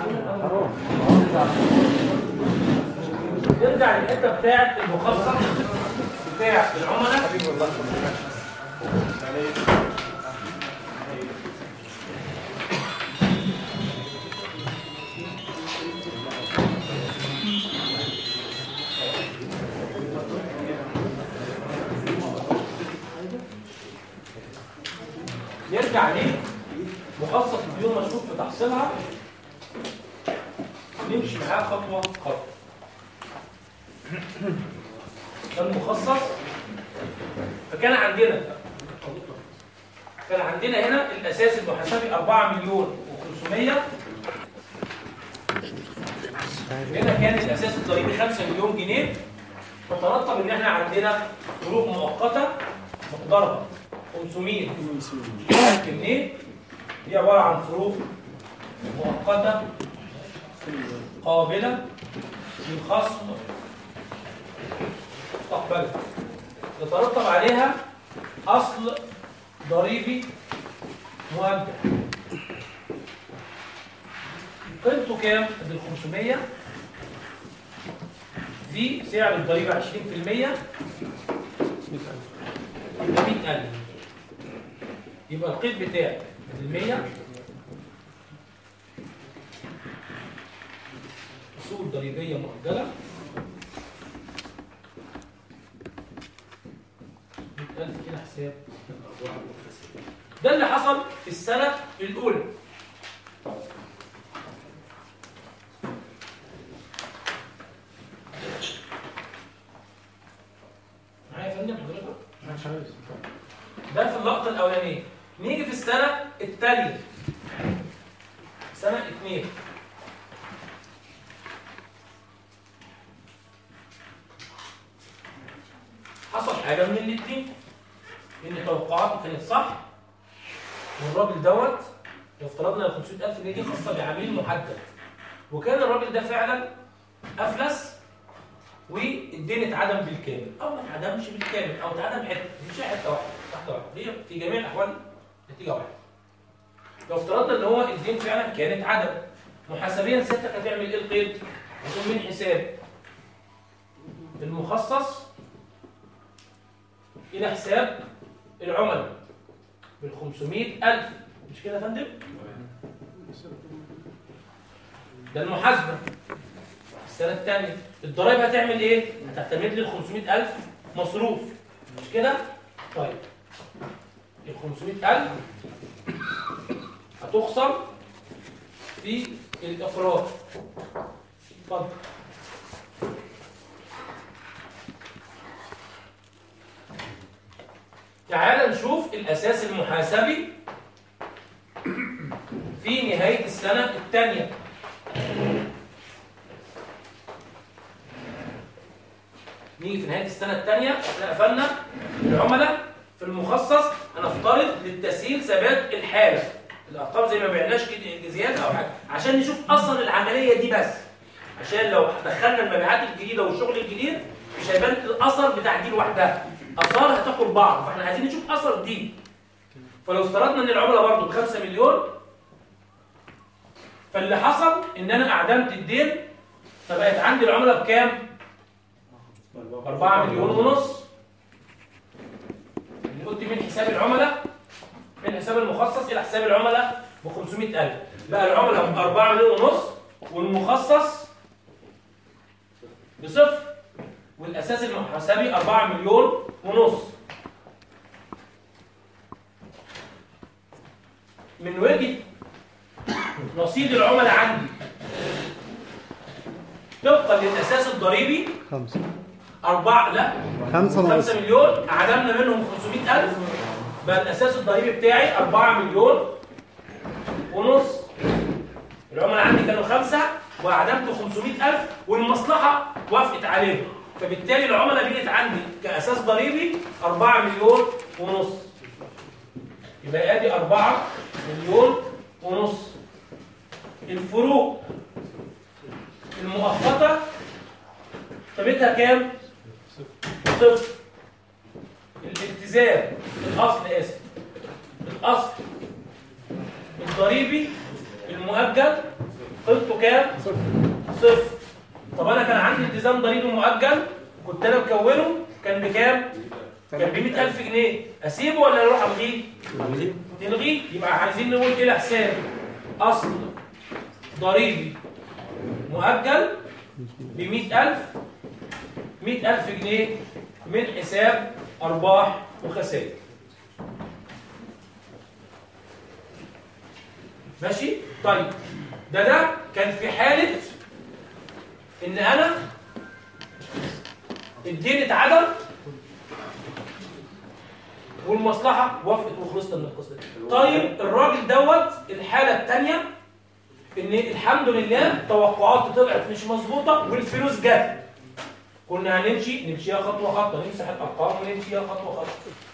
نرجع للحته بتاعت المخصص بتاع العملاء نرجع ليه مخصص الديون مشروط في تحصيلها نمشي معاه خطوه خطوه ده المخصص فكان عندنا كان عندنا هنا الاساس المحاسبي 4 مليون و500 هنا كان الاساس الضريبي 5 مليون جنيه فترتب ان احنا عندنا فروق مؤقته مقدارها 500 ألف جنيه دي عباره عن فروق مؤقته قابله للخصم مستقبلا يترتب عليها اصل ضريبي مؤجل قيمته كام؟ ال 500 في سعر الضريبه 20% يبقى 100000 يبقى القيد بتاعي ال 100 اصول ضريبيه مؤجله 100000 كده حساب الارباح والخسائر ده اللي حصل في السنه الاولى معايا يا فندم حضرتك مش عايز ده في اللقطه الاولانيه نيجي في السنه الثانيه سنه اثنين حصل حاجه من الاثنين ان توقعاته كانت صح والراجل دوت لو افترضنا ال 500000 جنيه دي خاصه بعميل محدد وكان الراجل ده فعلا افلس والدين اتعدم بالكامل او ما اتعدمش بالكامل او اتعدم حته مش حته واحده تحت واحده هي في جميع الاحوال نتيجه واحده لو افترضنا ان هو الدين فعلا كان اتعدم محاسبيا سيادتك هتعمل ايه القيد؟ هتقوم من حساب المخصص الى حساب العملاء بال 500000 مش كده يا فندم؟ ده المحاسبه السنه الثانيه الضرايب هتعمل ايه هتعتمد لي ال 500000 مصروف مش كده طيب ال 500000 هتخصم في الافراد اتفضل تعال نشوف الاساس المحاسبي في نهايه السنه الثانيه نيجي في نهايه السنه الثانيه احنا قفلنا العملاء في المخصص هنفترض للتسهيل ثبات الحاله الارقام زي ما بعناش كده زياده او حاجه عشان نشوف اثر العمليه دي بس عشان لو دخلنا المبيعات الجديده والشغل الجديد مش هيبان الاثر بتاع دي لوحدها اثار هتاكل بعض فاحنا عايزين نشوف اثر دي فلو افترضنا ان العملاء برضه ب 5 مليون فاللي حصل ان انا اعدمت الدين فبقت عندي العملاء بكام؟ 4 مليون ونص اللي قلت من حساب العملاء من حساب المخصص الى حساب العملاء ب 500000 بقى العملاء ب 4 مليون ونص والمخصص بصفر والاساس المحاسبي 4 مليون ونص من وجهه رصيد العملاء عندي طبقا للاساس الضريبي خمسة أربعة لا خمسة ناقص 5 مليون عدمنا منهم 500000 بقى الأساس الضريبي بتاعي 4 مليون ونص العملاء عندي كانوا خمسة وعدمت 500000 والمصلحة وافقت عليهم فبالتالي العملاء بقت عندي كأساس ضريبي 4 مليون ونص يبقى ادي 4 مليون ونص الفروق المؤقتة قيمتها كام؟ صفر الالتزام الاصل اسف الاصل الضريبي المؤجل قيمته كام صفر طب انا كان عندي التزام ضريبي مؤجل كنت انا مكونه كان بكام كان ب 100000 جنيه اسيبه ولا اروح الغيه تلغيه يبقى عايزين نقول كده حساب اصل ضريبي مؤجل ب 100000 100000 جنيه من حساب ارباح وخسائر ماشي طيب ده ده كان في حاله ان انا الدين اتعدم والمصلحه وافقت وخلصت من القصه دي. طيب الراجل دوت الحاله الثانيه ان الحمد لله توقعاتي طلعت مش مظبوطه والفلوس جت كنا هنمشي نمشيها خطوه خطوه نمسح الارقام ونمشيها خطوه خطوه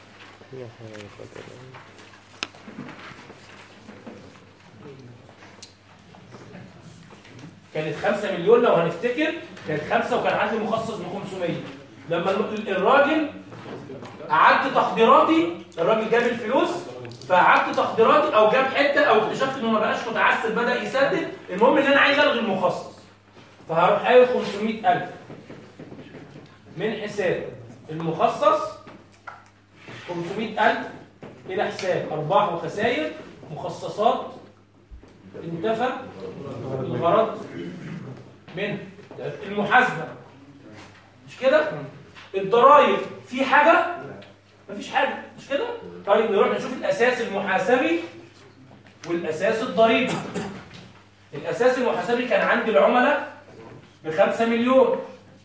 كانت 5 مليون لو هنفتكر كانت 5 وكان عندي مخصص ب 500 لما ال- الراجل قعدت تقديراتي الراجل جاب الفلوس فقعدت تقديراتي او جاب حته او اكتشفت انه ما بقاش متعسر بدا يسدد المهم ان انا عايز الغي المخصص فهروح قايل 500000 من حساب المخصص 500000 الى حساب ارباح وخسائر مخصصات انتفى الغرض من المحاسبه مش كده الضرائب في حاجه مفيش حاجه مش كده طيب نروح نشوف الاساس المحاسبي والاساس الضريبي الاساس المحاسبي كان عندي العملاء ب 5 مليون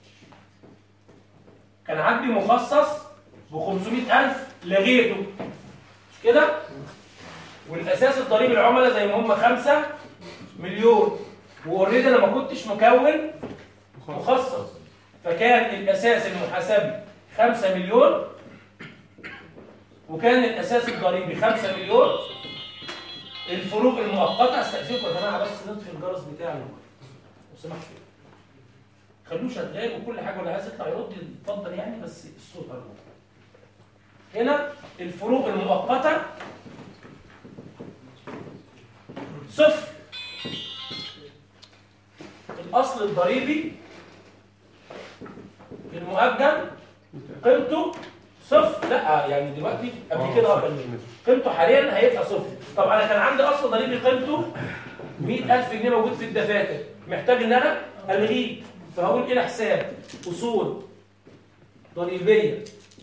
كان عندي مخصص ب 500000 لغيته مش كده والاساس الضريبي العملاء زي ما هم 5 مليون واوريدي انا ما كنتش مكون مخصص فكان الاساس المحاسبي 5 مليون وكان الاساس الضريبي 5 مليون الفروق المؤقته استاذنكم يا جماعه بس نطفي الجرس بتاعنا لو سمحت خلوه شغال وكل حاجه ولا عايز يطلع يرد اتفضل يعني بس الصوت ارجوك هنا الفروق المؤقته صفر الاصل الضريبي المؤجل قيمته صفر لا يعني دلوقتي قبل كده اه كان قيمته حاليا هيبقى صفر طب انا كان عندي اصل ضريبي قيمته 100000 جنيه موجود في الدفاتر محتاج ان انا الغيه فهقول الى حساب اصول ضريبيه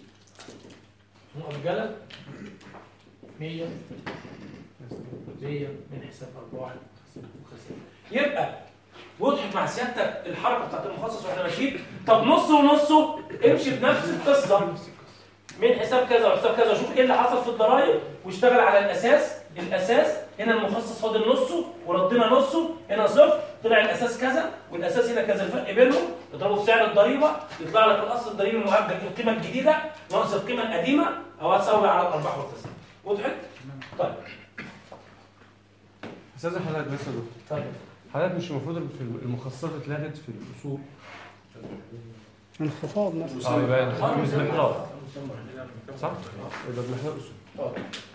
مؤجله 100 100 من حساب ارباح وخسائر يبقى وضحت مع سيادتك الحركه بتاعت المخصص واحنا ماشيين طب نص ونصه امشي بنفس القصه من حساب كذا وحساب كذا شوف ايه اللي حصل في الضرايب واشتغل على الاساس الاساس هنا المخصص فاضل نصه وردينا نصه هنا صفر طلع الاساس كذا والاساس هنا كذا الفرق بينهم اضربه في سعر الضريبه يطلع لك الاصل الضريبي المؤجل القيمه الجديده ناقص القيمه القديمه او هتساوي على الارباح والخسائر وضحت؟ طيب استاذ حضرتك بس يا دكتور طيب حضرتك مش المفروض في المخصصات اتلغت في الاصول انخفاض مثلا اه يبقى آه، مش محرار صح؟ يبقى محرار اصول آه.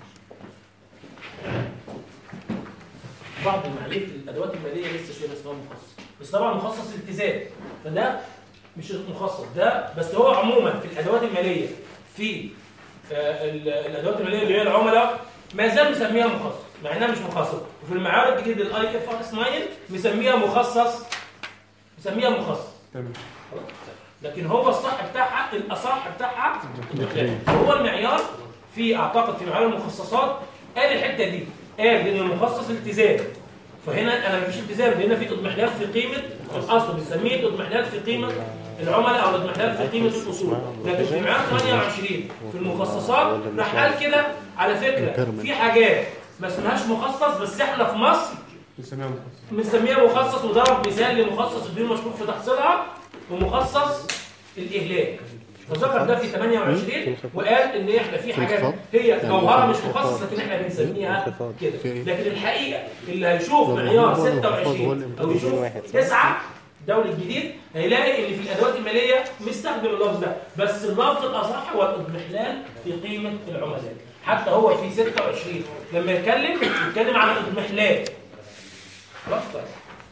بعض المعايير في الادوات الماليه لسه شويه اسمها مخصص بس طبعا مخصص التزام فده مش مخصص ده بس هو عموما في الادوات الماليه في آه، ال- الادوات الماليه اللي هي العملاء ما زال مسميها مخصص مع انها مش مخصص وفي المعيار الجديد الاي اف ار اس 9 مسميها مخصص مسميها مخصص تمام خلاص؟ لكن هو الصح بتاعها الاصح بتاعها هو المعيار في اعتقد في معيار المخصصات قال الحته دي قال ان المخصص التزام فهنا انا مفيش التزام هنا في اضمحلال في قيمه الاصل بنسميه اضمحلال في قيمه العملاء او اضمحلال في قيمه الاصول لكن في معيار 28 في المخصصات راح قال كده على فكره في حاجات ما اسمهاش مخصص بس احنا في مصر بنسميها مخصص بنسميها مخصص وضرب مثال لمخصص الديون مشكوك في تحصيلها ومخصص الاهلاك فذكر ده في 28 وقال ان احنا في حاجات هي جوهره مش مخصص لكن احنا بنسميها كده لكن الحقيقه اللي هيشوف معيار 26 او يشوف 9 الدولي الجديد هيلاقي ان في الادوات الماليه مستخدم اللفظ ده بس اللفظ الاصح هو الاضمحلال في قيمه العملاء حتى هو في 26 لما يتكلم يتكلم عن الاضمحلال خلاص طيب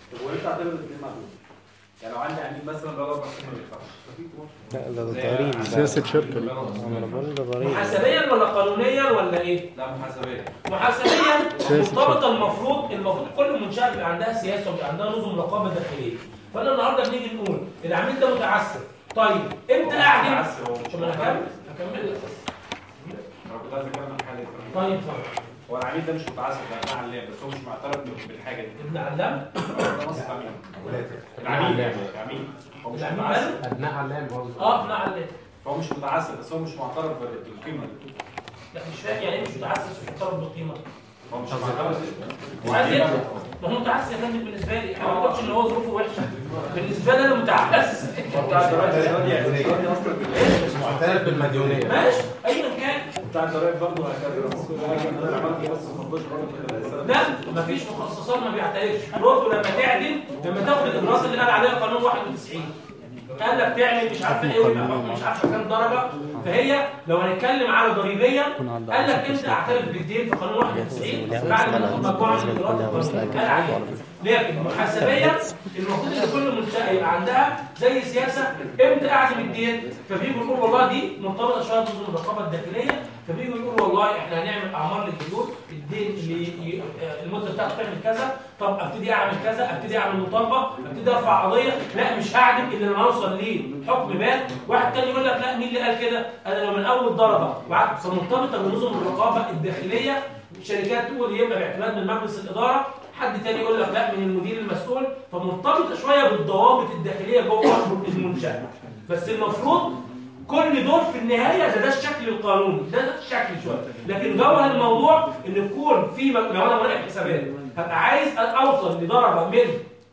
طب وانت تعتبر الاثنين معدوم يعني لو عندي عميل مثلا بقى اربع سنين ما بيدفعش لا ده ضريبي ده سياسة شركة انا بقول ده ضريبي محاسبيا ولا قانونيا ولا ايه؟ لا محاسبيه محاسبيا سياسة مرتبطه المفروض المفروض كل منشاه بيبقى عندها سياسه وبيبقى عندها نظم رقابه داخليه فانا النهارده بنيجي نقول العميل ده متعسر طيب امتى اعدم؟ متعسر هو مش طب انا هكمل هكمل لك انا كنت عايز اتكلم عن حاجه طيب اتفضل هو العميل ده مش متعسر ده ابن علام بس هو مش معترف بالحاجه دي ابن علام ده مصر عميل العميل يعني العميل هو مش العميل متعسر ماله؟ ابناء علام قصدي اه ابن علام فهو مش متعسر بس هو مش معترف بالقيمه دي لا مش فاهم يعني ايه مش متعسر مش معترف بالقيمه هو مش معترف وعايز يدفع ما هو متعسر يا فندم بالنسبه لي انا ما قلتش ان هو ظروفه وحشه بالنسبه لي انا متعسر بتاع الضرايب السعودي يعني السعودي اصلا مش معترف بالمديونيه ماشي ايا كان بتاع الضرايب برضه هكذا بس انا عملت بس 15 برضه لا مفيش مخصصات ما بيعترفش برضه لما تعدل لما تاخد الاجراءات اللي قال عليها قانون 91 قال لك تعمل مش عارفه ايه ويبقى حكم مش عارفه كام درجه فهي لو هنتكلم على ضريبيا قال لك انت اعترف بالدين في قانون 91 بعد ما تاخد مجموعه من الاجراءات القانونيه قال عليها لكن محاسبيا المفروض ان كل منشاه يبقى عندها زي سياسه امتى اعزم الدين فبيجوا يقولوا والله دي مرتبطه شويه بنظم الرقابه الداخليه فبيجوا يقولوا والله احنا هنعمل اعمار للديون الدين اللي ي- آه، المده بتاعته تعمل كذا طب ابتدي اعمل كذا ابتدي اعمل مطالبه ابتدي ارفع قضيه لا مش هعدم الا لما اوصل لحكم بات واحد تاني يقول لك لا مين اللي قال كده انا لو من اول درجه وقعدت فمرتبطه بنظم الرقابه الداخليه شركات تقول يبقى باعتماد من مجلس الاداره حد تاني يقول لك لا من المدير المسؤول فمرتبطه شويه بالضوابط الداخليه جوه المنشاه بس المفروض كل دول في النهايه ده ده الشكل القانوني ده, ده الشكل شويه لكن جوهر الموضوع ان يكون في مج- لو انا مراقب حسابات هبقى عايز اوصل لدرجه من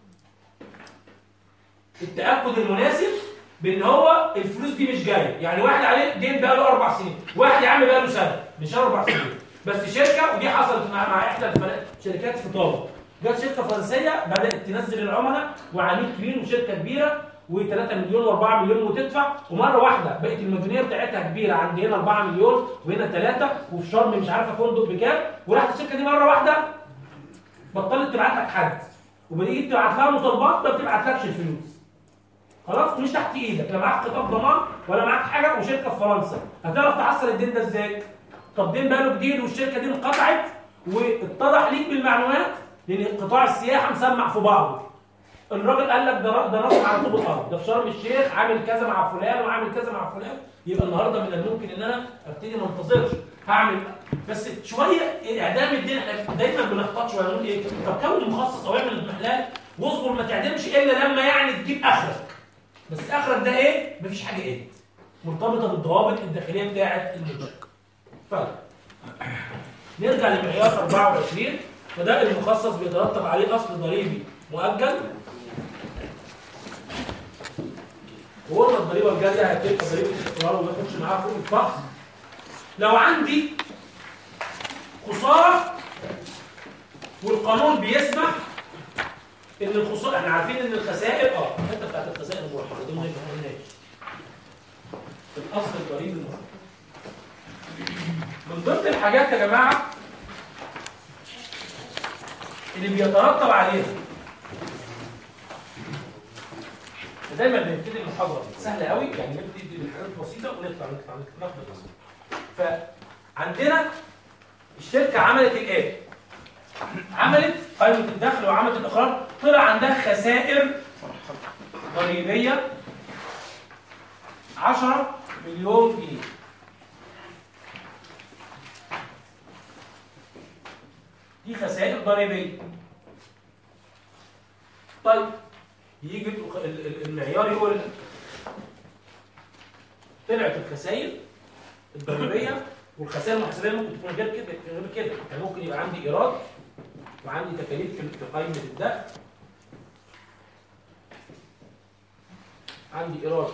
التاكد المناسب بان هو الفلوس دي مش جايه يعني واحد عليه دين بقى له اربع سنين واحد يا عم بقى له سنه مش اربع سنين بس شركه ودي حصلت مع, مع احدى الفنا- شركات في طابه جت شركه فرنسيه بدات تنزل العملاء وعميل كبير وشركه كبيره و3 مليون و4 مليون وتدفع ومره واحده بقت المديونيه بتاعتها كبيره عند هنا 4 مليون وهنا 3 وفي شرم مش عارفه فندق بكام وراحت الشركه دي مره واحده بطلت تبعت لك حد وبتيجي تبعت لها مطالبات ما بتبعتلكش الفلوس خلاص مش تحت ايدك لا معاك خطاب ضمان ولا معاك حاجه وشركه في فرنسا هتعرف تحصل الدين ده ازاي؟ طب دين بقاله جديد والشركه دي انقطعت واتضح ليك بالمعلومات لان قطاع السياحه مسمع في بعضه الراجل قال لك ده ده نصب على طوب الارض ده في شرم الشيخ عامل كذا مع فلان وعامل كذا مع فلان يبقى النهارده من الممكن ان انا ابتدي ما انتظرش هعمل بس شويه اعدام الدين احنا دايما بنحتاط شويه نقول ايه طب كون مخصص او اعمل اضمحلال واصبر ما تعدمش الا لما يعني تجيب اخرك بس اخرك ده ايه؟ مفيش حاجه ايه؟ مرتبطه بالضوابط الداخليه بتاعه المنشاه. طيب نرجع لمعيار 24 فده المخصص بيترتب عليه اصل ضريبي مؤجل وقلنا الضريبه الجاريه هتبقى ضريبه الاستقرار وما ياخدش معاها فوق الفحص لو عندي خساره والقانون بيسمح ان الخساره احنا عارفين ان الخسائر اه الحته بتاعت الخسائر مرحله دي ما قلناش الاصل الضريبي المصري من ضمن الحاجات يا جماعه اللي بيترتب عليها دايما بنبتدي المحاضره سهله قوي يعني نبتدي بالحاجات البسيطه ونطلع نطلع نطلع ناخد الأصل. فعندنا الشركه عملت الايه؟ عملت قائمه الدخل وعملت الاقرار طلع عندها خسائر ضريبيه 10 مليون جنيه دي خسائر ضريبيه طيب يجي ال- ال- المعيار يقول طلعت الخسائر الضريبيه والخسائر المحاسبيه ممكن تكون غير كده غير كده يعني ممكن يبقى عندي ايراد وعندي تكاليف في في قائمه الدخل عندي ايراد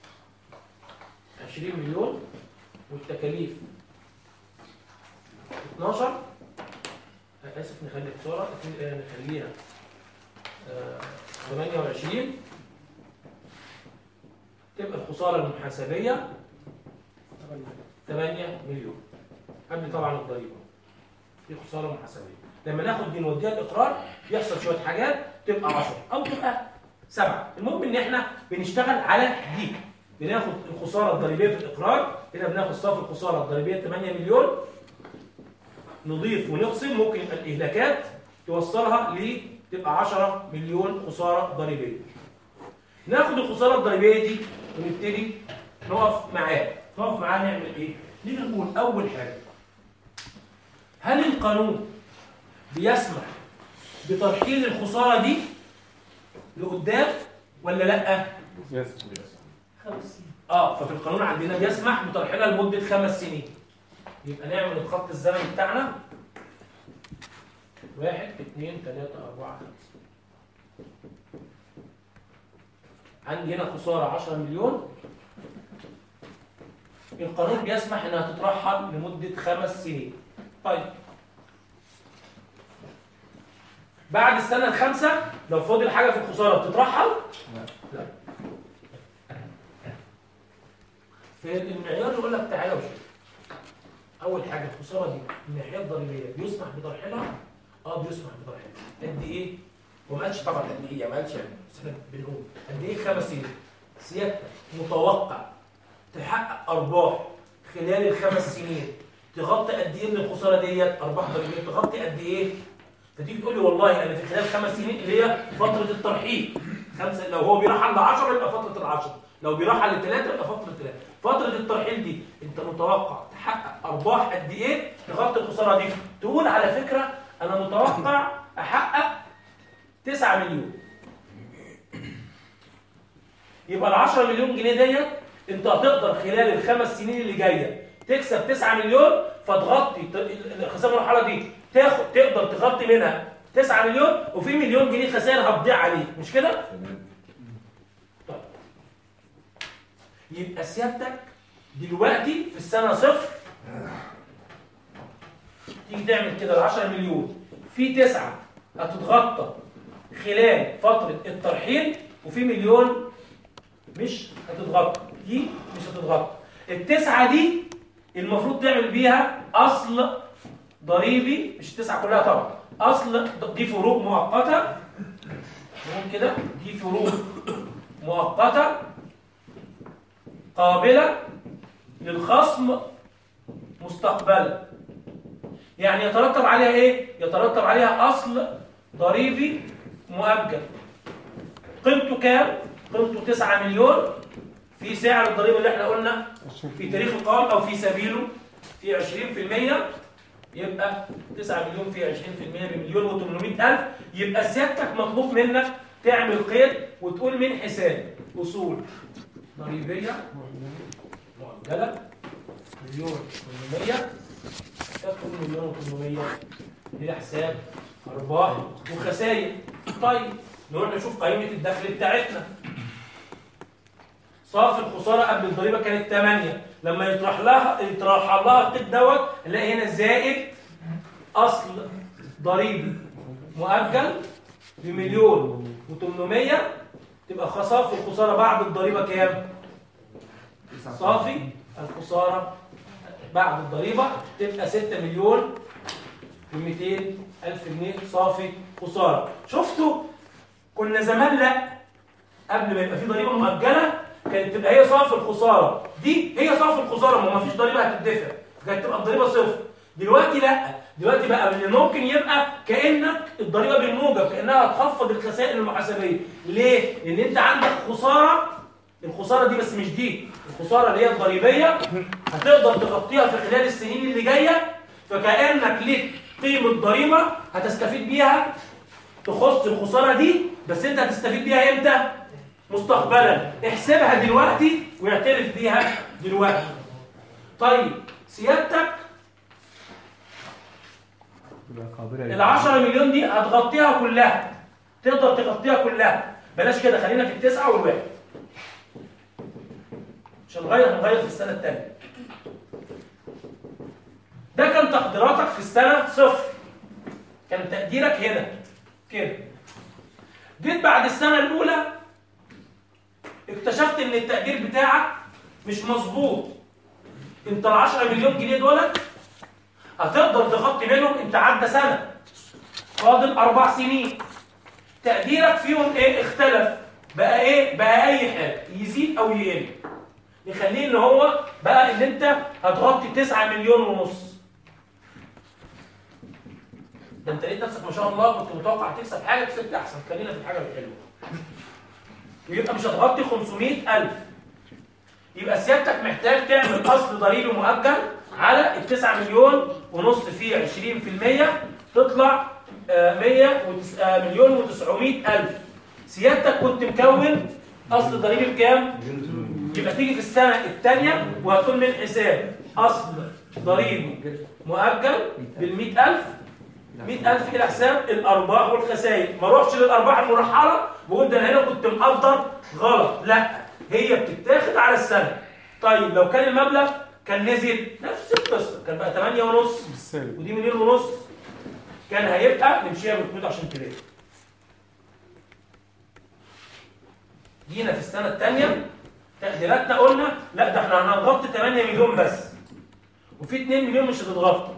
20 مليون والتكاليف 12 اسف نخلي بسرعه نخليها آه، 28 تبقى الخساره المحاسبيه 8 مليون قبل طبعا الضريبه في خساره محاسبيه لما ناخد دي نوديها الاقرار يحصل شويه حاجات تبقى 10 او تبقى 7 المهم ان احنا بنشتغل على دي بناخد الخساره الضريبيه في الاقرار هنا بناخد صافي الخساره الضريبيه 8 مليون نضيف ونقسم ممكن يبقى الاهلاكات توصلها ل تبقى 10 مليون خساره ضريبيه ناخد الخساره الضريبيه دي ونبتدي نقف معاه نقف معاه نعمل ايه نيجي نقول اول حاجه هل القانون بيسمح بترحيل الخساره دي لقدام ولا لا يس اه ففي القانون عندنا بيسمح بترحيلها لمده خمس سنين يبقى نعمل الخط الزمني بتاعنا واحد اثنين ثلاثة أربعة خمسة عندي هنا خسارة 10 مليون القانون بيسمح انها تترحل لمدة خمس سنين طيب بعد السنة الخامسة لو فاضل حاجة في الخسارة بتترحل؟ لا في المعيار يقول لك تعالى وشوف اول حاجه الخساره دي الناحيه الضريبيه بيسمح بترحيلها اه بيسمح بترحيلها قد ايه وما قالش طبعا قد ايه يعني ما قالش يعني بس احنا بنقول قد ايه خمس سنين سيادتك متوقع تحقق ارباح خلال الخمس سنين تغطي قد ايه من الخساره ديت ارباح ضريبيه تغطي قد ايه فتيجي تقول لي والله انا في خلال خمس سنين اللي هي فتره الترحيل خمسه لو هو بيرحل ل 10 يبقى فتره العشر لو بيرحل لثلاثه يبقى فتره ثلاثه فتره الترحيل دي انت متوقع تحقق ارباح قد ايه تغطي الخساره دي تقول على فكره انا متوقع احقق 9 مليون يبقى ال 10 مليون جنيه ديت انت هتقدر خلال الخمس سنين اللي جايه تكسب 9 مليون فتغطي ت- الخساره المرحله دي تاخد تقدر تغطي منها 9 مليون وفي مليون جنيه خسائر هتضيع عليك مش كده؟ طيب يبقى سيادتك دلوقتي في السنه صفر تيجي تعمل كده ال 10 مليون في تسعه هتتغطى خلال فتره الترحيل وفي مليون مش هتتغطى دي مش هتتغطى التسعه دي المفروض تعمل بيها اصل ضريبي مش التسعه كلها طبعا اصل دي فروق مؤقته نقول كده دي فروق مؤقته قابله للخصم مستقبلا يعني يترتب عليها ايه يترتب عليها اصل ضريبي مؤجل قيمته كام قيمته 9 مليون في سعر الضريبه اللي احنا قلنا في تاريخ القوائم او في سبيله في 20% يبقى 9 مليون في 20% بمليون و800 الف يبقى سيادتك مطلوب منك تعمل قيد وتقول من حساب اصول ضريبيه مؤجله مليون 800 تدخل مليون و800 لحساب ارباح وخسائر طيب نروح نشوف قائمه الدخل بتاعتنا صافي الخساره قبل الضريبه كانت 8 لما يطرح لها يطرح لها القيد دوت نلاقي هنا زائد اصل ضريبي مؤجل بمليون و800 تبقى صافي الخساره بعد الضريبه كام؟ صافي الخساره بعد الضريبه تبقى 6 مليون و200 الف جنيه صافي خساره شفتوا كنا زمان لا قبل ما يبقى في ضريبه مؤجله كانت تبقى هي صافي الخساره دي هي صافي الخساره ما فيش ضريبه هتدفع كانت تبقى الضريبه صفر دلوقتي لا دلوقتي بقى اللي ممكن يبقى كانك الضريبه بالموجب كانها هتخفض الخسائر المحاسبيه ليه لان انت عندك خساره الخساره دي بس مش دي الخساره اللي هي الضريبيه هتقدر تغطيها في خلال السنين اللي جايه فكانك ليك قيمه ضريبه هتستفيد بيها تخص الخساره دي بس انت هتستفيد بيها امتى مستقبلا احسبها دلوقتي واعترف بيها دلوقتي طيب سيادتك يبقى قابلة ال 10 مليون دي هتغطيها كلها تقدر تغطيها كلها بلاش كده خلينا في التسعه والواحد مش هنغير هنغير في السنه الثانيه ده كان تقديراتك في السنه صفر كان تقديرك هنا كده جيت بعد السنه الاولى اكتشفت ان التقدير بتاعك مش مظبوط انت ال 10 مليون جنيه دولت هتقدر تغطي منهم انت عدى سنه فاضل اربع سنين تقديرك فيهم ايه اختلف بقى ايه بقى اي حاجه يزيد او يقل نخليه ان هو بقى ان انت هتغطي 9 مليون ونص ده انت لقيت نفسك ما شاء الله كنت متوقع تكسب حاجه كسبت احسن خلينا في الحاجه الحلوه يبقى مش هتغطي 500000 يبقى سيادتك محتاج تعمل اصل ضريبي مؤجل على ال 9 مليون ونص فيه 20% تطلع آه، 100 وتس- آه، مليون و900 الف سيادتك كنت مكون اصل ضريبي بكام يبقى تيجي في السنه الثانيه وهتقول من حساب اصل ضريبي مؤجل بال 100000 100000 الى حساب الارباح والخسائر ما اروحش للارباح المرحله بقول ده انا هنا كنت مقدر غلط لا هي بتتاخد على السنه طيب لو كان المبلغ كان نزل نفس القصه كان بقى 8 ونص بالسالب ودي مليون ونص كان هيبقى نمشيها بالكود عشان تلاقي جينا في السنه الثانيه تقديراتنا قلنا لا ده احنا هنغطي 8 مليون بس وفي 2 مليون مش هتتغطى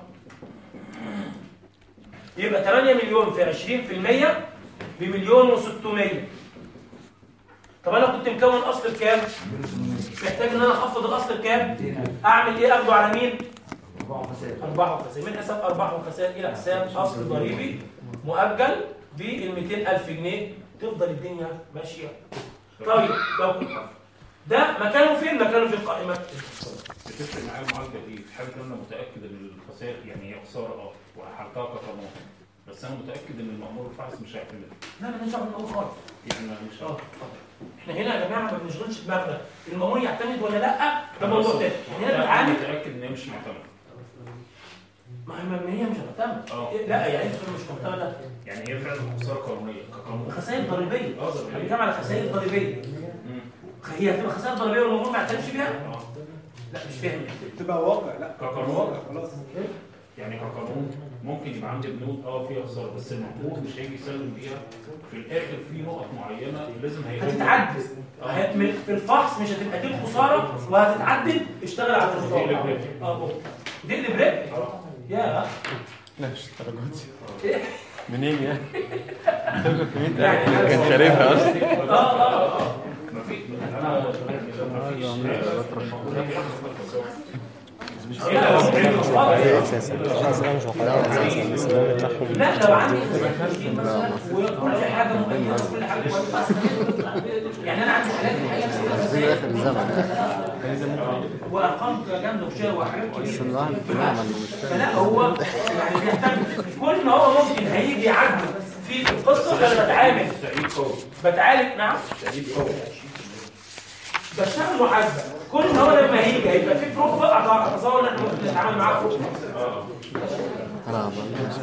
يبقى 8 مليون في 20% بمليون و600 طب انا كنت مكون اصل بكام؟ محتاج ان انا اخفض الاصل بكام؟ اعمل ايه اخده على مين؟ ارباح وخسائر من حساب ارباح وخسائر الى حساب اصل ضريبي مؤجل بال 200000 جنيه تفضل الدنيا ماشيه طيب لو ده مكانه فين؟ مكانه في القائمه بتفرق معايا المعالجه دي في حاله ان انا متاكد ان الخسائر يعني هي خساره اه وهحققها كقانون بس انا متاكد ان المامور الفحص مش هيعتمد لا لا مالناش دعوه بالموضوع خالص يعني أنا مش اه احنا هنا يا جماعه ما بنشغلش دماغنا المامور يعتمد ولا لا ده موضوع تاني احنا هنا لا، بنتعامل انا متاكد ان هي مش معتمده ما هي ما هي مش معتمد اه. لا يعني انت مش معتمده يعني هي فعلا خساره قانونيه كقانون خسائر ضريبيه اه، ضريبية. احنا بنتكلم على خسائر ضريبيه مم. هي هتبقى خسائر ضريبيه والمامور ما يعترفش بيها؟ اه لا مش فاهم تبقى واقع لا كقانون واقع خلاص يعني كقانون ممكن يبقى عندي بنود اه فيها خساره بس المأمور مش هيجي يسلم بيها في الاخر في نقط معينه لازم هيغير هتتعدل هي- من- في الفحص مش هتبقى دي الخساره وهتتعدل اشتغل على تقلب الخساره رجل. اه تقلب رجل يا لا مش الدرجات دي إيه؟ منين يعني؟ تبقى في 100000 يعني كان شاربها اصلا اه اه اه ما في انا ما فيش لا، هو بعيد خالص. اساسا الاسئله مش واقعيه اساسا بس اللون بتاعهم لا لو عندي خمسين مثلا وكل حاجه مميزه وكل حاجه كويسه يعني انا عندي حاجات الحقيقه في اخر الزمن وارقام جامده وشيء وحاجات بس كبيره الواحد فعلا مش فاهم فلا هو يعني بيحتاج كل ما هو ممكن هيجي يعدل في القصه انا بتعامل تأييد قوي بتعالج نعم تأييد قوي بشتغل محاسبه كل ما هو لما هيجي هيبقى في بروف بقى اتصور ان احنا ممكن نتعامل معاه بروف انا عمال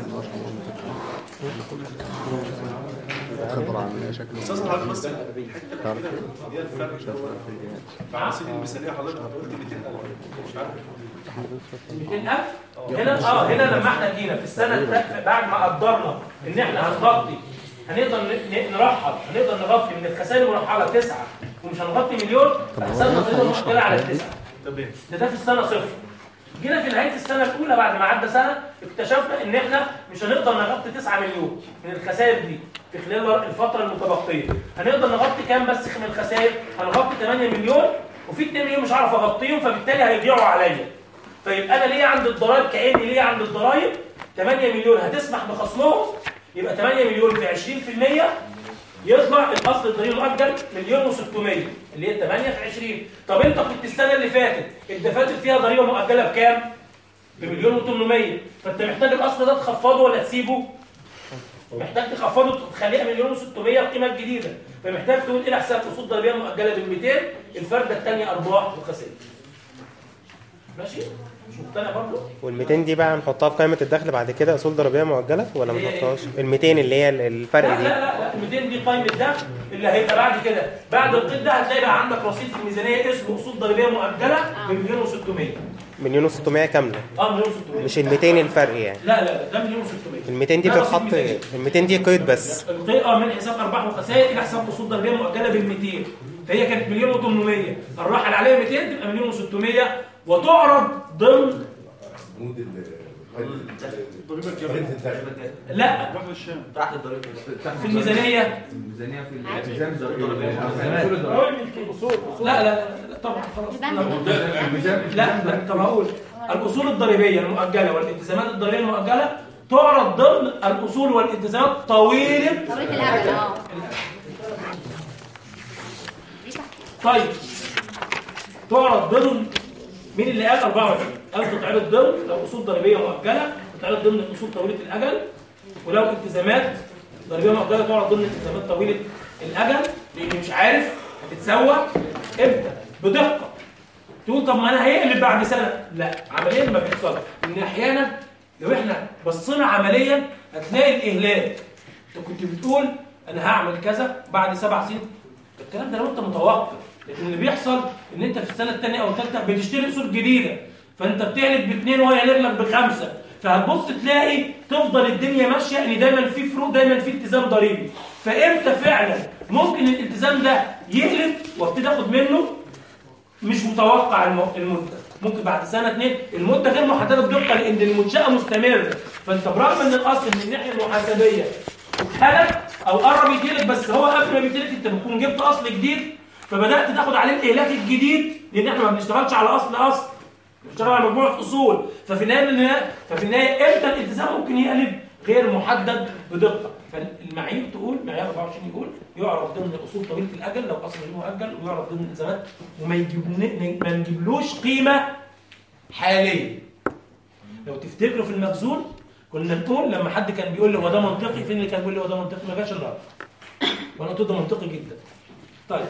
خبرة عن شكل استاذ حضرتك بس تعرف هي الفرق فحسيت المثاليه حضرتك قلت 200000 مش عارف 200000 هنا اه هنا لما احنا جينا في السنه التا- بعد ما قدرنا ان احنا هنغطي هنقدر ن- ن- نرحل هنقدر نغطي من الخسائر المرحله تسعه ومش هنغطي مليون حسبنا تقدر نغطي على التسعه تمام ده ده في السنه صفر جينا في نهايه السنه الاولى بعد ما عدى سنه اكتشفنا ان احنا مش هنقدر نغطي 9 مليون من الخسائر دي في خلال الفتره المتبقيه هنقدر نغطي كام بس من الخسائر هنغطي 8 مليون وفي 2 مليون مش هعرف اغطيهم فبالتالي هيضيعوا عليا فيبقى انا ليا عند الضرايب كاني ليا عند الضرايب 8 مليون هتسمح بخصمهم يبقى 8 مليون في 20% يطلع الاصل الضريبي المؤجل مليون و600 اللي هي 8 في 20 طب انت كنت السنه اللي فاتت الدفاتر فيها ضريبه مؤجله بكام؟ بمليون و800 فانت محتاج الاصل ده تخفضه ولا تسيبه؟ محتاج تخفضه تخليها مليون و600 القيمه الجديده فمحتاج تقول الى حساب اصول ضريبيه مؤجله بال 200 الفرده الثانيه ارباح وخسائر ماشي؟ مش مقتنع برضه؟ وال 200 دي بقى هنحطها في قائمة الدخل بعد كده أصول ضريبية مؤجلة ولا ما هي إيه؟ نحطهاش؟ ال 200 اللي هي لا الفرق لا دي لا لا ال 200 دي قائمه الدخل اللي هيبقى بعد كده بعد القيد ده هتلاقي بقى عندك رصيد في الميزانيه اسمه اصول ضريبيه مؤجله بمليون و600 مليون و600 كاملة اه مليون و600 مش ال 200 الفرق يعني لا لا لا ده مليون و600 ال 200 دي ده رصيد بتتحط ميزانية. ال 200 دي قيد بس القيد اه من حساب ارباح وخسائر الى حساب اصول ضريبيه مؤجله بال 200 فهي كانت مليون و800 الراحل عليها 200 تبقى مليون و600 وتعرض ضمن ضريبه الجبل لا بحر الشام تحت الضريبه في الميزانيه الميزانيه في عادي. لا لا لا, لا طبعا خلاص يبقى لا لا طب هقول الاصول الضريبيه المؤجله والالتزامات الضريبيه المؤجله تعرض ضمن الاصول والالتزامات طويله طريقة الأجل اه دي صح. طيب تعرض ضمن مين اللي قال 24 قال تتعرض ضمن لو اصول ضريبيه مؤجله تتعرض ضمن الاصول طويله الاجل ولو التزامات ضريبيه مؤجله تعرض ضمن التزامات طويله الاجل لاني مش عارف هتتسوى امتى بدقه تقول طب ما انا هيقلب بعد سنه لا عمليا ما بيحصلش ان احيانا لو احنا بصينا عمليا هتلاقي الاهلال انت كنت بتقول انا هعمل كذا بعد سبع سنين الكلام ده لو انت متوقف لكن اللي بيحصل ان انت في السنه الثانيه او الثالثه بتشتري اصول جديده فانت بتقلب باثنين وهو يقلب لك بخمسه فهتبص تلاقي تفضل الدنيا ماشيه ان دايما في فروق دايما في التزام ضريبي فامتى فعلا ممكن الالتزام ده يقلب وابتدي اخد منه مش متوقع الم- المده ممكن بعد سنه اتنين المده غير محدده بدقه لان المنشاه مستمره فانت برغم ان الاصل من الناحيه المحاسبيه اتهلك او قرب يتهلك بس هو قبل ما بيتهلك انت بتكون جبت اصل جديد فبدات تاخد عليه الاهلاك الجديد لان احنا ما بنشتغلش على اصل اصل بنشتغل على مجموعه اصول ففي النهايه ففي النهايه امتى الالتزام ممكن يقلب غير محدد بدقه فالمعايير تقول معيار 24 يقول يعرض ضمن اصول طويله الاجل لو اصل غير مؤجل ويعرض ضمن الالتزامات وما يجيب ما نجيبلوش قيمه حاليه لو تفتكروا في المخزون كنا نقول لما حد كان بيقول لي هو ده منطقي فين اللي كان بيقول لي هو ده منطقي ما جاش النهارده وانا قلت له ده منطقي جدا طيب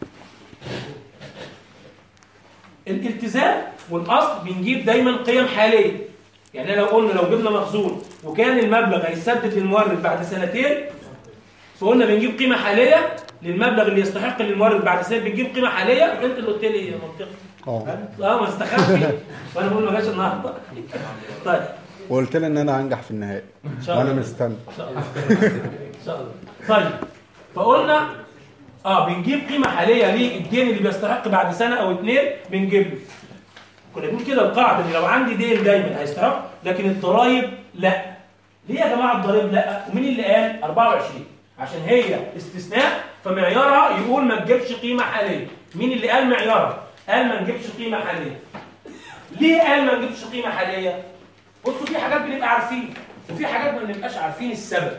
الالتزام والاصل بنجيب دايما قيم حاليه يعني لو قلنا لو جبنا مخزون وكان المبلغ هيسدد للمورد بعد سنتين فقلنا بنجيب قيمه حاليه للمبلغ اللي يستحق للمورد بعد سنه بنجيب قيمه حاليه انت اللي قلت لي منطقي اه اه ما استخدمش وانا بقول ما جاش النهارده طيب وقلت لي ان انا هنجح في النهائي ان شاء وانا الله مستني ان شاء الله ان شاء الله طيب فقلنا اه بنجيب قيمه حاليه للدين اللي بيستحق بعد سنه او اتنين بنجيب له كنا بنقول كده القاعده ان لو عندي دين دايما هيستحق لكن الضرايب لا ليه يا جماعه الضرايب لا ومين اللي قال 24 عشان هي استثناء فمعيارها يقول ما تجيبش قيمه حاليه مين اللي قال معيارها قال ما نجيبش قيمه حاليه ليه قال ما نجيبش قيمه حاليه بصوا في حاجات بنبقى عارفين وفي حاجات ما بنبقاش عارفين السبب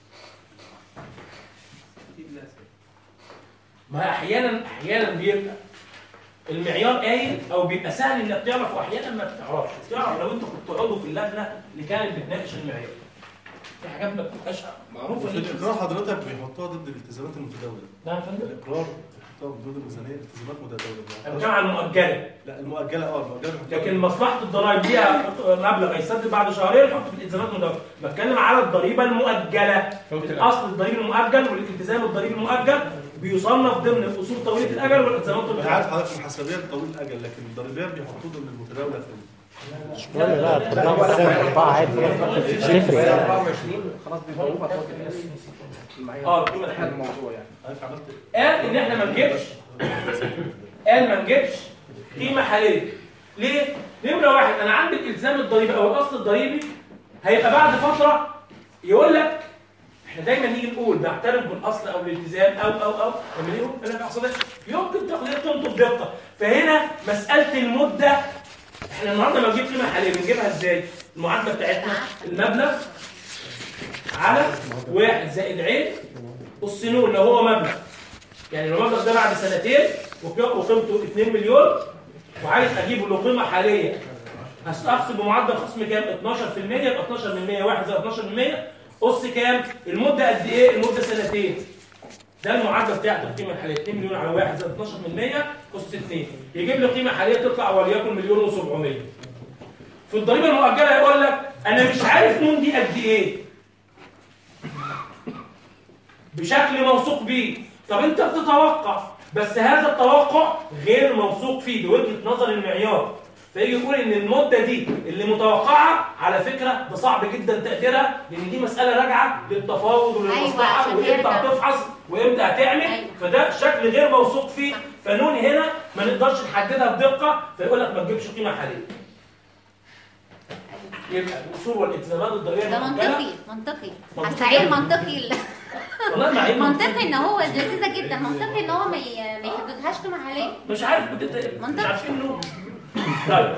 ما احيانا احيانا بيبقى المعيار قايل او بيبقى سهل انك تعرف واحيانا ما بتعرفش تعرف لو انت كنت عضو في اللجنه اللي كانت بتناقش المعيار في حاجات ما بتبقاش معروفه في الاقرار حضرتك بيحطوها ضد الالتزامات المتداوله نعم يا فندم الاقرار بيحطوها ضد الميزانيه التزامات متداوله انا بتكلم عن المؤجله لا المؤجله اه المؤجله بيحطوها لكن مصلحه الضرائب ليها مبلغ هيسدد بعد شهرين يحط في الالتزامات مدونه بتكلم على الضريبه المؤجله الاصل الضريبي المؤجل والالتزام الضريبي المؤجل بيصنف ضمن الاصول طويله الاجل والالتزامات طويله انا عارف الاجل حضرتك محاسبيا طويل الاجل لكن الضريبيات بيحطوه ضمن المتداوله في شوية بقى الطريقة السنة أربعة عادي مش هتفرق 24 خلاص بيضربوا المعيار اه القيمه الحاليه الموضوع يعني عارف عملت قال ان احنا ما نجيبش قال ما نجيبش قيمه حاليه ليه نمره واحد انا عندي الالتزام الضريبي او الاصل الضريبي هيبقى بعد فتره يقول لك احنا دايما نيجي نقول نعترف بالاصل او الالتزام او او او لما يقول انا بحصل يمكن تاخد قيمته بدقه فهنا مساله المده احنا النهارده لما نجيب قيمه حاليه بنجيبها ازاي المعادله بتاعتنا المبلغ على واحد زائد عين السنون لو هو مبلغ يعني لو المبلغ ده بعد سنتين وك- وقيمته 2 مليون وعايز اجيبه له قيمه حاليه هس- احسب بمعدل خصم كام 12% يبقى 12 من 100 واحد زائد 12 من 100 قص كام المده قد ايه المده سنتين ده المعدل بتاعت القيمه الحاليه 2 مليون على 1 زائد 12 من 100 قص 2 يجيب لي قيمه حاليه تطلع وليكن مليون و700 في الضريبه المؤجله يقول لك انا مش عارف نون دي قد ايه بشكل موثوق بيه طب انت بتتوقع بس هذا التوقع غير موثوق فيه بوجهه نظر المعيار فيجي يقول ان المده دي اللي متوقعه على فكره ده صعب جدا تقديرها لان دي مساله راجعه للتفاوض وللمصلحه عشان وامتى يرجع. هتفحص وامتى هتعمل أيوة. فده شكل غير موثوق فيه فنون هنا ما نقدرش نحددها بدقه فيقول لك ما تجيبش قيمه حاليه يبقى الاصول والالتزامات الضريبيه ده المؤجله منطقي منطقي منطقي. هستعير منطقي ال- والله معين منطقي ان هو لذيذه جدا منطقي ان هو ما ي- ما يحددهاش قيمه عاليه مش عارف كنت انت مش منطقي. عارفين له طيب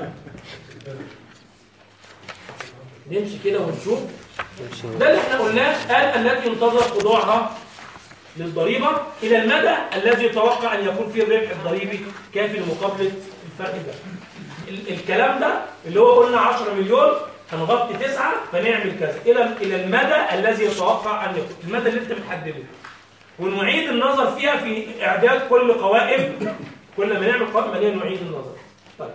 نمشي كده ونشوف ده اللي احنا قلناه قال التي ينتظر خضوعها للضريبه الى المدى الذي يتوقع ان يكون فيه الربح الضريبي كافي لمقابله الفرق ده ال- الكلام ده اللي هو قلنا 10 مليون هنغطي تسعة فنعمل كذا الى الى المدى الذي يتوقع ان يكون المدى اللي انت بتحدده ونعيد النظر فيها في اعداد كل قوائم كل ما نعمل قائمه ماليه نعيد النظر طيب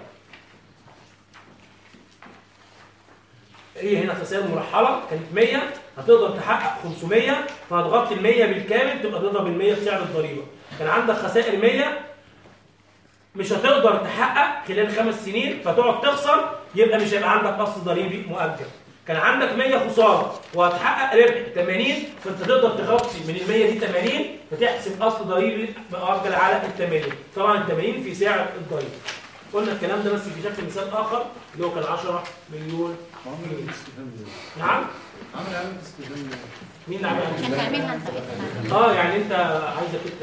هي هنا خسائر مرحله كانت 100 هتقدر تحقق 500 فهتغطي ال 100 بالكامل تبقى تضرب ال 100 في سعر الضريبه كان عندك خسائر 100 مش هتقدر تحقق خلال خمس سنين فتقعد تخسر يبقى مش هيبقى عندك اصل ضريبي مؤجل كان عندك 100 خساره وهتحقق ربح 80 فانت تقدر تغطي من ال 100 دي 80 فتحسب اصل ضريبي مؤجل على ال 80 طبعا ال 80 في سعر الضريبه قلنا الكلام ده بس في شكل مثال اخر اللي هو كان 10 مليون نعم عمل علامة استخدام مين اللي عمل عشان تعملها انت بإذن اه يعني انت عايزه تكتب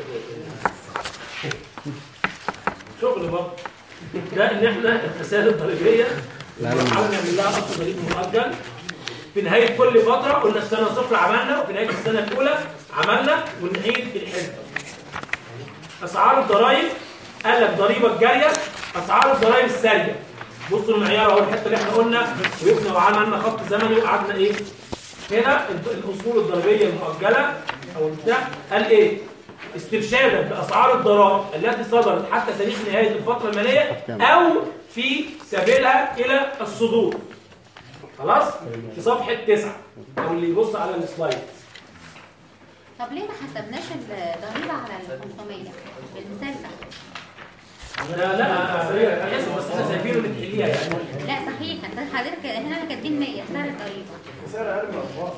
شغل برضه ده ان احنا الخسائر الضريبيه المرحله نعمل لها اصل ضريبي مؤجل في نهايه كل فتره قلنا السنه صفر عملنا وفي نهايه السنه الاولى عملنا ونعيد الحسبه اسعار الضرائب قال لك ضريبه الجاريه اسعار الضرائب الساريه بصوا المعيار اهو الحته اللي احنا قلنا وقفنا وعملنا خط زمني وقعدنا ايه هنا الد- الاصول الضريبيه المؤجله او البتاع قال ايه استرشادا باسعار الضرائب التي صدرت حتى تاريخ نهايه الفتره الماليه او في سبيلها الى الصدور خلاص في صفحه 9 او اللي يبص على السلايد طب ليه ما حسبناش الضريبه على ال 500 بالمثال ده لا لا هي حسب بس احنا سايبينه نتحليها يعني لا صحيح انت حضرتك هنا كاتبين 100 سعر الضريبه سعر اقل من الارباح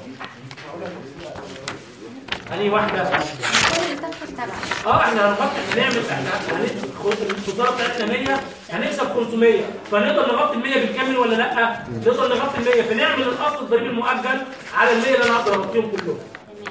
انهي واحده كل الصفحه السبعه اه احنا هنغطي هنعمل احنا هنكسب الخساره بتاعتنا 100 هنكسب 500 فنقدر نغطي ال 100 بالكامل ولا لا؟ نقدر نغطي ال 100 فنعمل الاصل الضريبي المؤجل على ال 100 اللي انا هقدر اغطيهم كلهم تمام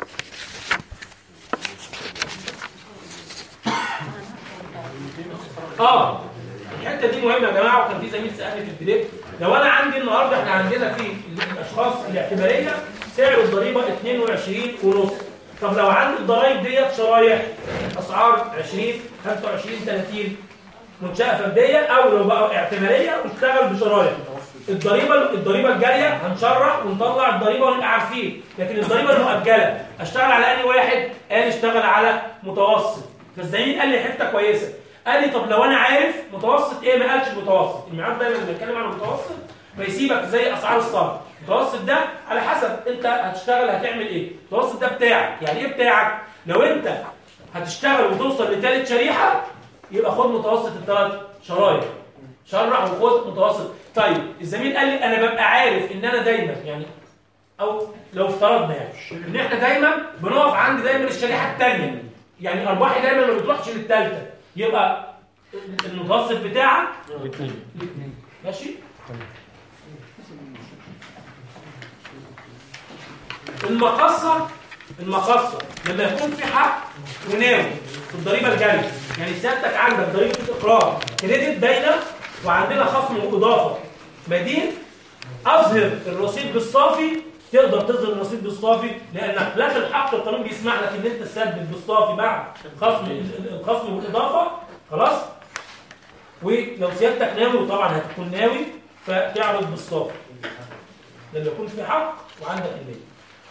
اه الحته دي مهمه يا جماعه وكان في زميل سالني في البريك لو انا عندي النهارده احنا عندنا في الاشخاص الاعتباريه سعر الضريبه 22 ونص طب لو عندي الضرايب ديت شرايح اسعار 20 25 30 منشاه فرديه او لو بقى اعتباريه واشتغل بشرايح الضريبه الضريبه الجاريه هنشرح ونطلع الضريبه ونبقى عارفين لكن الضريبه المؤجله اشتغل على انهي واحد قال اشتغل على متوسط فالزميل قال لي حته كويسه قال لي طب لو انا عارف متوسط ايه ما قالش متوسط الميعاد دايما لما بنتكلم عن المتوسط فيسيبك زي اسعار الصرف المتوسط ده على حسب انت هتشتغل هتعمل ايه المتوسط ده بتاعك يعني ايه بتاعك لو انت هتشتغل وتوصل لثالث شريحه يبقى خد متوسط الثلاث شرايح شرح وخد متوسط طيب الزميل قال لي انا ببقى عارف ان انا دايما يعني او لو افترضنا يعني ان احنا دايما بنقف عند دايما الشريحه الثانيه يعني ارباحي دايما ما بتروحش للثالثه يبقى المتوسط بتاعك الاثنين ماشي المقصه المقصه لما يكون في حق وناوي في الضريبه الجاريه يعني سيادتك عندك ضريبه اقرار كريدت باينه وعندنا خصم واضافه مدين اظهر الرصيد بالصافي تقدر تظهر الرصيد بالصافي لانك لك الحق القانون بيسمح لك ان انت تسدد بالصافي بعد خصم الخصم والاضافه خلاص ولو سيادتك ناوي وطبعا هتكون ناوي فتعرض بالصافي لما يكون في حق وعندك النية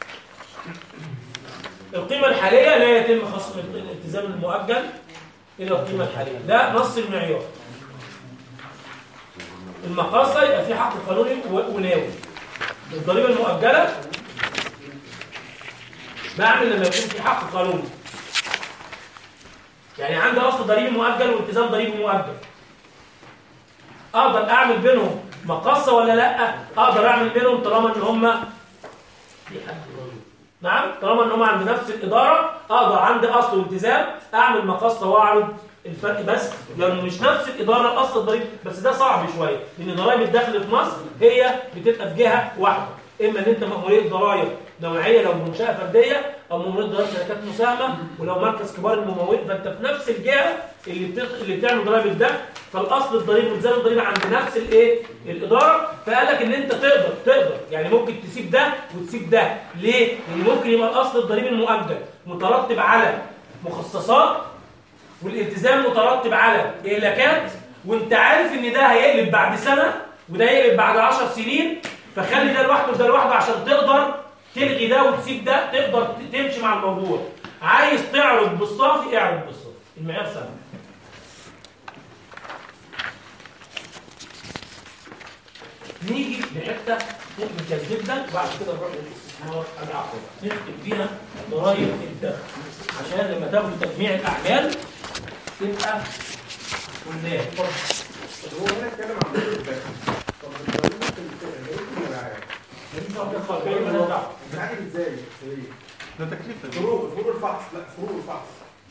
القيمة الحالية لا يتم خصم الالتزام المؤجل إلى القيمة الحالية ده نص المعيار المقاصة يبقى في حق قانوني و- وناوي الضريبة المؤجلة بعمل لما يكون في حق قانوني يعني عندي أصل ضريبي مؤجل والتزام ضريبي مؤجل أقدر أعمل بينهم مقاصة ولا لأ؟ أقدر أعمل بينهم طالما إن هما في حد قانوني نعم طالما ان هم عند نفس الاداره اقدر عندي اصل والتزام اعمل مقصه واعرض الفرق بس لانه مش نفس الاداره الاصل الضريبي بس ده صعب شويه لان ضرائب الدخل في مصر هي بتبقى في جهه واحده اما ان انت مأموريه ضرائب نوعيه لو منشاه فرديه او مأموريه ضرائب شركات مساهمه ولو مركز كبار الممولين فانت في نفس الجهه اللي بتخ... اللي بتعمل ضرائب الدخل فالاصل الضريبي والتزام الضريبي عند نفس الايه الاداره فقال لك ان انت تقدر تقدر يعني ممكن تسيب ده وتسيب ده ليه؟ لان ممكن يبقى الاصل الضريبي المؤجل مترتب على مخصصات والالتزام مترتب على اهلاكات وانت عارف ان ده هيقلب بعد سنه وده هيقلب بعد 10 سنين فخلي ده لوحده وده لوحده عشان تقدر تلغي ده وتسيب ده تقدر ت- تمشي مع الموضوع عايز تعرض بالصافي اعرض بالصافي المعيار سهل نيجي لحته تكنيكال جدا وبعد كده نروح للاستثمار العقاري نكتب فيها ضرائب الدخل عشان لما تاخدوا تجميع الاعمال تبقى قلناها طب هو هنا اتكلم عن ضريبه الدخل طب الضريبه ممكن ممكن المبيعات بتتعامل ازاي؟ ازاي؟ ده تكلفه فروق فروق الفحص لا فروق الفحص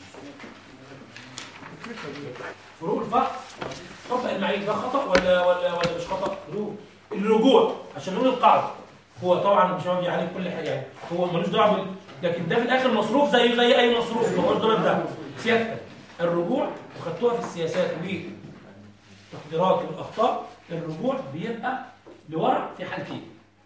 فروق الفحص طبق المعايير ده خطا ولا ولا ولا مش خطا؟ فروق الرجوع عشان نقول القاعده هو طبعا مش مبني عليه كل حاجه يعني هو ملوش دعوه بال- لكن ده في الاخر مصروف زي زي اي مصروف ما هوش ضرب ده سيادتك الرجوع وخدتوها في السياسات والتقديرات والاخطاء الرجوع بيبقى لورا في حالتين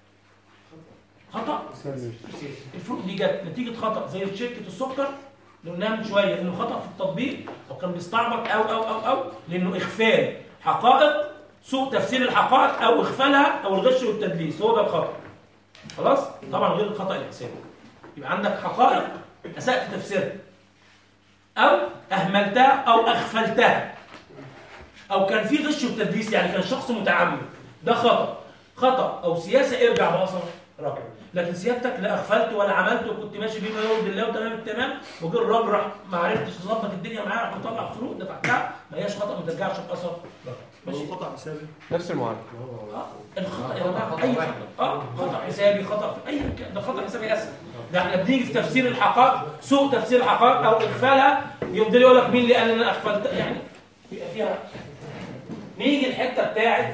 خطا الفروق دي جت نتيجه خطا زي في شركه السكر اللي قلناها من شويه انه خطا في التطبيق او كان بيستعبط او او او او لانه اغفال حقائق سوء تفسير الحقائق او اغفالها او الغش والتدليس هو ده الخطا خلاص طبعا غير الخطا الحسابي يبقى عندك حقائق اسات تفسيرها او اهملتها او اغفلتها او كان في غش وتدليس يعني كان شخص متعمد ده خطا خطا او سياسه ارجع باصلا رجع لكن سيادتك لا اغفلت ولا عملت وكنت ماشي بما يرضي الله وتمام التمام وجه الراجل راح ما عرفتش تظبط الدنيا معاه راح مطلع فلوس دفعتها ما هياش خطا ما ترجعش باثر ماشي قطع حسابي نفس المعادله اه الخطا يا جماعه اي خطا اه خطا حسابي خطا في اي مكان ده خطا حسابي اسهل ده احنا بنيجي في تفسير الحقائق سوء تفسير الحقائق او اغفالها يفضل يقول لك مين اللي قال ان انا اغفلت يعني يبقى فيها نيجي الحته بتاعت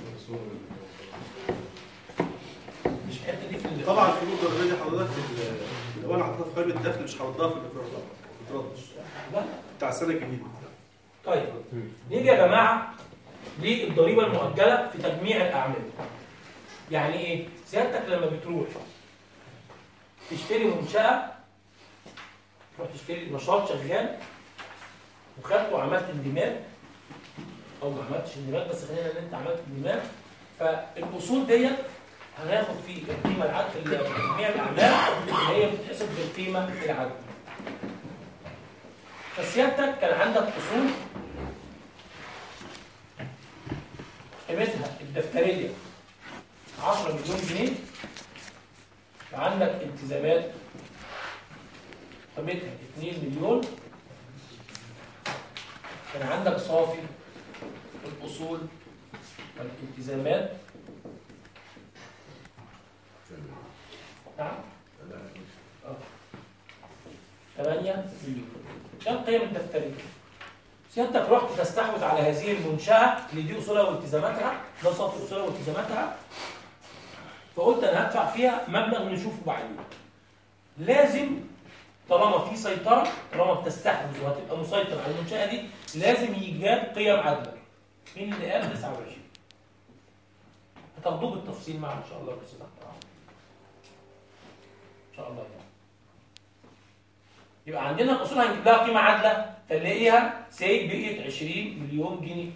مش الحته دي في ال- طبعا الفروق الضريبيه دي حضرتك في ال- لو انا حطيتها في قائمه الدخل مش هردها في الاقرار طبعا ما تردش لا بتاع السنه الجديده طيب نيجي يا جماعه للضريبه المؤجله في تجميع الاعمال يعني ايه سيادتك لما بتروح تشتري منشاه تروح تشتري نشاط شغال وخدت وعملت اندماج او ما عملتش اندماج بس خلينا ان انت عملت اندماج فالاصول ديت هناخد في القيمه العادله في تجميع الاعمال اللي هي بتتحسب بالقيمه العادله فسيادتك كان عندك اصول قيمتها الدفتريه 10 مليون جنيه وعندك التزامات قيمتها 2 مليون كان عندك صافي الاصول والالتزامات نعم آه. 8 مليون ده القيم الدفتريه سيادتك رحت تستحوذ على هذه المنشأة اللي دي أصولها والتزاماتها ده صافي أصولها والتزاماتها فقلت أنا هدفع فيها مبلغ نشوفه بعدين لازم طالما في سيطرة طالما بتستحوذ وهتبقى مسيطر على المنشأة دي لازم يجاب قيم عادلة مين اللي قال 29 هتاخدوه بالتفصيل معنا إن شاء الله بس تحت إن شاء الله يعني. يبقى عندنا الاصول هنجيب لها قيمه عادله فنلاقيها سي بقت 20 مليون جنيه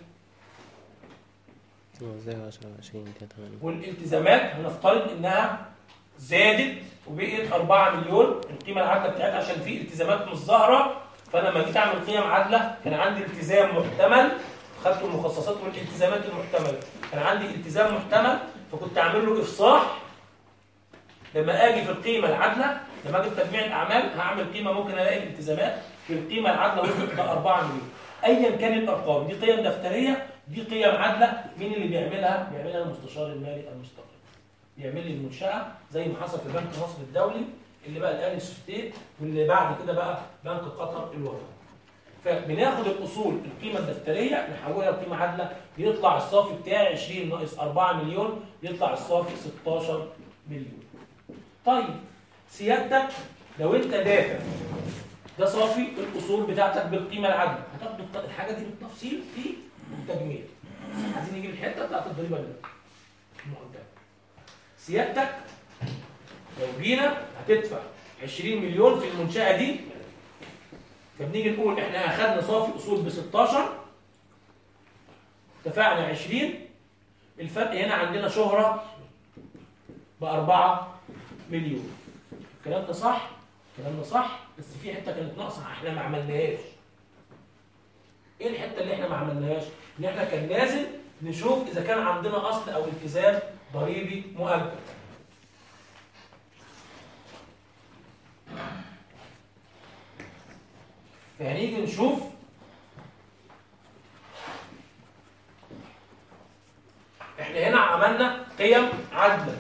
ازاي 10 20 كده والالتزامات هنفترض انها زادت وبقت 4 مليون القيمه العادله بتاعتها عشان في التزامات مش ظاهره فانا لما جيت اعمل قيم عادله كان عندي التزام محتمل خدت المخصصات والالتزامات المحتمله كان عندي التزام محتمل فكنت اعمل له افصاح لما اجي في القيمه العادله لما اجي في تجميع الاعمال هعمل قيمه ممكن الاقي الالتزامات في القيمه العادله وصلت ل 4 مليون ايا كان الارقام دي قيم دفتريه دي قيم عادله مين اللي بيعملها بيعملها المستشار المالي المستقل بيعمل لي المنشاه زي ما حصل في بنك مصر الدولي اللي بقى الان ستيت واللي بعد كده بقى بنك قطر الوطني فبناخد الاصول القيمه الدفتريه نحولها لقيمه عادله بيطلع الصافي بتاعي 20 ناقص 4 مليون يطلع الصافي 16 مليون طيب سيادتك لو انت دافع ده صافي الاصول بتاعتك بالقيمه العادله هتاخد الط- الحاجه دي بالتفصيل في التجميع عايزين نجيب الحته بتاعت الضريبه اللي المقدمه سيادتك لو جينا هتدفع 20 مليون في المنشاه دي فبنيجي نقول احنا اخذنا صافي اصول ب 16 دفعنا 20 الفرق هنا عندنا شهره ب 4 مليون الكلام ده صح الكلام ده صح بس في حته كانت ناقصه احنا ما عملناهاش ايه الحته اللي احنا ما عملناهاش ان احنا كان لازم نشوف اذا كان عندنا اصل او التزام ضريبي مؤجل فهنيجي نشوف احنا هنا عملنا قيم عادله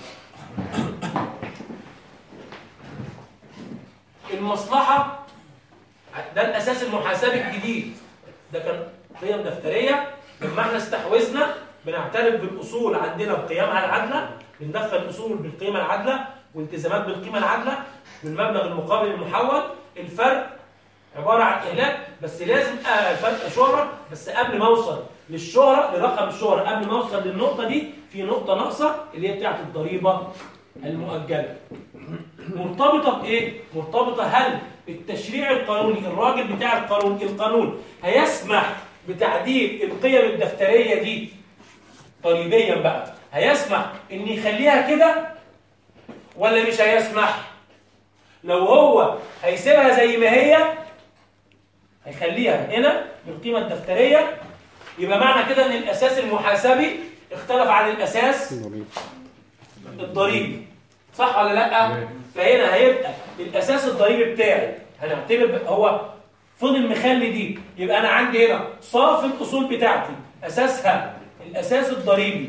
المصلحه ده الاساس المحاسبي الجديد ده كان قيم دفتريه لما احنا استحوذنا بنعترف بالاصول عندنا بقيمها العادله بندخل الاصول بالقيمه العادله والتزامات بالقيمه العادله والمبلغ المقابل المحول الفرق عباره عن اهلاك بس لازم آه الفرق شهره بس قبل ما اوصل للشهره لرقم الشهره قبل ما اوصل للنقطه دي في نقطه ناقصه اللي هي بتاعت الضريبه المؤجله مرتبطه بايه مرتبطه هل التشريع القانوني الراجل بتاع القانون القانون هيسمح بتعديل القيم الدفتريه دي ضريبيا بقى هيسمح ان يخليها كده ولا مش هيسمح لو هو هيسيبها زي ما هي هيخليها هنا بالقيمه الدفتريه يبقى معنى كده ان الاساس المحاسبي اختلف عن الاساس الضريبي صح ولا لا فهنا هيبقى الاساس الضريبي بتاعي هنعتبر هو فضل مخلي دي يبقى انا عندي هنا صافي الاصول بتاعتي اساسها الاساس الضريبي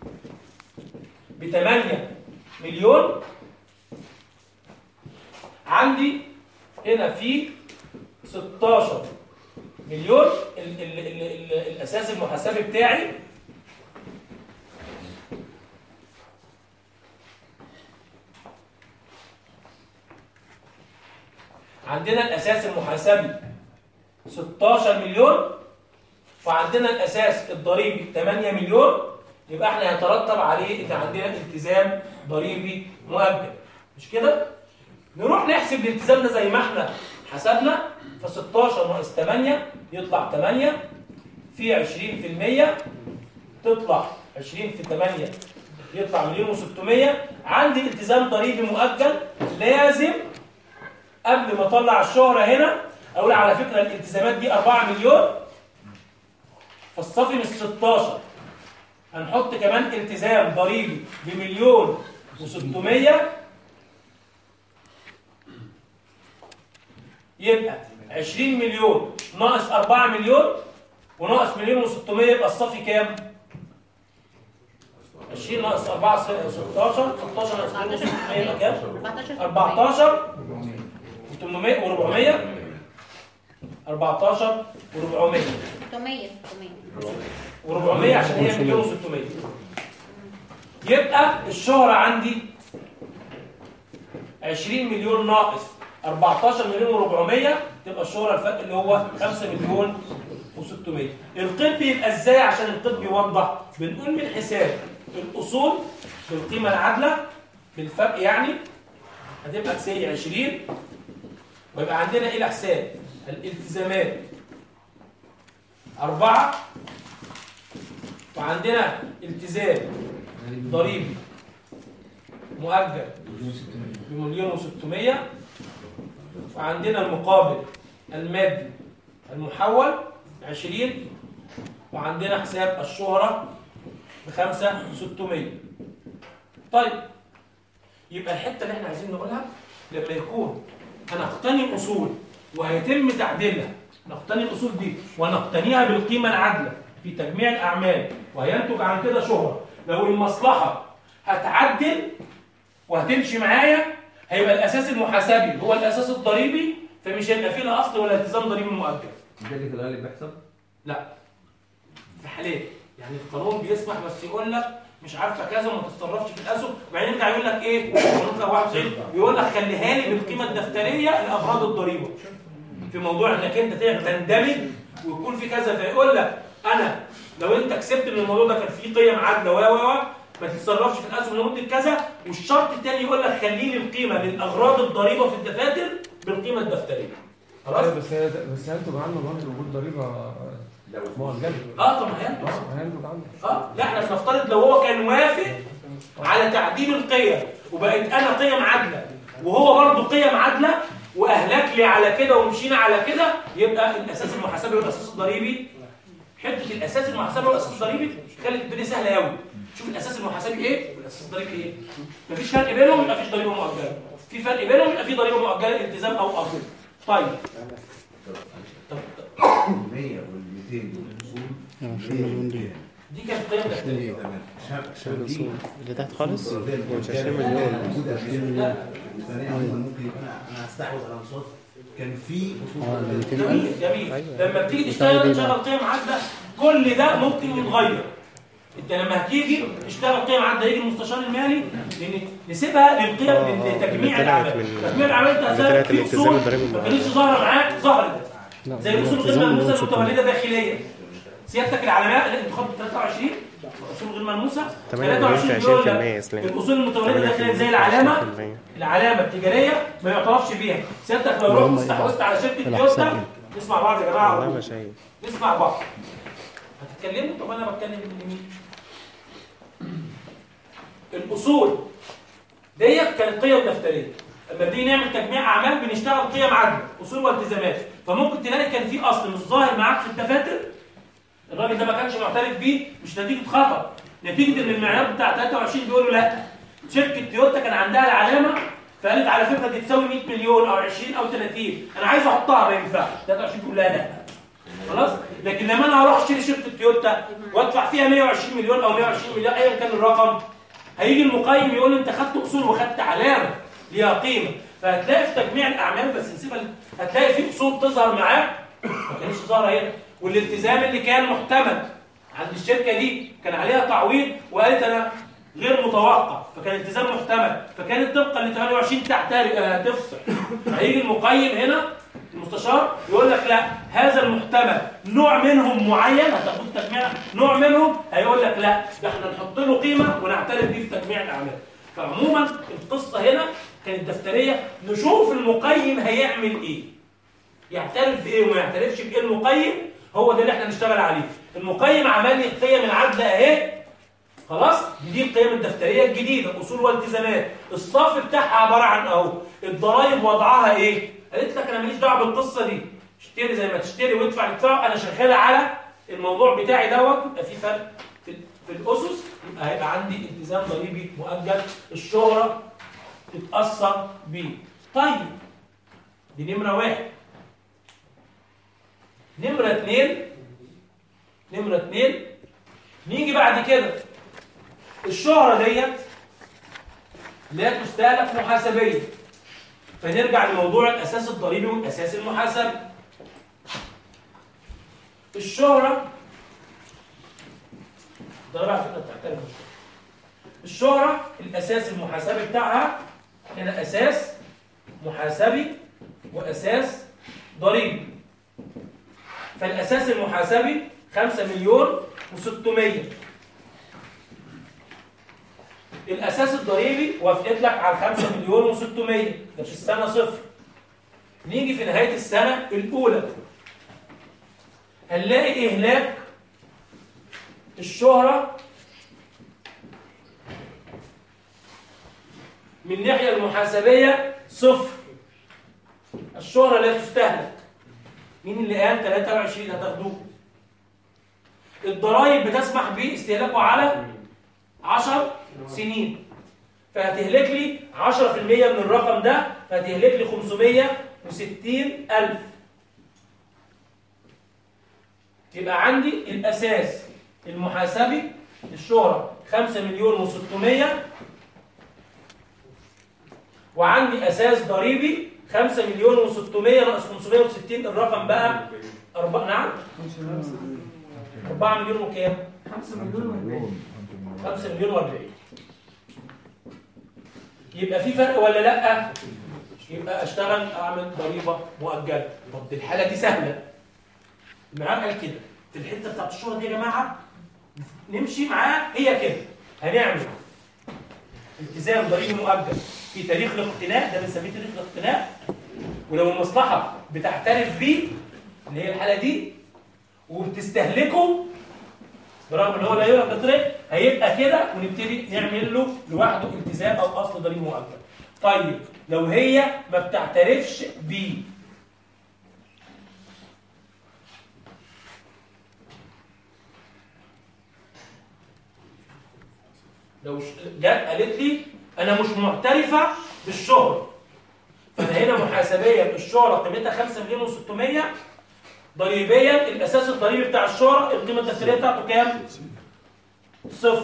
ب 8 مليون عندي هنا في 16 مليون ال ال ال ال الاساس المحاسبي بتاعي عندنا الاساس المحاسبي 16 مليون وعندنا الاساس الضريبي 8 مليون يبقى احنا هيترتب عليه ان عندنا التزام ضريبي مؤجل مش كده نروح نحسب الالتزام ده زي ما احنا حسبنا ف 16 ناقص 8 يطلع 8 في 20% تطلع 20 في 8 يطلع مليون و600 عندي التزام ضريبي مؤجل لازم قبل ما اطلع الشهرة هنا اقول على فكرة الالتزامات دي 4 مليون فالصافي مش 16 هنحط كمان التزام ضريبي بمليون و600 يبقى 20 مليون ناقص 4 مليون وناقص مليون و600 يبقى الصافي كام؟ 20 ناقص 4 16 16 ناقص مليون و600 يبقى كام؟ 14 14 و800 و400 14 و400 600 و400 عشان هي مليون و600 يبقى الشهرة عندي 20 مليون ناقص 14 مليون و400 تبقى الشهرة الفرق اللي هو 5 مليون و600 القيد بيبقى ازاي عشان القيد بيوضح بنقول من حساب الاصول بالقيمة العادلة بالفرق يعني هتبقى سي 20 ويبقى عندنا الى حساب الالتزامات أربعة وعندنا التزام ضريبي مؤجل بمليون وستمية وعندنا المقابل المادي المحول عشرين وعندنا حساب الشهرة بخمسة ستمية طيب يبقى الحتة اللي احنا عايزين نقولها لما يكون هنقتني أصول وهيتم تعديلها نقتني الأصول دي ونقتنيها بالقيمة العادلة في تجميع الأعمال وهينتج عن كده شهرة لو المصلحة هتعدل وهتمشي معايا هيبقى الاساس المحاسبي هو الاساس الضريبي فمش هيبقى فيه لا اصل ولا التزام ضريبي مؤجل ده اللي في الغالب بيحصل في حالات يعني القانون بيسمح بس يقول لك مش عارفه كذا وما تتصرفش في الاسهم وبعدين يرجع يقول لك ايه قانون 91 يقول لك خليها لي بالقيمه الدفتريه لافراد الضريبه في موضوع انك انت تندمج ويكون في كذا فيقول لك انا لو انت كسبت من الموضوع ده كان فيه قيم عادله و و و ما تتصرفش في الاسهم لمده كذا والشرط الثاني يقول لك خلي لي القيمه للاغراض الضريبه في الدفاتر بالقيمه الدفتريه خلاص أيوة، بس هي بس هينتج عنه برضه وجود ضريبه مؤجله اه طب ما هي اه هينتج عنه اه لا احنا بنفترض لو هو كان وافق على تعديل القيم وبقت انا قيم عادله وهو برضه قيم عادله واهلك لي على كده ومشينا على كده يبقى الاساس المحاسبي والاساس الضريبي حته الاساس المحاسبي والاساس الضريبي خلت الدنيا سهله قوي شوف الاساس المحاسبي ايه والاساس الضريبي ايه مفيش فرق بينهم يبقى مفيش ضريبه مؤجله في فرق بينهم يبقى في ضريبه مؤجله التزام او اصل طيب طب 100 وال 200 والاصول 20 مليون دي دي كانت قيم دفتريه تمام عشان الأصول اللي تحت خالص مش 20 مليون. موجود 20 مليون ثانيا ممكن يبقى انا انا هستحوذ على مصادر كان في اه اصول 200 جميل ألف جميل أيوة. لما بتيجي بتاع تشتغل دي تشتغل بقى. قيم عادله كل ده ممكن يتغير انت لما هتيجي تشتغل قيم عادله يجي المستشار المالي لان نسيبها للقيم آه، آه، اللي لتجميع طلعت الاعمال من- تجميع الاعمال انت اللي هتلاقي طلعت في الالتزام اصول الضريبي ما المؤجل. كانتش ظاهره معاك ظهرت لا زي الاصول غير الالتزام ملموسه ملموس المتولده داخليا سيادتك العلامات اللي انت خدت 23 اصول غير ملموسه 28 23 بيقول لك 20% يا اسلام الاصول المتولده داخليا زي العلامه 20%. العلامه التجاريه ما يعترفش بيها سيادتك لو اللي هم رحت استحوذت على شركه الأحسن تويوتا يعني. نسمع بعض يا جماعه والله ما شايف نسمع بعض هتتكلموا طب انا بتكلم من مين الاصول ديت كانت قيم دفتريه لما بنيجي نعمل تجميع اعمال بنشتغل قيم عادله اصول والتزامات فممكن تلاقي كان في اصل مش ظاهر معاك في الدفاتر الراجل ده ما كانش معترف بيه مش نتيجه خطا نتيجه ان المعيار بتاع 23 بيقول له لا شركه تويوتا كان عندها العلامه فقالت على فكره دي تساوي 100 مليون او 20 او 30 انا عايز احطها ما ينفعش 23 تقول لا لا خلاص لكن لما انا هروح اشتري شركه تويوتا وادفع فيها 120 مليون او 120 مليون ايا كان الرقم هيجي المقيم يقول لي انت خدت اصول وخدت علامه ليها قيمه فهتلاقي في تجميع الاعمال بس نسيبها هتلاقي في اصول تظهر معاك ما كانتش ظاهره هنا والالتزام اللي كان محتمل عند الشركه دي كان عليها تعويض وقالت انا غير متوقع فكان التزام محتمل فكانت طبقا ل 28 تحترق آه، تفصل هيجي المقيم هنا المستشار يقول لك لا هذا المحتمل نوع منهم معين هتاخد تجميع نوع منهم هيقول لك لا ده احنا نحط له قيمه ونعترف بيه في تجميع الاعمال فعموما القصه هنا كانت دفتريه نشوف المقيم هيعمل ايه يعترف بايه وما يعترفش بايه المقيم هو ده اللي احنا نشتغل عليه المقيم عمل لي القيم العادله اهي خلاص دي القيم الدفتريه الجديده اصول والتزامات الصافي بتاعها عباره عن اهو الضرايب وضعها ايه قالت لك انا ماليش دعوه بالقصه دي اشتري زي ما تشتري وادفع اللي تدفعه انا شغاله على الموضوع بتاعي دوت يبقى في فرق في, في الاسس يبقى هيبقى عندي التزام ضريبي مؤجل الشهره تتاثر بيه طيب دي نمره واحد نمره اتنين نمره اتنين نيجي بعد كده الشهرة ديت لا تستهلك محاسبيا فنرجع لموضوع الأساس الضريبي والأساس المحاسبي الشهرة الضريبة على فكرة بتعترف الشهرة الأساس المحاسبي بتاعها هنا أساس محاسبي وأساس ضريبي فالأساس المحاسبي 5 مليون و600 الاساس الضريبي وافقت لك على 5 مليون و600 ده في السنه صفر نيجي في نهايه السنه الاولى هنلاقي اهلاك الشهره من الناحيه المحاسبيه صفر الشهره لا تستهلك مين اللي قال 23 هتاخدوه الضرائب بتسمح باستهلاكه على 10 سنين فهتهلك لي 10% من الرقم ده فهتهلك لي 560 ألف يبقى عندي الأساس المحاسبي للشهرة 5 مليون و600 وعندي اساس ضريبي 5 مليون و600 ناقص 560 الرقم بقى أربعة نعم 4 مليون وكام 5 مليون 5 مليون و40 يبقى في فرق ولا لا يبقى اشتغل اعمل ضريبه مؤجله طب دي الحاله دي سهله المعاد قال كده في الحته بتاعت الشهره دي يا جماعه نمشي معاه هي كده هنعمل التزام ضريبي مؤجل في تاريخ الاقتناء ده بنسميه تاريخ الاقتناء ولو المصلحه بتعترف بيه اللي هي الحاله دي وبتستهلكه برغم ان هو لا يعرف الطريق هيبقى كده ونبتدي نعمل له لوحده التزام او اصل ضريبي مؤجل طيب لو هي ما بتعترفش بيه لو ش- جت قالت لي انا مش معترفه بالشهره فانا هنا محاسبيا الشهره قيمتها 5 مليون و600 ضريبيا الاساس الضريبي بتاع الشهره القيمه الدفتريه بتاعته كام؟ صفر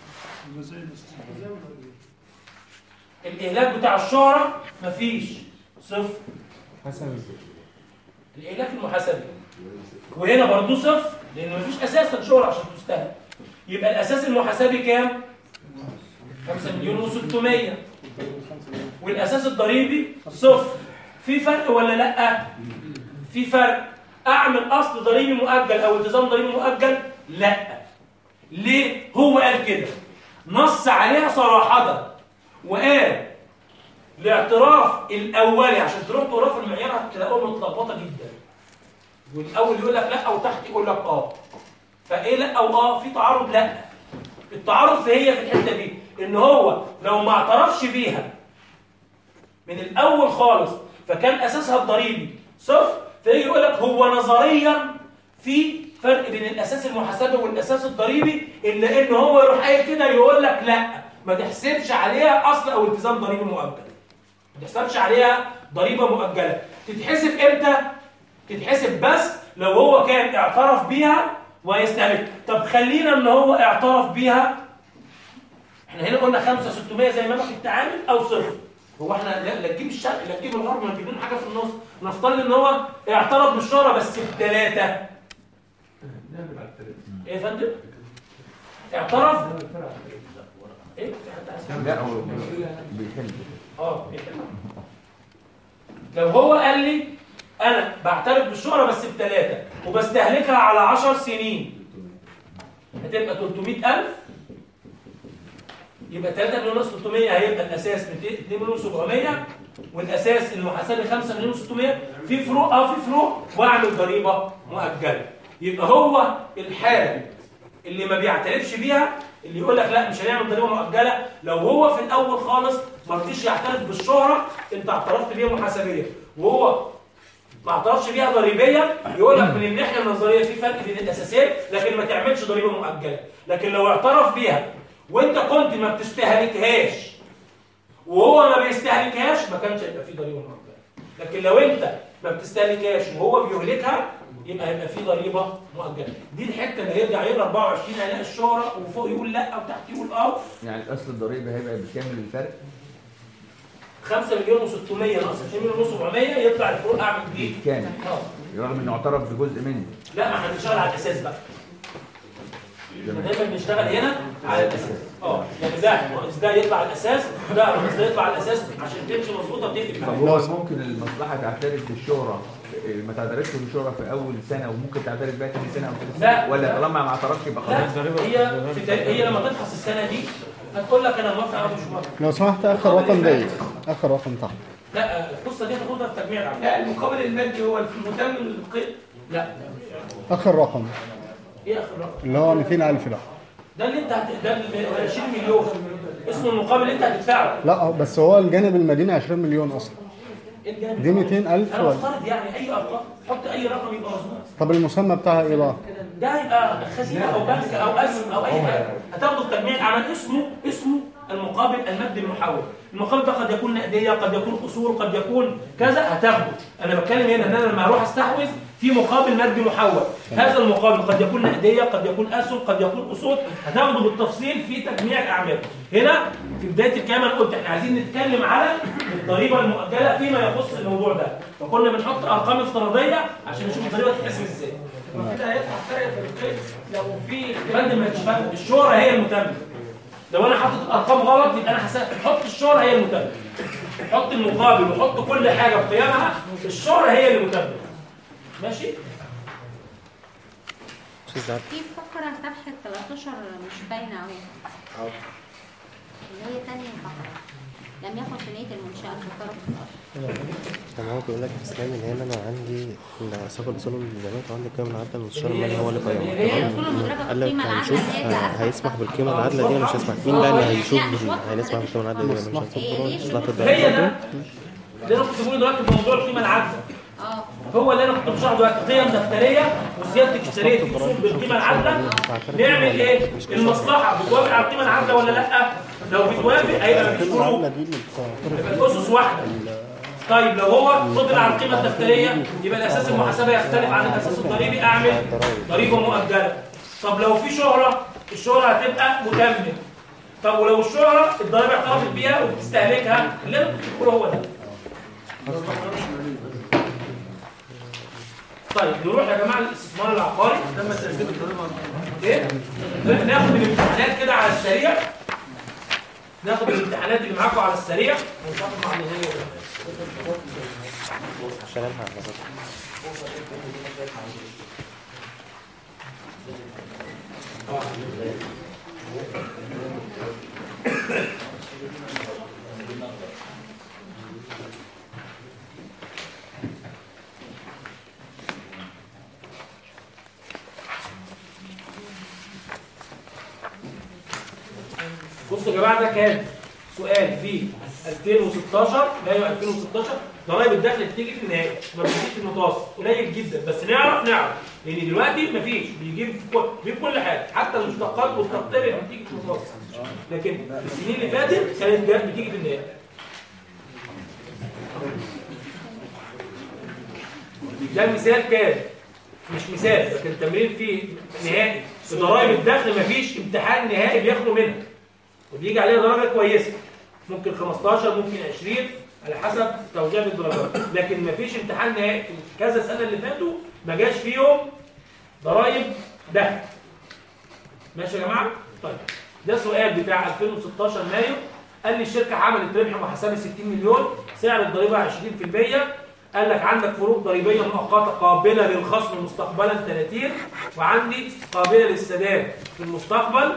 الاهلاك بتاع الشهره مفيش صفر حسن الاهلاك المحاسبي وهنا برضه صفر لان مفيش اساسا شهره عشان تستهلك يبقى الاساس المحاسبي كام 5 مليون و600 والاساس الضريبي صفر في فرق ولا لا في فرق اعمل اصل ضريبي مؤجل او التزام ضريبي مؤجل لا ليه هو قال كده نص عليها صراحه وقال الاعتراف الاولي عشان تروح تقرا في المعيار هتلاقوها متلخبطه جدا والاول يقول لك لا وتحت يقول لك اه فايه لا او اه في تعارض لا التعارض في هي في الحته دي ان هو لو ما اعترفش بيها من الاول خالص فكان اساسها الضريبي صفر فيجي يقول لك هو نظريا في فرق بين الاساس المحاسبي والاساس الضريبي الا ان هو يروح قايل كده يقول لك لا ما تحسبش عليها اصل او التزام ضريبي مؤجل ما تحسبش عليها ضريبه مؤجله تتحسب امتى تتحسب بس لو هو كان اعترف بيها ويستهلك طب خلينا ان هو اعترف بيها احنا هنا قلنا 5 600 زي ما انا في التعامل او صفر هو احنا لا لا تجيب الشرق لا تجيب الغرب ما تجيب لنا حاجه في النص نفترض ان هو اعترف بالشهره بس بثلاثه ايه يا فندم اعترف ايه في حد عايز لا هو بيحل اه بيحل. لو هو قال لي انا بعترف بالشهره بس بثلاثه وبستهلكها على 10 سنين هتبقى 300000 يبقى 3 مليون ناقص 300 هيبقى الاساس 2 مليون 700 والاساس المحاسبي 5 مليون 600 في فروق اه في فروق واعمل ضريبه مؤجله يبقى هو الحاله اللي ما بيعترفش بيها اللي يقول لك لا مش هنعمل ضريبه مؤجله لو هو في الاول خالص ما رضيش يعترف بالشهره انت اعترفت بيها محاسبيا وهو ما اعترفش بيها ضريبيا يقول لك من الناحيه النظريه في فرق بين الاساسين لكن ما تعملش ضريبه مؤجله لكن لو اعترف بيها وانت كنت ما بتستهلكهاش وهو ما بيستهلكهاش ما كانش هيبقى في ضريبه مؤجله لكن لو انت ما بتستهلكهاش وهو بيهلكها يبقى هيبقى في ضريبه مؤجله دي الحته اللي هيرجع يقرا 24 هيلاقي الشهره وفوق يقول لا وتحت يقول اه يعني الاصل الضريبي هيبقى بكامل الفرق 5 مليون و600 ناقص 2 مليون و700 يطلع الفروق اعمل بيه كامل اه رغم انه اعترف بجزء منه لا ما احنا بنشتغل على الاساس بقى احنا دايما بنشتغل هنا على الاساس اه يعني ده ناقص ده يطلع على الاساس ده ناقص ده يطلع على الاساس عشان تمشي مظبوطه بتقلب طب هو ممكن المصلحه تعترف بالشهره ما تعترفش بالشهره في اول سنه وممكن تعترف بيها ثاني سنه او ثالث سنه لا. ولا طالما ما اعترفش يبقى لا خلاص هي في تاريخ- هي لما تفحص السنه دي هتقول لك انا موافق او مش موافق لو سمحت اخر رقم ده اخر رقم تحت لا القصه دي هتاخدها في تجميع العمل لا المقابل المادي هو المتمم للقيد لا اخر رقم ايه اخر رقم اللي هو 200000 ده ده اللي انت هت... ده ال 20 مليون اسمه المقابل اللي انت هتدفعه لا بس هو الجانب المديني 20 مليون اصلا ايه الجانب دي 200000 انا ولا بفترض يعني اي ارقام حط اي رقم يبقى مظبوط طب المسمى بتاعها ايه بقى ده هيبقى خزينه او بنك او اسهم او اي حاجه هتاخده في تجميع الاعمال اسمه اسمه المقابل المادي المحول المقابل ده قد يكون نقديه قد يكون اصول قد يكون كذا هتاخده انا بتكلم هنا ان انا لما اروح استحوذ في مقابل مادي محول هذا المقابل قد يكون نقديه قد يكون اسهم قد يكون اصول هتاخده بالتفصيل في تجميع الاعمال هنا في بدايه الكلام انا قلت احنا عايزين نتكلم على الضريبه المؤجله فيما يخص الموضوع ده فكنا بنحط ارقام افتراضيه عشان نشوف الضريبه تتحسب ازاي كده هيطلع فرق في القيد لو في يا فندم ما تشبه الشهرة هي المتمم لو انا حاطط ارقام غلط يبقى انا حسب حط الشهرة هي المتمم حط المقابل وحط كل حاجة بقيمها الشهرة هي المتمم ماشي في فقرة صفحة 13 مش باينة أوي اللي هي تانية فقرة لم يكن في نية المنشأة الفقرة في الأرض طب هو بيقول لك اسلام ان هنا انا عندي ان سوق الاصول والميزانيات وعندي القيمه العادله المستشار المالي هو اللي قيمها الأصول المدرجة قال لك بالقيمة العادلة هنشوف اللي هي آه، بتاعت- هيسمح بالقيمه العادله دي ولا مش هيسمح مين بقى اللي هيشوف لا، مش واضحة. هيسمح بالقيمه العادله دي ولا مش هيسمح هي دي مصلحه هي الضريبه ده اللي انا كنت بقوله دلوقتي في موضوع القيمة العادلة اه هو اللي انا كنت بشرحه دلوقتي قيم دفتريه وسيادتك اشتريت اصول بالقيمه العادله نعمل ايه؟ المصلحه بتوافق على القيمه العادله ولا لا؟ لو بتوافق هيبقى مفيش القيمه فروق العامله دي اللي بتاع- يبقى الاسس واحده طيب لو هو فضل على القيمه الدفتريه يبقى الاساس المحاسبه يختلف عن الاساس الضريبي اعمل ضريبه مؤجله طب لو في شهره الشهره هتبقى متمم طب ولو الشهره الضريبه اعترفت بيها وبتستهلكها اللي انا كنت بقوله هو ده طيب نروح يا جماعه للاستثمار العقاري لما ترتيب ايه ناخد الامتحانات كده على السريع ناخد الامتحانات اللي معاكم على السريع ونتفق مع النهايه عشان الحق على فكرة. بصوا يا جماعه ده كان سؤال في 2016 مايو 2016 ضرائب الدخل بتيجي في النهايه ما بتجيش في المتوسط قليل جدا بس نعرف نعرف لان دلوقتي مفيش بيجيب في كل بيجيب كل حاجه حتى المشتقات والتقطير بتيجي في المتوسط لكن السنين اللي فاتت كانت جا- بتيجي في النهايه ده مثال كان مش مثال ده كان تمرين فيه نهائي في ضرائب الدخل مفيش امتحان نهائي بياخدوا منها وبيجي عليها درجة كويسة ممكن 15 ممكن 20 على حسب توزيع الدرجات لكن مفيش امتحان نهائي في كذا سنة اللي فاتوا ما جاش فيهم ضرائب دخل ماشي يا جماعة؟ طيب ده سؤال بتاع 2016 مايو قال لي الشركة عملت ربح محاسبي 60 مليون سعر الضريبة 20% قال لك عندك فروق ضريبية مؤقتة قابلة للخصم مستقبلا 30 وعندي قابلة للسداد في المستقبل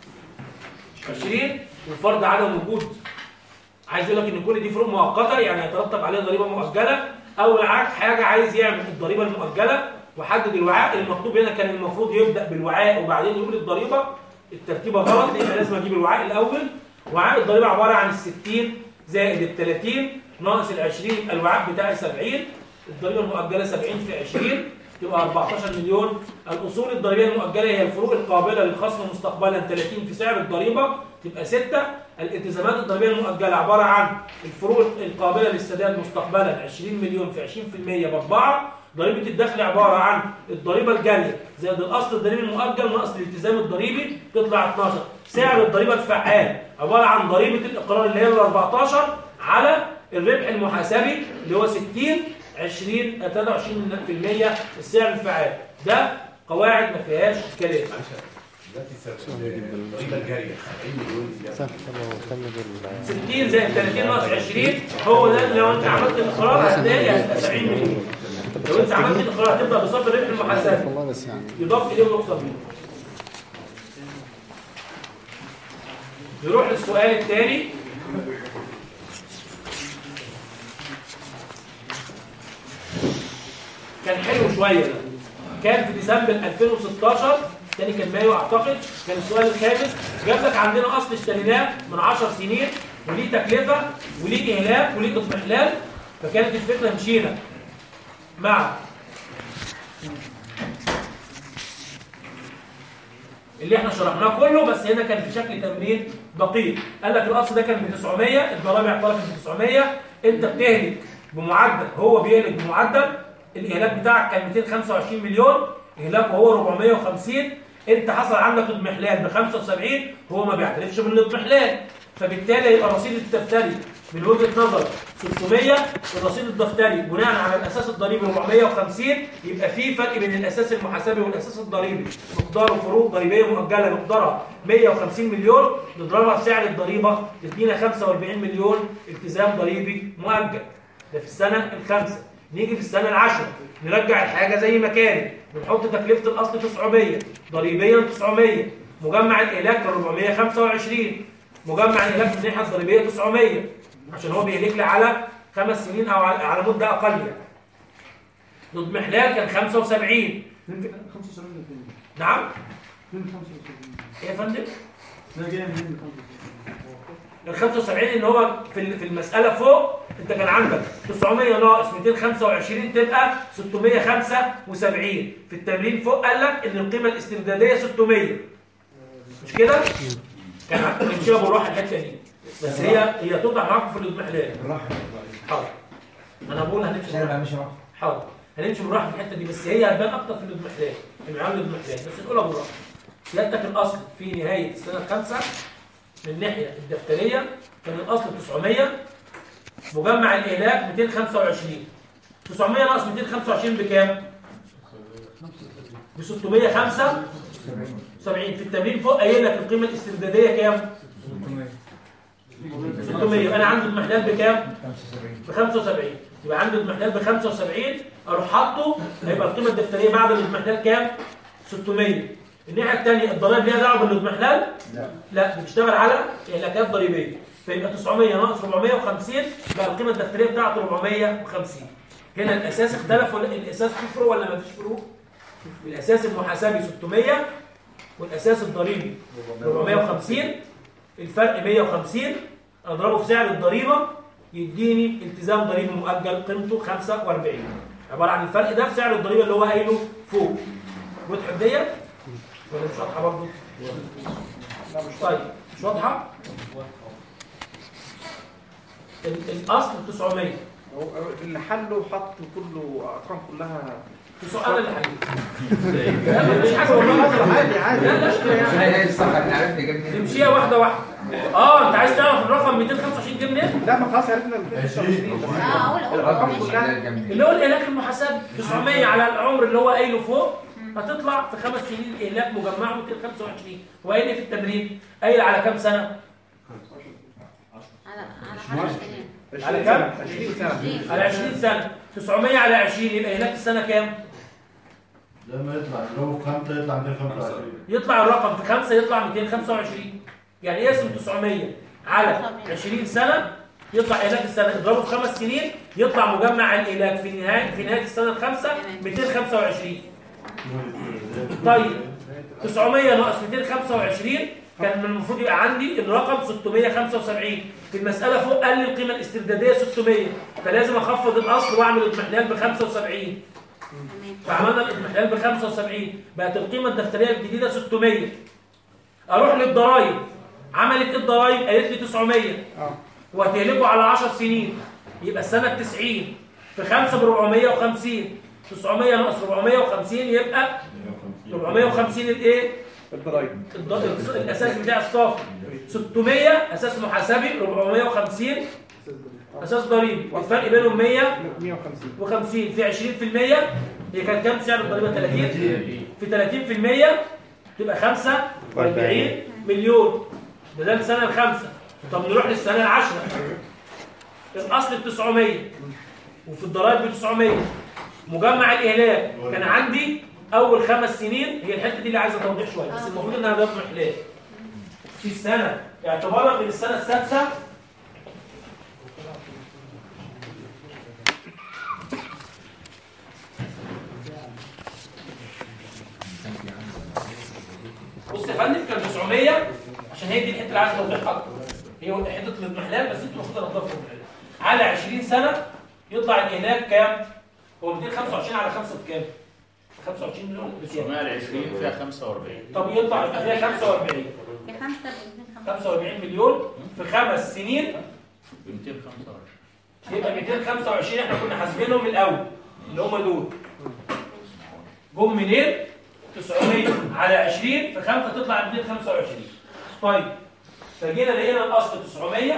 20 والفرض عدم وجود عايز يقول لك ان كل دي فروق مؤقته يعني يترتب عليها ضريبه مؤجله او العكس حاجه عايز يعمل الضريبه المؤجله وحدد الوعاء المطلوب هنا كان المفروض يبدا بالوعاء وبعدين يقول الضريبه الترتيبه غلط لان لازم اجيب الوعاء الاول وعاء الضريبه عباره عن ال 60 زائد ال 30 ناقص ال 20 يبقى الوعاء بتاعي 70 الضريبه المؤجله 70 في 20 تبقى 14 مليون الاصول الضريبيه المؤجله هي الفروق القابله للخصم مستقبلا 30 في سعر الضريبه تبقى 6 الالتزامات الضريبيه المؤجله عباره عن الفروق القابله للسداد مستقبلا 20 مليون في 20% باربعه ضريبه الدخل عباره عن الضريبه الجاريه زائد الاصل الضريبي المؤجل ناقص الالتزام الضريبي تطلع 12 سعر الضريبه الفعال عباره عن ضريبه الاقرار اللي هي ال 14 على الربح المحاسبي اللي هو 60 20 23% السعر الفعال ده قواعد ما فيهاش كلام الضريبه الجاريه 70 مليون صح طبعا مهتم بال 60 زائد 30 ناقص 20 هو ده لو انت عملت الاقرار هتلاقي هتبقى 70 مليون لو انت عملت الاقرار هتبدا بصف الربح المحاسبي والله بس يعني يضاف اليه ونقصد منه نروح للسؤال الثاني كان حلو شويه ده كان في ديسمبر 2016 تاني كان مايو اعتقد كان السؤال الخامس جاب لك عندنا اصل اشتريناه من 10 سنين وليه تكلفه وليه اهلاك وليه اضمحلال فكانت الفكره مشينا مع اللي احنا شرحناه كله بس هنا كان في شكل تمرين دقيق قال لك الاصل ده كان ب 900 الضرائب اعترفت ب 900 انت بتهلك بمعدل هو بيهلك بمعدل الاهلاك بتاعك كان 225 مليون اهلاكه هو 450 انت حصل عندك اضمحلال ب 75 هو ما بيعترفش بالاضمحلال فبالتالي يبقى الرصيد الدفتري من وجهه نظر 600 الرصيد الدفتري بناء على الاساس الضريبي 450 يبقى في فرق بين الاساس المحاسبي والاساس الضريبي مقداره فروق ضريبيه مؤجله مقدارها 150 مليون نضربها في سعر الضريبه تدينا 45 مليون التزام ضريبي مؤجل ده في السنه الخامسه نيجي في السنه العاشره نرجع الحاجه زي ما كانت بنحط تكلفه الاصل 900 ضريبيا 900 مجمع الاهلاك كان 425 مجمع الاهلاك من الناحيه الضريبيه 900 عشان هو بيهلك لي على خمس سنين او على على مده اقل يعني الاضمحلال كان 75 نعم ايه يا فندم ال 75 ان هو في ال- في المساله فوق انت كان عندك 900 ناقص 225 تبقى 675 في التمرين فوق قال لك ان القيمه الاسترداديه 600 مش كده؟ كان هنمشيها بالراحه الحته دي بس هي هي توضح معاكم في الاضمحلال حاضر انا بقول هنمشي بالراحه حاضر هنمشي بالراحه في الحته دي بس هي هتبان اكتر في الاضمحلال في معامل الاضمحلال بس نقولها بالراحه سيادتك الاصل في نهايه السنه الخامسه من الناحيه الدفتريه كان الاصل 900 مجمع الاهلاك 225 900 ناقص 225 بكام؟ ب 675 في التمرين فوق قايل لك القيمه الاسترداديه كام؟ 600 انا عندي المحلال بكام؟ ب 75 يبقى عندي المحلال ب 75 اروح حاطه هيبقى القيمه الدفتريه بعد الاضمحلال كام؟ 600 الناحيه الثانيه الضرائب ليها دعوه بالاضمحلال؟ لا لا بتشتغل على اهلاكات ضريبيه فيبقى 900 ناقص 450 بقى القيمه الدفتريه بتاعته 450 هنا الاساس اختلف ولا الاساس فيه فروق ولا ما فيش فروق؟ الاساس المحاسبي 600 والاساس الضريبي 450 الفرق 150 اضربه في سعر الضريبه يديني التزام ضريبي مؤجل قيمته 45 عباره عن الفرق ده في سعر الضريبه اللي هو قايله فوق وضحت ديت ولا مش واضحه برضه؟ طيب مش واضحه؟ ال- الاصل 900 هو اللي حله حط كله ارقام كلها تسعة انا اللي حليت لا مفيش حاجه والله عادي عادي لا لا مش مشكلة يعني. هي الصح احنا عرفنا جبنا نمشيها واحده واحده اه انت عايز تعرف الرقم 225 جنيه منين؟ لا ما خلاص عرفنا ال 225 بس اه اقول اقول الارقام ماشي. كلها اللي هو الاهلاك المحاسبي 900 على العمر اللي هو قايله فوق هتطلع في خمس سنين الاهلاك مجمعه 225 هو قايل ايه في التمرين؟ قايل على كام سنه؟ على على 10 سنين على كام؟ 20 سنة على 20 سنه 900 على 20 يبقى اهلاك السنه كام؟ لما يطلع لو في خمسة يطلع 225 يطلع الرقم في خمسة يطلع 225 يعني يقسم 900 على 20 سنة يطلع إهلاك السنة اضربه في خمس سنين يطلع مجمع الإهلاك في نهاية في نهاية السنة الخامسة 225 طيب 900 ناقص 225 كان من المفروض يبقى عندي الرقم 675 في المسألة فوق قال لي القيمة الاستردادية 600 فلازم أخفض الأصل وأعمل الاضمحلال ب 75 تمام فعملنا الاضمحلال ب 75 بقت القيمه الدفتريه الجديده 600 اروح للضرايب عملت ايه الضرايب قالت لي 900 اه وهتهلكوا على 10 سنين يبقى السنه 90 في 5 ب 450 900 ناقص 450 يبقى 450 الايه الضرايب الض- الاساس بتاع الصافي 600 اساس محاسبي 450 اساس ضريبي الفرق بينهم 100 150 و50 في 20% هي كان كام سعر الضريبه 30 في 30% تبقى 45 مليون ده ده السنه الخامسه طب نروح للسنه العاشره الاصل ب 900 وفي الضرائب ب 900 مجمع الاهلاك كان عندي اول خمس سنين هي الحته دي اللي عايزه توضيح شويه بس المفروض انها ضرب محلال في السنه اعتبارا من السنه السادسه بص يا فندم كان 900 عشان هي دي الحته اللي عايز توضيحها اكتر هي حته الاضمحلال بس انتوا المفروض تنضفوا الاضمحلال على 20 سنه يطلع الاهلاك كام؟ هو 225 على 5 بكام؟ 25 مليون بزياده 920 فيها 45 طب يطلع يبقى فيها 45 في خمسة بإذن 45 مليون في خمس سنين ب 225 يبقى 225 احنا كنا حاسبينهم من الاول اللي هم دول جم منين 900 على 20 في 5 تطلع 225 طيب فجينا لقينا الاصل 900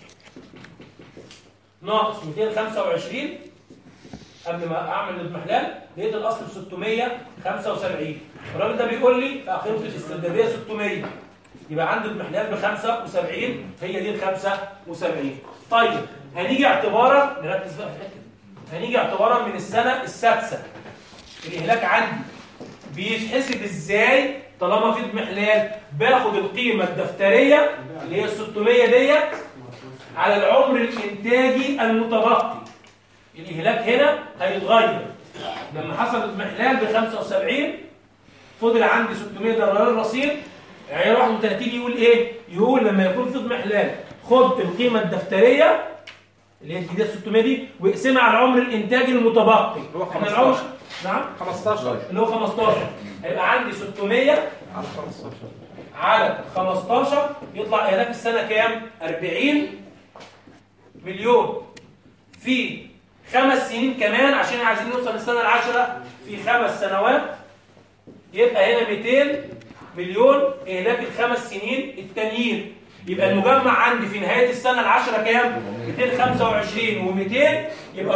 ناقص 225 قبل ما اعمل الاضمحلال لقيت الاصل ب 675 الراجل ده بيقول لي في قيمه الاسترداديه 600 يبقى عندي الاضمحلال ب 75 هي دي ال 75 طيب هنيجي اعتبارا نركز بقى في الحته دي هنيجي اعتبارا من السنه السادسه الاهلاك عندي بيتحسب ازاي طالما في اضمحلال باخد القيمه الدفتريه اللي هي ال 600 ديت على العمر الانتاجي المتبقي الاهلاك هنا هيتغير لما حصل اضمحلال ب 75 فضل عندي 600 ده غير الرصيد عيار 31 يقول ايه يقول لما يكون في اضمحلال خد القيمه الدفتريه اللي هي الجديده 600 دي واقسمها على العمر الانتاجي المتبقي هو احنا 15. العمر نعم 15 اللي هو 15 هيبقى عندي 600 على 15 على 15 يطلع اهلاك السنه كام 40 مليون في خمس سنين كمان عشان عايزين نوصل للسنه العاشره في خمس سنوات يبقى هنا 200 مليون اهلاك الخمس سنين التانيين يبقى المجمع عندي في نهايه السنه العاشره كام 225 و200 يبقى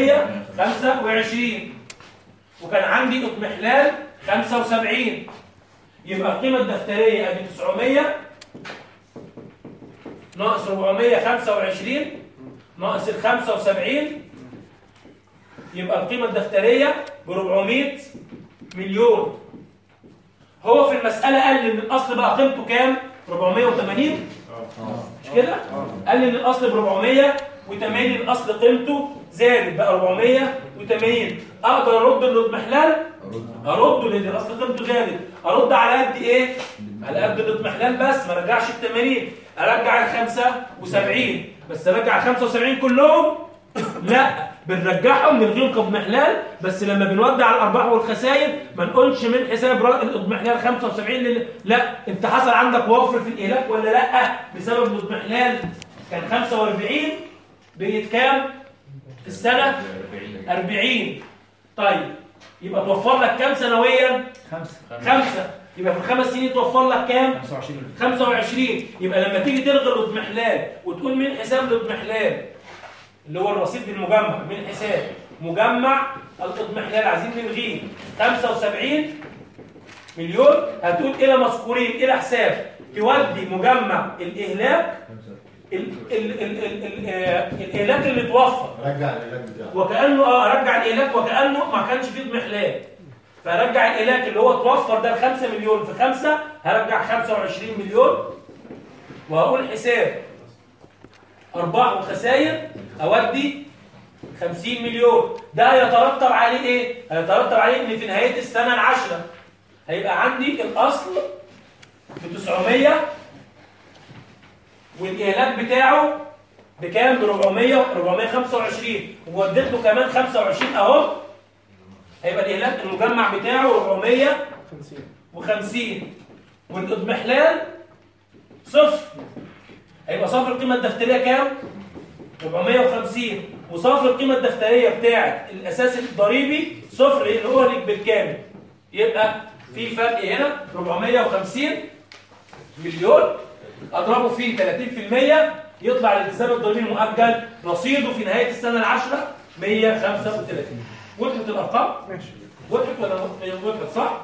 425 وكان عندي اضمحلال 75 يبقى القيمه الدفتريه ادي 900 ناقص 425 ناقص ال 75 يبقى القيمه الدفتريه ب 400 مليون هو في المساله قال لي ان الاصل بقى قيمته كام 480 مش كده قال لي ان الاصل ب 480 الاصل قيمته زادت بقى 480 اقدر ارد الاضمحلال ارده لان الاصل قيمته زادت ارد على قد ايه على قد الاضمحلال بس ما ارجعش ال 80 ارجع ال 75 بس ارجع ال 75 كلهم لا بنرجعهم نلغيهم كاضمحلال بس لما بنودع الارباح والخسائر ما نقولش من حساب را- الاضمحلال 75 لل... لا انت حصل عندك وفر في الاهلاك ولا لا بسبب الاضمحلال كان 45 بقت كام في السنه 40 طيب يبقى توفر لك كام سنويا خمسة خمسة يبقى في الخمس سنين توفر لك كام 25 25 يبقى لما تيجي تلغي الاضمحلال وتقول من حساب الاضمحلال اللي هو الرصيد بالمجمع من حساب مجمع الاضمحلال عايزين نلغيه 75 مليون هتقول الى مذكورين الى حساب تودي مجمع الاهلاك ال ال ال ال ال آه، الاهلاك اللي توفر رجع العلاج بتاعه وكانه اه ارجع الاهلاك وكانه ما كانش فيه اضمحلال فرجع الاهلاك اللي هو توفر ده ب 5 مليون في 5 هرجع 25 مليون وهقول حساب ارباح وخسائر اودي 50 مليون ده هيترتب عليه ايه هيترتب عليه ان في نهايه السنه العاشره هيبقى عندي الاصل ب 900 والاهلاك بتاعه بكام ب 400 425 ووديت له كمان 25 اهو هيبقى الاهلاك المجمع بتاعه 450 والاضمحلال صفر هيبقى صافي القيمه الدفتريه كام 450 وصافي القيمه الدفتريه بتاعه الاساس الضريبي صفر لان هو ليك بالكامل يبقى في فرق هنا 450 مليون اضربه فيه 30% يطلع الالتزام الضريبي المؤجل رصيده في نهايه السنه العاشره 135 وضحت الارقام ماشي وضحت ولا وضحت صح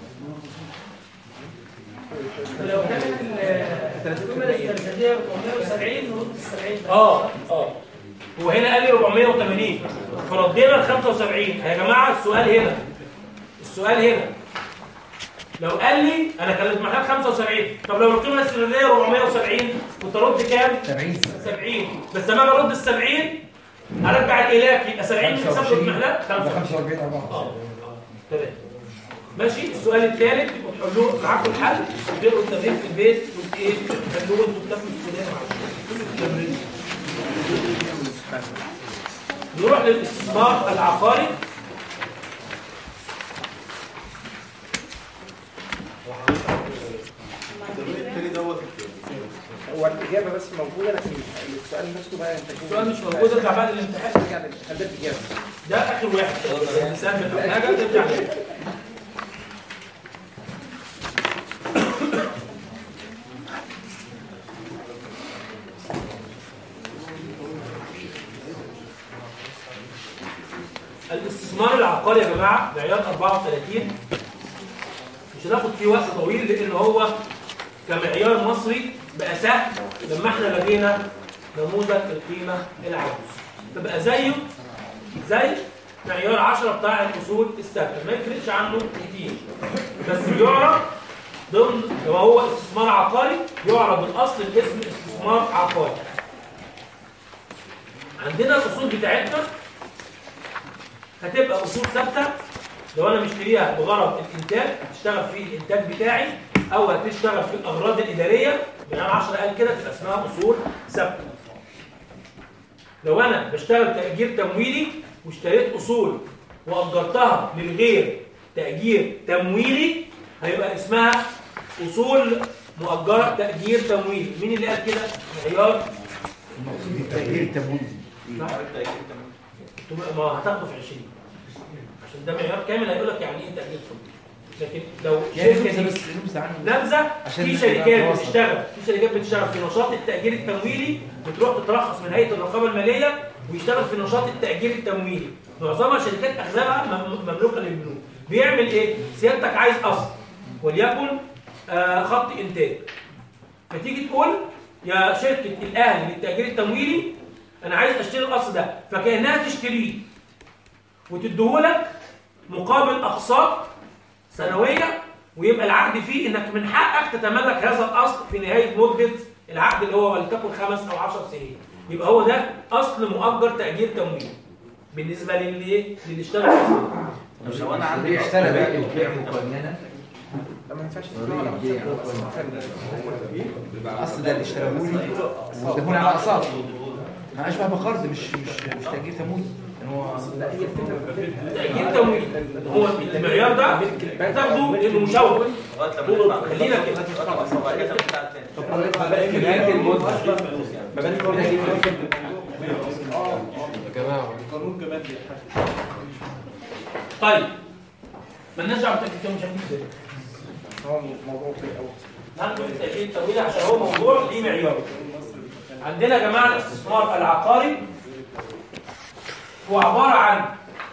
لو كانت القيمه الاستراتيجيه 470 نرد ال 70 اه اه هو هنا قال لي 480 فردينا ال 75 يا جماعه السؤال هنا السؤال هنا لو قال لي انا كانت محتاج 75 طب لو القيمه الاستراتيجيه 470 كنت ارد كام 70 70 بس لما اجي ارد ال 70 ارجع الالاف يبقى 70 من حساب 25. الاضمحلال 45 اه 4 تمام ماشي السؤال الثالث يبقوا تحلوه معاكم الحل وتقروا التمرين في البيت وت- ايه تحلوه انتوا بتاكلوا السودان التمرين نروح للاستثمار العقاري الاجابه بس موجوده لكن السؤال نفسه بقى انت السؤال مش موجود ارجع بعد الامتحان ارجع للامتحان ده الاجابه ده اخر واحد الانسان بتاع حاجه ترجع له الاستثمار العقاري يا جماعه معيار 34 مش هناخد فيه وقت طويل لان هو كمعيار مصري بقى سهل لما احنا لقينا نموذج القيمه العجوز فبقى زيه زي معيار 10 بتاع الاصول الثابته ما يفرقش عنه كتير بس بيعرف ضمن لو هو استثمار عقاري يعرف بالاصل الاسم استثمار عقاري عندنا الاصول بتاعتنا هتبقى اصول ثابته لو انا مشتريها بغرض الانتاج هتشتغل في الانتاج بتاعي او هتشتغل في الاغراض الاداريه بناء 10 قال كده تبقى اسمها اصول ثابته لو انا بشتغل تاجير تمويلي واشتريت اصول واجرتها للغير تاجير تمويلي هيبقى اسمها اصول مؤجره تاجير تمويلي مين اللي قال كده معيار تأجير تمويل انتوا ما هتاخده في 20 عشان ده معيار كامل هيقول لك يعني ايه تاجير تمويلي لكن لو يعني شركه نبذة دي بس نبذة عنه نبذه عشان في نبقى شركات نتواصل. بتشتغل في شركات بتشتغل في نشاط التأجير التمويلي بتروح تترخص من هيئة الرقابة المالية ويشتغل في نشاط التأجير التمويلي معظمها شركات أغلبها مم- مملوكة للبنوك بيعمل إيه؟ سيادتك عايز أصل وليكن آه خط إنتاج فتيجي تقول يا شركة الأهلي للتأجير التمويلي أنا عايز أشتري الأصل ده فكأنها تشتريه وتديهولك مقابل أقساط سنوية ويبقى العقد فيه انك من حقك تتملك هذا الاصل في نهايه مده العقد اللي هو ولتكن خمس او 10 سنين يبقى هو ده اصل مؤجر تاجير تمويل بالنسبه للي للي اشتغل في السوق. مش لو انا عندي اشترى بقى البيع مقننه ده ما ينفعش الاصل ده اللي اشتراه لي ودهون على اقساط انا اشبه بقرض مش مش مش تاجير تمويل يعني هو تاجير تمويل هو المعيار ده تاخده انه مشوه خلينا كده نهايه المده القانون كمان بيتحدد طيب ما نرجع بالتاكيد مش هنجيب ده هو موضوع في الاول ناخد التأكيد التمويلي عشان هو موضوع ليه معيار عندنا يا جماعة الاستثمار العقاري هو عبارة عن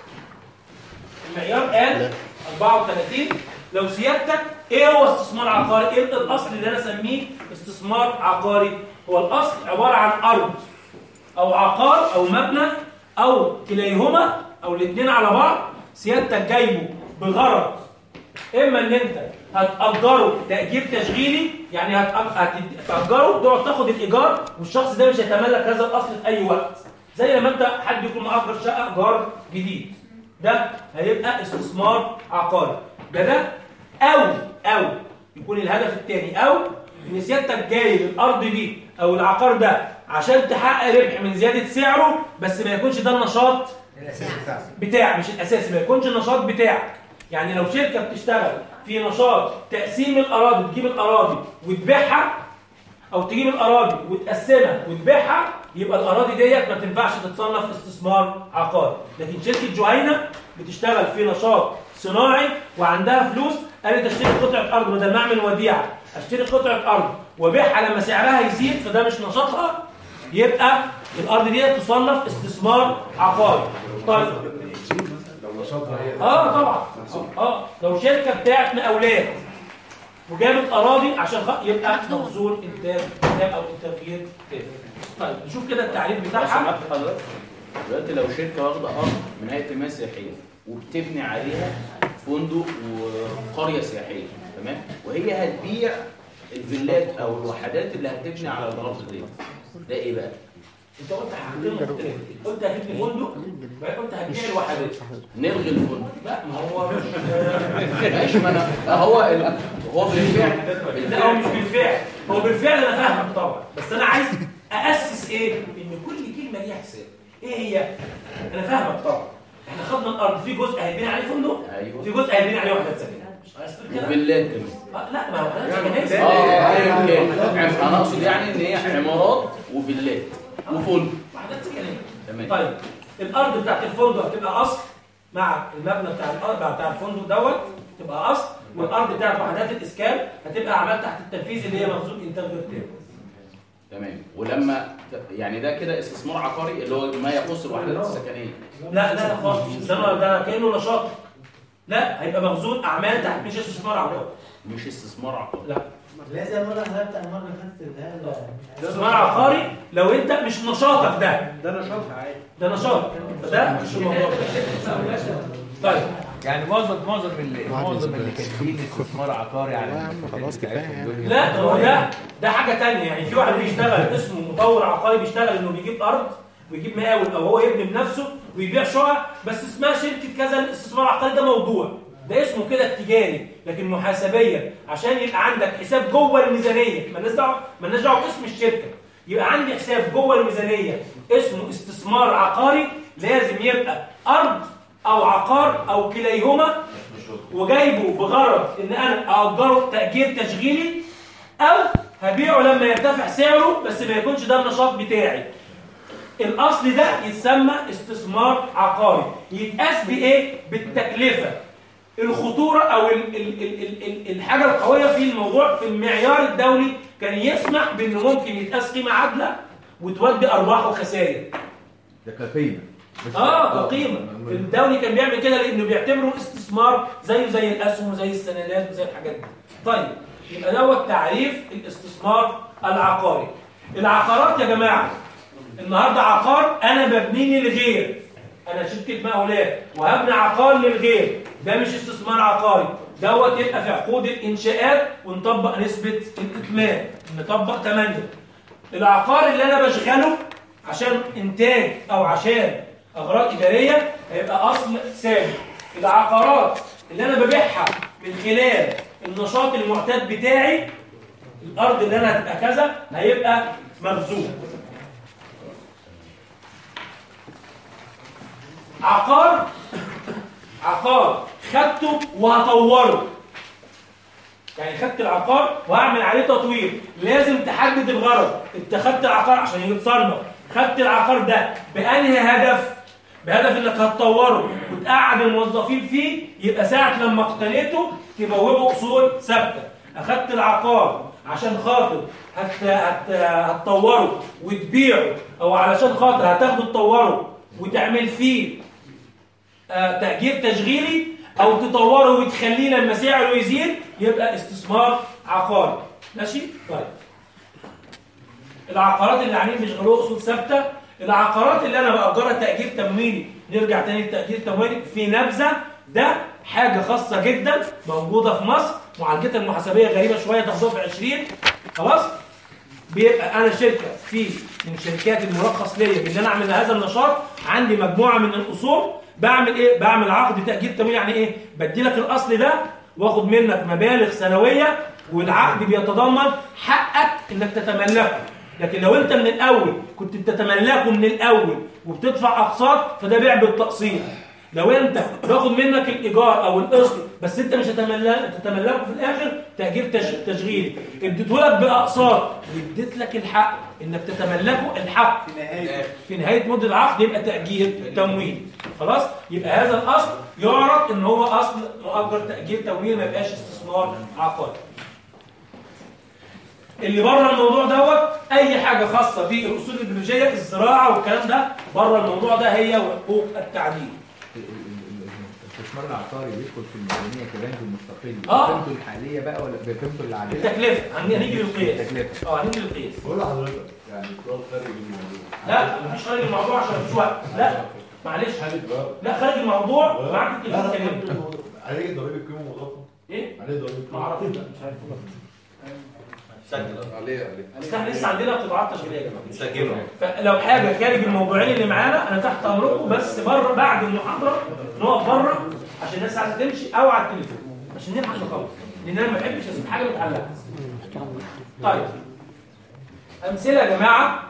المعيار قال 34 لو سيادتك ايه هو استثمار عقاري؟ ايه الاصل اللي انا اسميه استثمار عقاري؟ هو الاصل عبارة عن ارض او عقار او مبنى او كليهما او الاثنين على بعض سيادتك جايبه بغرض اما ان انت هتأجره تأجير تشغيلي يعني هتأج- هتأجره تقعد تاخد الإيجار والشخص ده مش هيتملك هذا الأصل في أي وقت زي لما أنت حد يكون مأجر شقة إيجار جديد ده هيبقى استثمار عقاري ده ده أو أو يكون الهدف الثاني أو إن سيادتك جايب الأرض دي أو العقار ده عشان تحقق ربح من زيادة سعره بس ما يكونش ده النشاط بتاعك مش الاساسي ما يكونش النشاط بتاعك يعني لو شركه بتشتغل في نشاط تقسيم الاراضي تجيب الاراضي وتبيعها او تجيب الاراضي وتقسمها وتبيعها يبقى الاراضي ديت ما تنفعش تتصنف استثمار عقاري لكن شركه جهينه بتشتغل في نشاط صناعي وعندها فلوس قالت اشتري قطعه ارض بدل ما اعمل وديعه اشتري قطعه ارض وابيعها لما سعرها يزيد فده مش نشاطها يبقى الارض دي تصنف استثمار عقاري طيب لو نشاطها هي اه طبعا اه لو شركه بتاعت مقاولات وجابت اراضي عشان خ... يبقى مخزون انتاج انتاج او تغيير تاني طيب نشوف كده التعريف بتاعها سمعت حضرتك دلوقتي لو شركه واخده ارض من هيئه المياه السياحيه وبتبني عليها فندق وقريه سياحيه تمام وهي هتبيع الفيلات او الوحدات اللي هتبني على الارض دي ده ايه بقى؟ انت قلت حاجتين مختلفين قلت هتبني فندق بعدين قلت هتبيع الوحدات نلغي الفندق لا ما هو مش ماشي ما انا هو ال- هو بالفعل لا هو مش بالفعل هو بالفعل انا فاهمك طبعا بس انا عايز اسس ايه ان كل كلمه ليها حساب ايه هي انا فاهمك طبعا احنا خدنا الارض في جزء هيبني عليه فندق ايوه في جزء هيبني عليه وحدات سكنيه عايز تقول كده؟ وفيلات كمان آه، لا ما هو ده سكنية. اه ايا كان انا اقصد يعني ان هي عمارات وفيلات وفندق وحدات سكنية تمام طيب الارض بتاعت الفندق هتبقى اصل مع المبنى بتاع الارض بتاع الفندق دوت تبقى اصل والارض بتاعت وحدات الاسكان هتبقى اعمال تحت التنفيذ اللي هي مخزون انتاج غير تام تمام ولما ت- يعني ده كده استثمار عقاري اللي هو ما يخص الوحدات السكنيه لا لا لا خالص ده ده كانه نشاط لا هيبقى مخزون اعمال تحت مش استثمار عقاري مش استثمار عقاري لا لا زي المره اللي بتاع المره اللي فاتت ده استثمار عقاري لو انت مش نشاطك ده ده نشاط عادي ده نشاط فده مش الموضوع طيب يعني معظم معظم اللي معظم اللي كاتبين استثمار عقاري على لا يا عم خلاص كفايه يعني لا هو ده ده حاجه تانية يعني في واحد بيشتغل اسمه مطور عقاري بيشتغل انه بيجيب ارض ويجيب مقاول او هو يبني بنفسه ويبيع شقق بس اسمها شركه كذا الاستثمار العقاري ده موضوع ده اسمه كده التجاري لكن محاسبيا عشان يبقى عندك حساب جوه الميزانيه مالناش دعوه مالناش دعوه باسم الشركه يبقى عندي حساب جوه الميزانيه اسمه استثمار عقاري لازم يبقى ارض او عقار او كليهما وجايبه بغرض ان انا اجره تاجير تشغيلي او هبيعه لما يرتفع سعره بس ما يكونش ده النشاط بتاعي الاصل ده يتسمى استثمار عقاري يتقاس بايه بالتكلفه الخطوره او ال ال ال ال ال الحاجه القويه في الموضوع في المعيار الدولي كان يسمح بانه ممكن يتقاس قيمه عادله وتودي ارباح وخسائر ده كقيمه بس- اه كقيمه الدولي كان بيعمل كده لانه بيعتبره استثمار زيه زي الاسهم وزي السندات وزي الحاجات دي طيب يبقى دوت تعريف الاستثمار العقاري العقارات يا جماعه النهارده عقار انا ببنيه للغير انا شركه مقاولات وهبني عقار للغير ده مش استثمار عقاري دوت يبقى في عقود الانشاءات ونطبق نسبه الاتمام نطبق 8 العقار اللي انا بشغله عشان انتاج او عشان اغراض اداريه هيبقى اصل ثابت العقارات اللي انا ببيعها من خلال النشاط المعتاد بتاعي الارض اللي انا هتبقى كذا هيبقى مخزون عقار عقار خدته وهطوره يعني خدت العقار وهعمل عليه تطوير لازم تحدد الغرض انت خدت العقار عشان يتصنف خدت العقار ده بانهي هدف بهدف انك هتطوره وتقعد الموظفين فيه يبقى ساعه لما اقتنيته تبوبه اصول ثابته اخدت العقار عشان خاطر هت... هت... هتطوره وتبيعه او علشان خاطر هتاخده تطوره وتعمل فيه آه، تأجير تشغيلي أو تطوره وتخليه لما سعره يزيد يبقى استثمار عقاري ماشي؟ طيب العقارات اللي عاملين بيشغلوها أصول ثابتة العقارات اللي أنا بأجرها تأجير تمويلي نرجع تاني للتأجير التمويلي في نبذة ده حاجة خاصة جدا موجودة في مصر معالجتها المحاسبية غريبة شوية تاخدوها في 20 خلاص بيبقى انا شركه في من شركات المرخص ليا بان انا اعمل هذا النشاط عندي مجموعه من الاصول بعمل ايه بعمل عقد تاجير تمويل يعني ايه بدي لك الاصل ده واخد منك مبالغ سنويه والعقد بيتضمن حقك انك تتملكه لكن لو انت من الاول كنت بتتملكه من الاول وبتدفع اقساط فده بيع بالتقسيط لو انت باخد منك الايجار او القسط بس انت مش هتملك تتملكه في الاخر تاجير تش- تشغيلي اديته لك باقساط واديت لك الحق انك تتملكه الحق في نهايه في نهايه مده العقد يبقى تاجير تمويل خلاص يبقى هذا الاصل يعرف ان هو اصل مؤجر تاجير تمويل ما يبقاش استثمار عقاري اللي بره الموضوع دوت اي حاجه خاصه بالاصول البيولوجيه الزراعه والكلام ده بره الموضوع ده هي وحقوق التعديل ال- ال- ال- الاستثمار العقاري بيدخل في الميزانيه كبنك مستقل آه. بقيمته الحاليه بقى ولا بقيمته العاديه؟ التكلفه هن- هنيجي للقياس التكلفه اه هنيجي للقياس بقول لحضرتك يعني السؤال خارج الموضوع لا مفيش خارج الموضوع عشان مفيش وقت لا معلش لا خارج الموضوع معاك التليفون لا، لا، كلمني عليه ضريبه قيمه مضافه ايه عليه ضريبه ما قيمه اعرفش مش عارف سجل عليه عليه بس احنا لسه عندنا قطاعات تشغيليه يا جماعه سجله فلو حاجه خارج الموضوعين اللي معانا انا تحت امركم بس بره بعد المحاضره نقف بره عشان الناس عايزه تمشي او على التليفون عشان نلحق نخلص لان انا ما بحبش اسيب حاجه متعلقه طيب امثله يا جماعه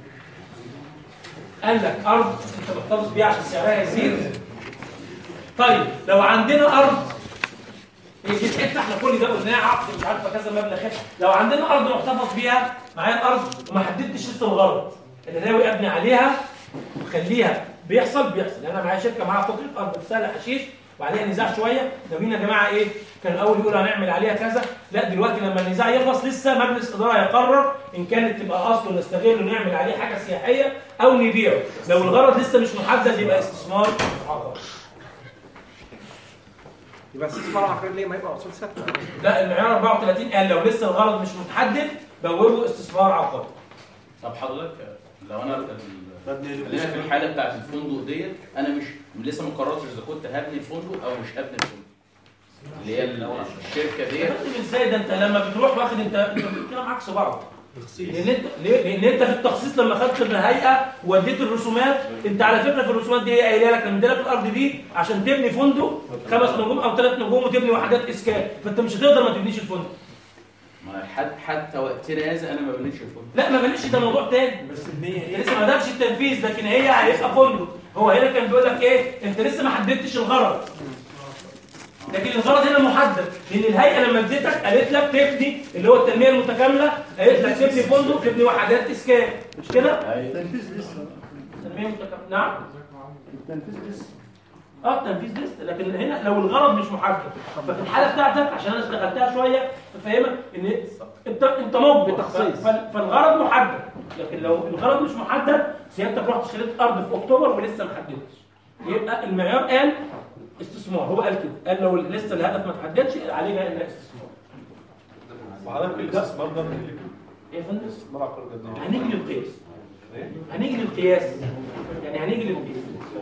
قال لك ارض انت محتفظ بيها عشان سعرها يزيد طيب لو عندنا ارض هي دي الحته احنا كل ده قلناها عقد مش عارفه كذا مبلغ كذا لو عندنا ارض محتفظ بيها معايا الارض وما حددتش لسه الغرض اللي ناوي ابني عليها وخليها بيحصل بيحصل يعني انا معايا شركه معاها قطعه ارض في سهل حشيش وعليها نزاع شويه ناويين يا جماعه ايه كان الاول يقول هنعمل عليها كذا لا دلوقتي لما النزاع يخلص لسه مجلس اداره يقرر ان كانت تبقى اصله نستغله نعمل عليه حاجه سياحيه او نبيعه لو الغرض لسه مش محدد يبقى استثمار عقاري يبقى استثمار عقاري ليه ما يبقى اصول ثابته لا المعيار 34 قال لو لسه الغرض مش متحدد بوابه استثمار عقاري طب حضرتك لو انا ال- خلينا في الحاله بتاعت الفندق ديت انا مش لسه ما قررتش اذا كنت هبني الفندق او مش هبني الفندق اللي هي ال- الشركه ديت فهمت ازاي ده انت لما بتروح واخد انت انت بتتكلم عكس بعض لان انت ليه؟ لان انت في التخصيص لما خدت الهيئه واديت الرسومات انت على فكره في الرسومات دي هي قايله لك انا مديلك الارض دي عشان تبني فندق خمس نجوم او ثلاث نجوم وتبني وحدات اسكان فانت مش هتقدر ما تبنيش الفندق ما حد حتى وقتنا هذا انا ما بنيتش الفندق لا ما بلاش ده موضوع تاني بس النيه لسه ما بداتش التنفيذ لكن هي هيبقى فندق هو هنا كان بيقول لك ايه انت لسه ما حددتش الغرض لكن الغرض هنا محدد لان الهيئه لما اديتك قالت لك تبني اللي هو التنميه المتكامله قالت لك تبني فندق تبني وحدات اسكان مش كده؟ التنفيذ لسه تنميه متكامله نعم التنفيذ لسه اه التنفيذ لسه لكن هنا لو الغرض مش محدد ففي الحاله بتاعتك عشان انا اشتغلتها شويه فاهمك ان انت انت مجبر بتخصيص. ف- فالغرض محدد لكن لو الغرض مش محدد سيادتك رحت اشتريت ارض في اكتوبر ولسه ما حددتش يبقى المعيار قال استثمار هو قال كده قال لو لسه الهدف ما تحددش علينا ان استثمار وحضرتك الاستثمار ده من ايه يا فندم الاستثمار عقاري ده منين؟ هنيجي للقياس هنيجي للقياس يعني هنيجي للقياس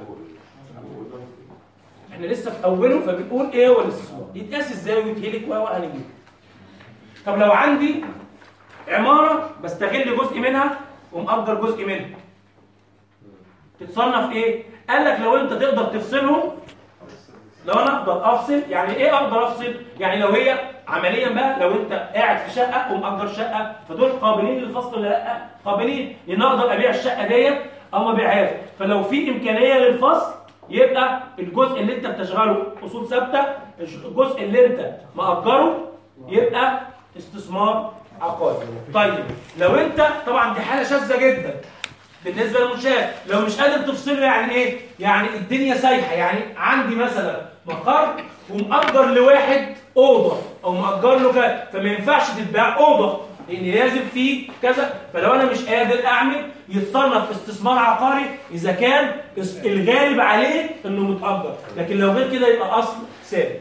احنا لسه في اوله فبنقول ايه هو الاستثمار يتقاس ازاي ويتهلك و هنيجي طب لو عندي عماره بستغل جزء منها ومأجر جزء منها تتصنف ايه قال لك لو انت تقدر تفصلهم لو انا اقدر افصل يعني ايه اقدر افصل يعني لو هي عمليا بقى لو انت قاعد في شقه ومأجر شقه فدول قابلين للفصل ولا لا قابلين لان اقدر ابيع الشقه ديت او ما ابيعهاش فلو في امكانيه للفصل يبقى الجزء اللي انت بتشغله اصول ثابته الجزء اللي انت مأجره يبقى استثمار عقاري طيب لو انت طبعا دي حاله شاذه جدا بالنسبه للمنشاه لو مش قادر تفصله يعني ايه يعني الدنيا سايحه يعني عندي مثلا مقر ومأجر لواحد اوضه او مأجر له كذا فما ينفعش تتباع اوضه لان لازم في كذا فلو انا مش قادر اعمل يتصنف استثمار عقاري اذا كان اس- الغالب عليه انه متأجر لكن لو غير كده يبقى اصل ثابت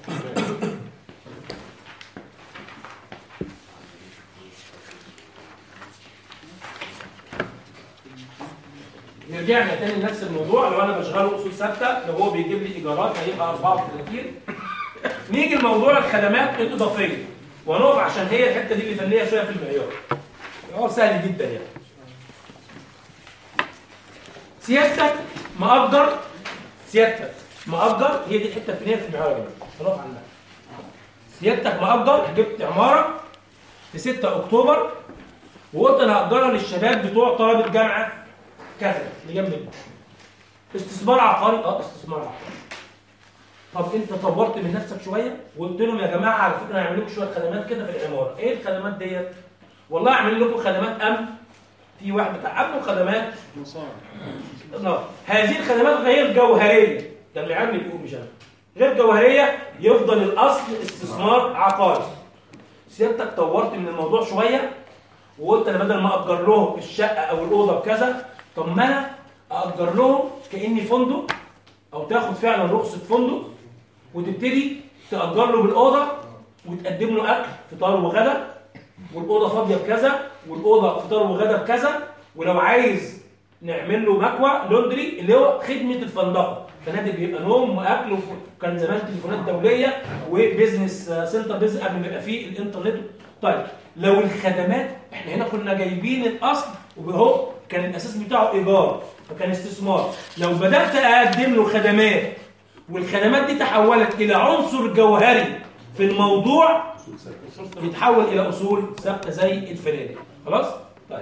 نرجع تاني لنفس الموضوع لو انا بشغله اصول ثابته لو هو بيجيب لي ايجارات هيبقى 34 نيجي لموضوع الخدمات الاضافيه ونقف عشان هي الحته دي اللي فنيه شويه في المعيار هو سهل جدا يعني سيادتك مأجر سيادتك مأجر هي دي الحته الفنيه في المعيار يعني هنقف عندها سيادتك مأجر جبت عماره في 6 اكتوبر وقلت انا هأجرها للشباب بتوع طلبه جامعه كذا اللي جنب منه استثمار عقاري اه استثمار عقاري طب انت طورت من نفسك شويه وقلت لهم يا جماعه على فكره هنعمل لكم شويه خدمات كده في العماره ايه الخدمات ديت والله اعمل لكم خدمات امن في واحد بتاع امن وخدمات نعم هذه الخدمات غير جوهريه ده اللي عامل بيقول مش انا غير جوهريه يفضل الاصل استثمار عقاري سيادتك طورت من الموضوع شويه وقلت انا بدل ما اجر لهم الشقه او الاوضه بكذا طب ما انا اجر لهم كاني فندق او تاخد فعلا رخصه فندق وتبتدي تاجر له بالاوضه وتقدم له اكل فطار وغدا والاوضه فاضيه بكذا والاوضه فطار وغدا بكذا ولو عايز نعمل له مكوى لوندري اللي هو خدمه الفندقه فنادق بيبقى نوم واكل وف- وكان زمان تليفونات دوليه وبيزنس آه، سنتر بيزنس قبل ما يبقى فيه الانترنت طيب لو الخدمات احنا هنا كنا جايبين الاصل وهو كان الاساس بتاعه ايجار فكان استثمار لو بدات اقدم له خدمات والخدمات دي تحولت الى عنصر جوهري في الموضوع يتحول الى اصول ثابته زي الفنادق خلاص طيب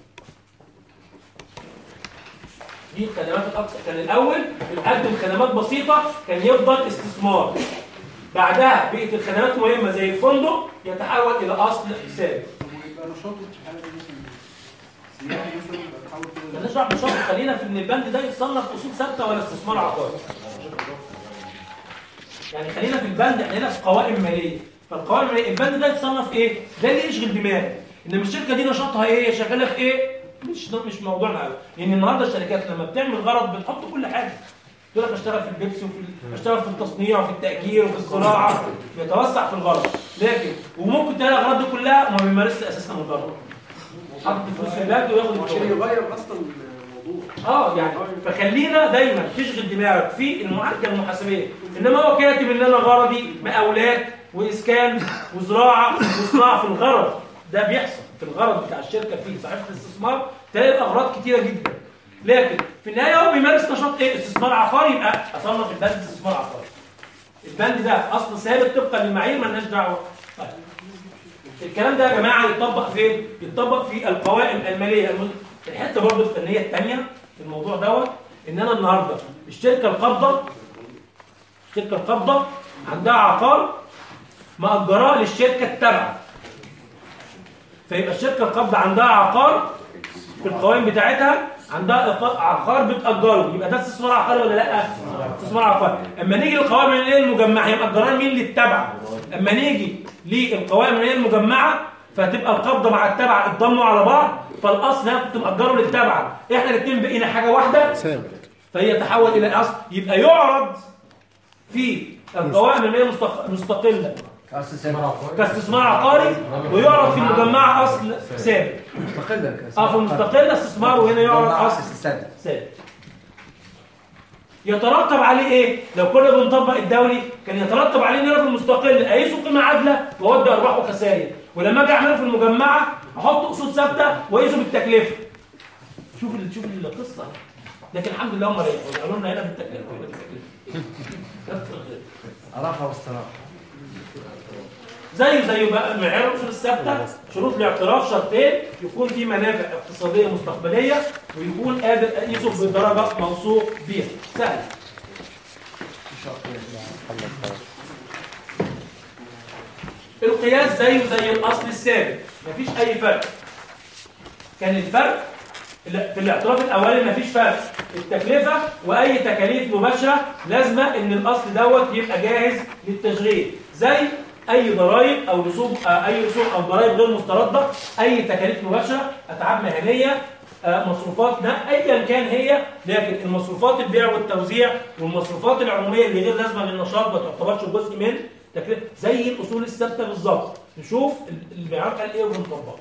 دي الخدمات الاكثر كان الاول بنقدم خدمات بسيطه كان يفضل استثمار بعدها بقيه الخدمات المهمه زي الفندق يتحول الى اصل ثابت ويبقى نشاطه في الحاله دي مثلا سياحي مثلا يبقى تحول كده مالناش دعوه بالشرط خلينا في ان البند ده يتصنف اصول ثابته ولا استثمار عقاري يعني خلينا في البند احنا هنا في قوائم ماليه فالقوائم الماليه البند ده يتصنف ايه ده اللي يشغل دماغي انما الشركه دي نشاطها ايه شغاله في ايه مش مش موضوعنا قوي لان النهارده الشركات لما بتعمل غرض بتحط كل حاجه تقول لك اشتغل في اللبس وفي ال- اشتغل في التصنيع وفي التاجير وفي الزراعه بيتوسع في الغرض لكن وممكن تلاقي الاغراض دي كلها وما بيمارسش اساسا الغرض حط فلوس في البنك وياخد عشان الشغل. يغير اصلا الموضوع اه يعني فخلينا دايما تشغل دماغك في المعالجه المحاسبيه انما هو كاتب ان انا غرضي مقاولات واسكان وزراعه وصناعه في الغرض ده بيحصل في الغرض بتاع الشركه في صحيفه الاستثمار تلاقي اغراض كتيره جدا لكن في النهايه هو بيمارس نشاط ايه استثمار عقاري يبقى اصنف البند استثمار عقاري البند ده اصل ثابت طبقا للمعايير مالناش دعوه طيب. الكلام ده يا جماعه يتطبق فين يتطبق في القوائم الماليه الم- الحته برضه الفنيه الثانيه في الموضوع دوت ان انا النهارده الشركه القابضه الشركه القابضه عندها عقار مأجراه للشركه التابعه فيبقى الشركه القابضه عندها عقار في القوائم بتاعتها عندها إق- عقار بتأجره يبقى ده استثمار عقاري ولا لا؟ استثمار عقاري اما نيجي للقوائم الماليه المجمعه هي مأجراه مين للتابعه اما نيجي للقوائم الماليه المجمعه فتبقى القبضه مع التابعه اتضموا على بعض فالاصل انها كنت مأجره للتابعه احنا الاثنين بقينا حاجه واحده ثابت فهي تحول الى اصل يبقى يعرض في القوائم الماليه المستق- المستقله كاستثمار عقاري ويعرض في المجمعه اصل ثابت مستقلة اه في المستقله استثمار وهنا يعرض اصل ثابت ثابت يترتب عليه ايه لو كنا بنطبق الدولي كان يترتب عليه ان انا في المستقل اقيسه قيمه عادله واودي ارباح وخسائر ولما اجي اعمله في المجمعه احط اصول ثابته واقيسه بالتكلفه شوف ال- شوف القصه لكن الحمد لله هم ريحوا قالوا لنا هنا بالتكلفه أراحة واستراحة زيه زي بقى معيار الاصول الثابته شروط الاعتراف شرطين يكون في منافع اقتصاديه مستقبليه ويكون قادر اقيسه بدرجه موثوق بيها سهل القياس زيه زي الاصل الثابت مفيش اي فرق كان الفرق لا، في الاعتراف الاولي مفيش فرق التكلفه واي تكاليف مباشره لازمه ان الاصل دوت يبقى جاهز للتشغيل زي اي ضرائب او رسوم آه، اي رسوم او ضرائب غير مسترده اي تكاليف مباشره اتعاب مهنيه آه، مصروفات نا ايا كان هي لكن المصروفات البيع والتوزيع والمصروفات العموميه اللي غير لازمه للنشاط ما تعتبرش جزء من تكلفه زي الاصول الثابته بالظبط نشوف ال- المعيار قال ايه ونطبقه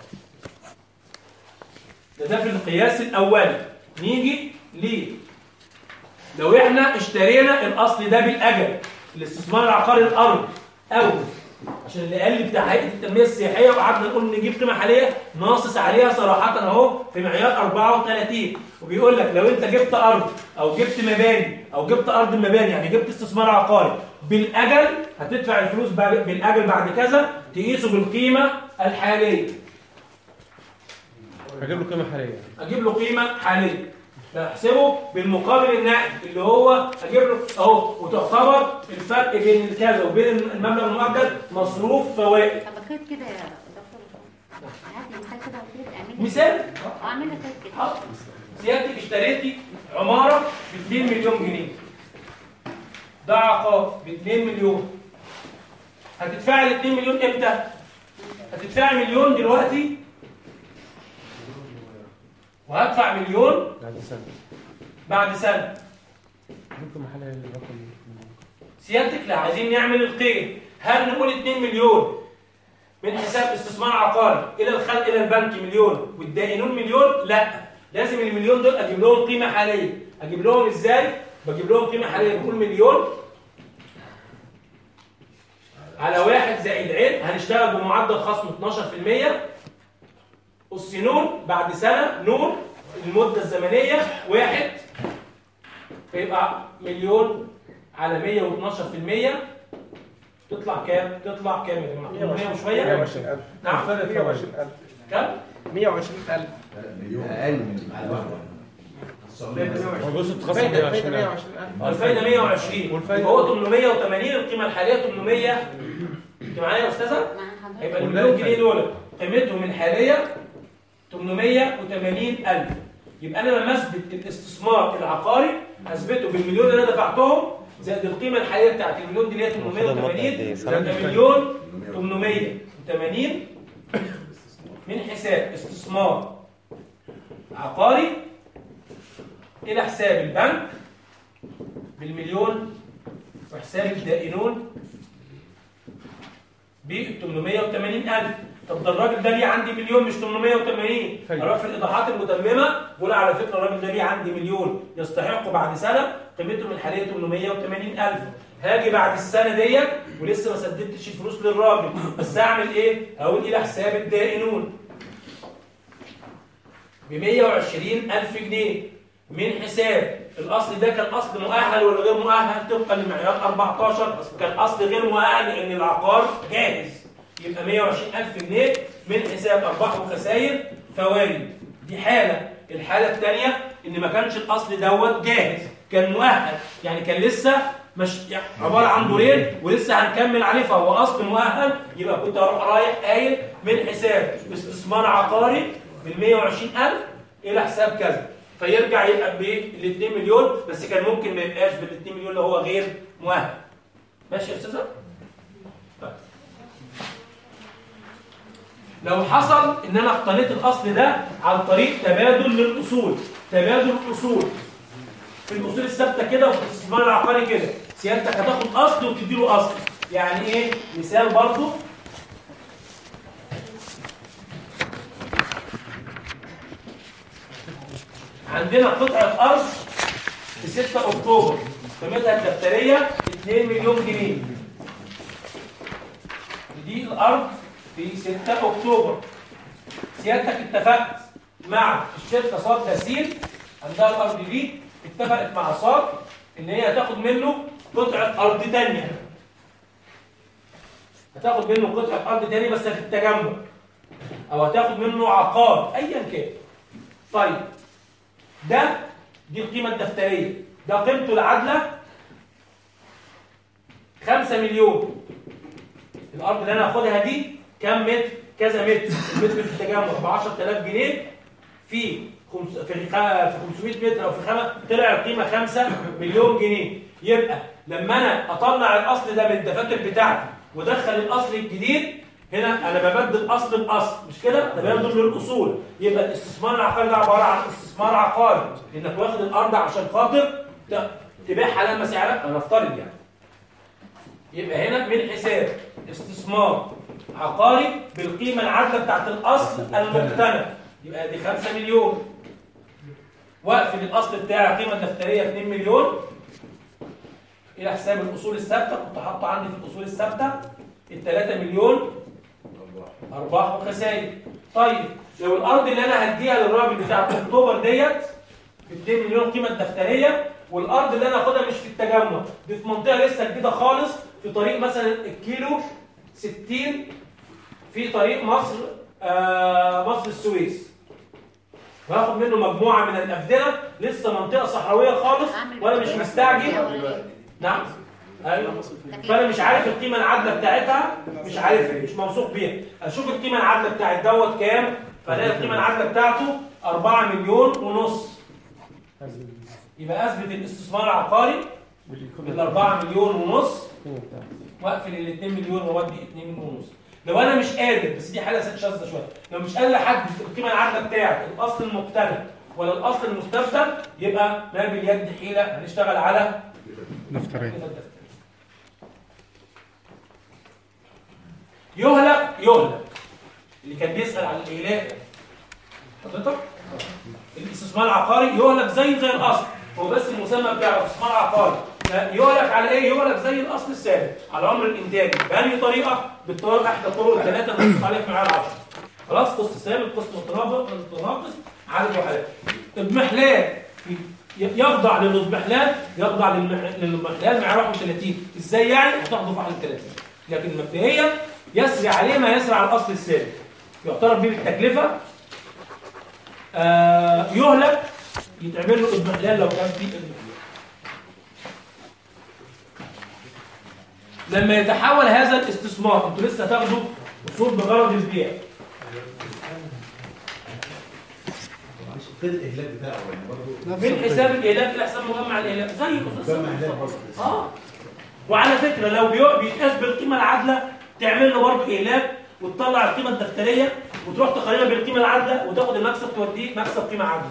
ده ده في القياس الاولي نيجي ليه لو احنا اشترينا الاصل ده بالاجل الاستثمار العقاري الارض او عشان اللي قال لي بتاع هيئه التنميه السياحيه وقعدنا نقول نجيب قيمه حاليه ناصص عليها صراحه اهو في معيار 34 وبيقول لك لو انت جبت ارض او جبت مباني او جبت ارض مباني يعني جبت استثمار عقاري بالاجل هتدفع الفلوس بعد- بالاجل بعد كذا تقيسه بالقيمه الحاليه هجيب له قيمه حاليه اجيب له قيمه حاليه بحسبه بالمقابل النقدي اللي هو اجيب له اهو وتعتبر الفرق بين الكذا وبين المبلغ المؤجل مصروف فوائد طب خد كده يا دكتور هات لي مثال كده وكده اعمل لي مثال اه اعمل لي كده كده حاضر. سيادتك اشتريتي عماره ب 2 مليون جنيه ده عقار ب 2 مليون هتدفعي ال 2 مليون امتى؟ هتدفعي مليون دلوقتي وهدفع مليون بعد سنه بعد سنه ممكن محل الرقم سيادتك لا عايزين نعمل القيد هل نقول 2 مليون من حساب استثمار عقاري الى الخلق الى البنك مليون والدائنون مليون لا لازم المليون دول اجيب لهم قيمه حاليه اجيب لهم ازاي بجيب لهم قيمه حاليه بقول مليون على واحد زائد عين هنشتغل بمعدل خصم 12% أس نون بعد سنة نون المدة الزمنية واحد فيبقى مليون على 112% تطلع كام؟ تطلع كام يا جماعة؟ 800 وشوية؟ 120000 نعم 120000 كام؟ 120000 أقل من هو بيقصد تخصص فايدة 120 فايدة ألف. 120 آه، الفايده 120 والفايدة؟ يبقى هو 880 القيمه الحاليه 800 انت معايا يا استاذه؟ هيبقى والباقي المليون جنيه فايدة. دول قيمتهم الحاليه 880 الف يبقى انا لما اثبت الاستثمار العقاري اثبته بالمليون اللي انا دفعتهم زائد القيمه الحاليه بتاعت المليون دي اللي هي 880 يبقى مليون 880 من حساب استثمار عقاري الى حساب البنك بالمليون وحساب الدائنون ب 880000 طب ده الراجل ده ليه عندي مليون مش 880 اروح في الايضاحات المتممه بقول على فكره الراجل ده ليه عندي مليون يستحق بعد سنه قيمته من الحاليه 880000 هاجي بعد السنه ديت ولسه ما سددتش الفلوس للراجل بس اعمل ايه؟ هقول الى حساب الدائنون ب 120000 جنيه من حساب الاصل ده كان اصل مؤهل ولا غير مؤهل طبقا لمعيار 14 كان اصل غير مؤهل لان العقار جاهز يبقى 120000 جنيه من حساب ارباح وخسائر فوائد دي حاله الحاله الثانيه ان ما كانش الاصل دوت جاهز كان مؤهل يعني كان لسه مش يعني عباره عن دورين ولسه هنكمل عليه فهو اصل مؤهل يبقى كنت اروح رايح قايل من حساب استثمار عقاري بال 120000 الى حساب كذا فيرجع يبقى بال 2 مليون بس كان ممكن ما يبقاش بال 2 مليون اللي هو غير مؤهل ماشي يا استاذه؟ طيب. لو حصل ان انا اقتنيت الاصل ده عن طريق تبادل للاصول تبادل الاصول في الاصول الثابته كده وفي الاستثمار العقاري كده سيادتك هتاخد اصل وتدي له اصل يعني ايه مثال برضو عندنا قطعه ارض في 6 اكتوبر قيمتها الدفتريه 2 مليون جنيه دي الارض في 6 اكتوبر سيادتك اتفقت مع الشركه صاد تسيل عندها الارض دي اتفقت مع صاد ان هي هتاخد منه قطعه ارض ثانيه هتاخد منه قطعه ارض ثانيه بس في التجمع او هتاخد منه عقار ايا كان طيب ده دي القيمه الدفتريه ده قيمته العادله 5 مليون الارض اللي انا هاخدها دي كام متر كذا متر المتر في التجمع ب 10000 جنيه في خمس في خ- في 500 متر او في خمس طلع القيمه 5 مليون جنيه يبقى لما انا اطلع الاصل ده من الدفاتر بتاعتي وادخل الاصل الجديد هنا انا ببدل اصل باصل مش كده تبادل للاصول يبقى الاستثمار العقاري ده عباره عن استثمار عقاري لانك واخد الارض عشان خاطر ت- تبيعها لما سعرها انا افترض يعني يبقى هنا من حساب استثمار عقاري بالقيمة العادلة بتاعت الأصل المقتنع يبقى دي 5 مليون وقف للأصل بتاعي قيمة دفترية 2 مليون إلى حساب الأصول الثابتة كنت حاطه عندي في الأصول الثابتة ال 3 مليون أرباح وخسائر طيب لو الأرض اللي أنا هديها للراجل بتاع أكتوبر ديت ب 2 مليون قيمة دفترية والأرض اللي أنا هاخدها مش في التجمع دي في منطقة لسه جديدة خالص في طريق مثلا الكيلو 60 في طريق مصر آه مصر السويس وهاخد منه مجموعة من الأفدنة لسه منطقة صحراوية خالص وأنا مش مستعجل نعم ايوه فانا مش عارف القيمه العادله بتاعتها مش عارفها مش موثوق بيها اشوف القيمه العادله بتاعت دوت كام فلاقي القيمه العادله بتاعته 4 مليون ونص يبقى اثبت الاستثمار العقاري بال 4 مليون ونص واقفل ال 2 مليون واودي 2 مليون ونص لو انا مش قادر بس دي حاله ست شاذه شويه لو مش قادر احدد القيمه العادله بتاعت الاصل المقتنع ولا الاصل المستبدل يبقى ما باليد حيله هنشتغل على دفترين يهلك يهلك اللي كان بيسأل عن الإهلاك حضرتك الاستثمار العقاري يهلك زي زي الأصل هو بس المسمى بتاعه استثمار عقاري لا، يهلك على ايه يهلك زي الاصل السابق على العمر الانتاجي بأنهي طريقه بالطريقه احدى الطرق الثلاثه اللي بنص عليها في معيار 10 خلاص قسط ثابت قسط متناقض متناقص عدد وحدات اضمحلال يخضع للاضمحلال يخضع للمح- للاضمحلال معيار 31 ازاي يعني هتاخده في 31 لكن مبدئيا يسري عليه ما يسري على الاصل السابق يعترف به بالتكلفه آه يهلك يتعمل له اضمحلال لو كان في اضمحلال لما يتحول هذا الاستثمار انتوا لسه تاخدوا اصول بغرض البيع فين الاهلاك بتاعه يعني برضه من حساب الاهلاك لحساب مجمع الاهلاك زي اصول مجمع اهلاك برضه اه وعلى فكره لو بيق- بيتقاس بالقيمه العادله تعمل له برضه اهلاك وتطلع القيمه الدفتريه وتروح تقارنها بالقيمه العادله وتاخد المكسب توديه مكسب قيمه عادله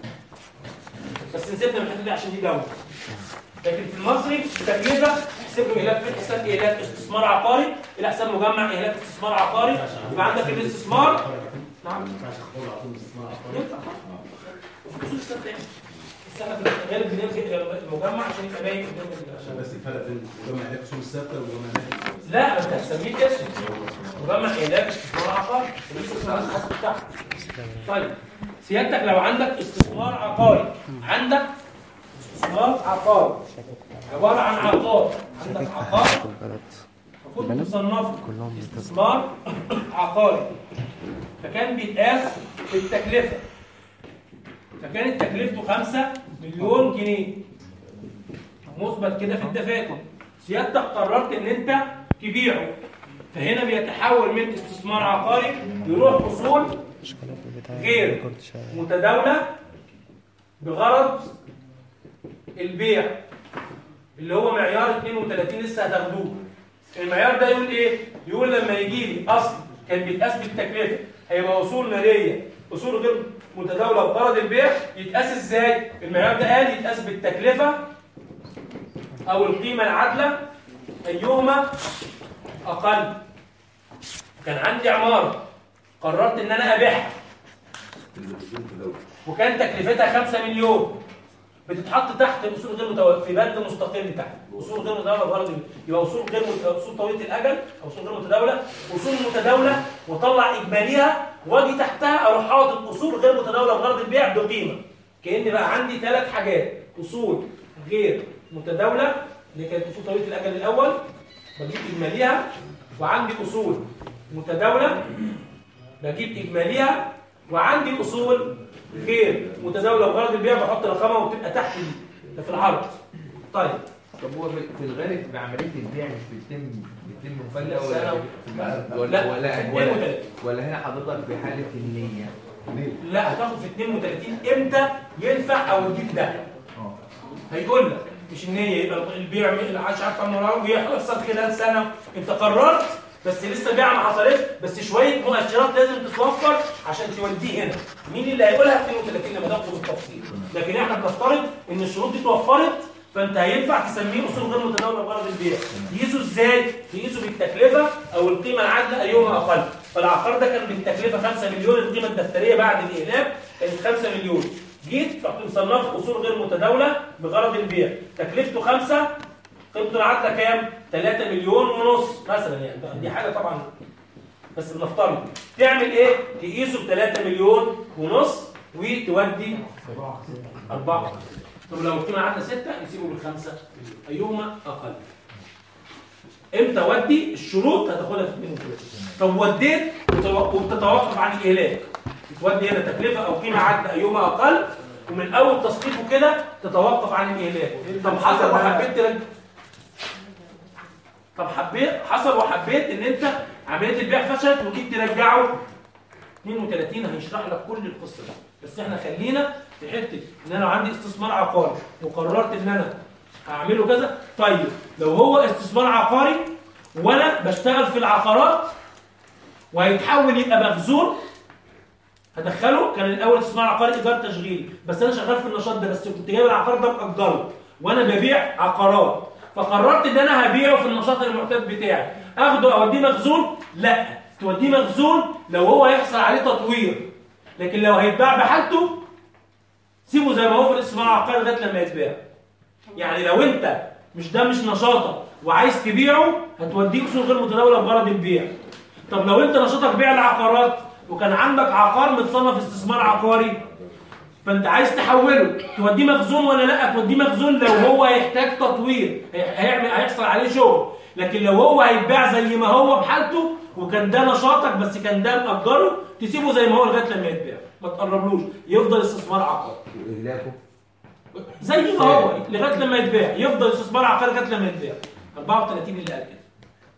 بس نسيبنا من الحته دي عشان دي جوله لكن في المصري التكلفه احسب له اهلاك من حساب اهلاك استثمار عقاري الى حساب مجمع اهلاك استثمار عقاري يبقى عندك الاستثمار نعم ينفع وفي اصول السنه تاني السنه في الغالب بنلغي المجمع عشان يبقى باين قدام ال- عشان بس الفرق بين مجمع اهلاك اصول الثابته ومجمع اهلاك لا انت هتسميه اسم مجمع علاج استثمار عقاري الاستثمار الخاص بتاعك طيب سيادتك لو عندك استثمار عقاري عندك استثمار عقاري عباره عن عقار عندك عقار في البلد المفروض تصنفه كلهم استثمار عقاري فكان بيتقاس بالتكلفه فكانت تكلفته 5 مليون جنيه مثبت كده في الدفاتر سيادتك قررت ان انت تبيعه فهنا بيتحول من استثمار عقاري يروح اصول غير متداوله بغرض البيع اللي هو معيار 32 لسه هتاخدوه المعيار ده يقول ايه يقول لما يجي لي اصل كان بيتقاس بالتكلفه هيبقى اصول ماليه اصول غير متداوله بغرض البيع يتقاس ازاي المعيار ده قال يتقاس بالتكلفه او القيمه العادله ايهما اقل كان عندي عماره قررت ان انا ابيعها وكان تكلفتها 5 مليون بتتحط تحت اصول غير متو... في بند مستقل تحت اصول غير متداوله بغرض البيع. يبقى اصول غير مت... اصول طويله الاجل او اصول غير متداوله اصول متداوله واطلع اجماليها واجي تحتها اروح حاطط اصول غير متداوله بغرض البيع بقيمه كان بقى عندي ثلاث حاجات اصول غير متداوله اللي كانت اصول طويله الاجل الاول بجيب اجماليها وعندي اصول متداوله بجيب اجماليها وعندي اصول غير متداوله بغرض البيع بحط رقمها وبتبقى تحت دي ده في العرض طيب طب هو في في الغالب في عمليه البيع مش بيتم بيتم مفلة سنة ولا و- ولا لا، ولا في ولا, 32. ولا هنا حضرتك في حاله النيه لا هتاخد في 32 امتى ينفع او تجيب ده هيقول لك مش ان هي يبقى البيع مش عارف عمره ويحصل خلال سنه انت قررت بس لسه البيعه ما حصلتش بس شويه مؤشرات لازم تتوفر عشان توديه هنا مين اللي هيقولها 32 لما تاخده بالتفصيل لكن احنا بنفترض ان الشروط دي اتوفرت فانت هينفع تسميه اصول غير متداوله بغرض البيع تقيسه ازاي تقيسه بالتكلفه او القيمه العادله ايهما اقل فالعقار ده كان بالتكلفه 5 مليون القيمه الدفتريه بعد الاقلاب كانت 5 مليون جيت رحت مصنف اصول غير متداوله بغرض البيع تكلفته 5 قيمته العادله كام 3 مليون ونص مثلا يعني ده- دي حاجه طبعا بس بنفترض تعمل ايه تقيسه ب 3 مليون ونص وتودي 4 طب لو القيمه عادله 6 يسيبه بالخمسه ايهما اقل امتى ودي الشروط هتاخدها في 32 طب وديت وتو- وبتتوقف عن الاهلاك تودي هنا تكلفه او قيمه عادله ايهما اقل ومن اول تصنيفه كده تتوقف عن الاهلاك طب حصل وحبيت ترجع طب حبيت حصل وحبيت ان انت عمليه البيع فشلت وجيت ترجعه 32 هيشرح لك كل القصه دي بس احنا خلينا في حته ان انا عندي استثمار عقاري وقررت ان انا هعمله كذا طيب لو هو استثمار عقاري وانا بشتغل في العقارات وهيتحول يبقى مخزون هدخله كان الاول استثمار عقاري ايجار تشغيلي بس انا شغال في النشاط ده بس كنت جايب العقار ده مأجره وانا ببيع عقارات فقررت ان انا هبيعه في النشاط المعتاد بتاعي اخده اوديه مخزون لا توديه مخزون لو هو هيحصل عليه تطوير لكن لو هيتباع بحالته سيبه زي ما هو في الاستثمار العقاري لغايه لما يتباع يعني لو انت مش ده مش نشاطك وعايز تبيعه هتوديه اصول غير متداوله بغرض البيع طب لو انت نشاطك بيع العقارات وكان عندك عقار متصنف استثمار عقاري فانت عايز تحوله توديه مخزون ولا لا توديه مخزون لو هو هيحتاج تطوير هي- هيعمل هيحصل عليه شغل لكن لو هو هيتباع زي ما هو بحالته وكان ده نشاطك بس كان ده مأجره تسيبه زي ما هو لغايه لما يتباع ما تقربلوش يفضل استثمار عقاري واهلاكه زي ما هو لغايه لما يتباع يفضل استثمار عقاري لغايه لما يتباع 34 اللي قال كده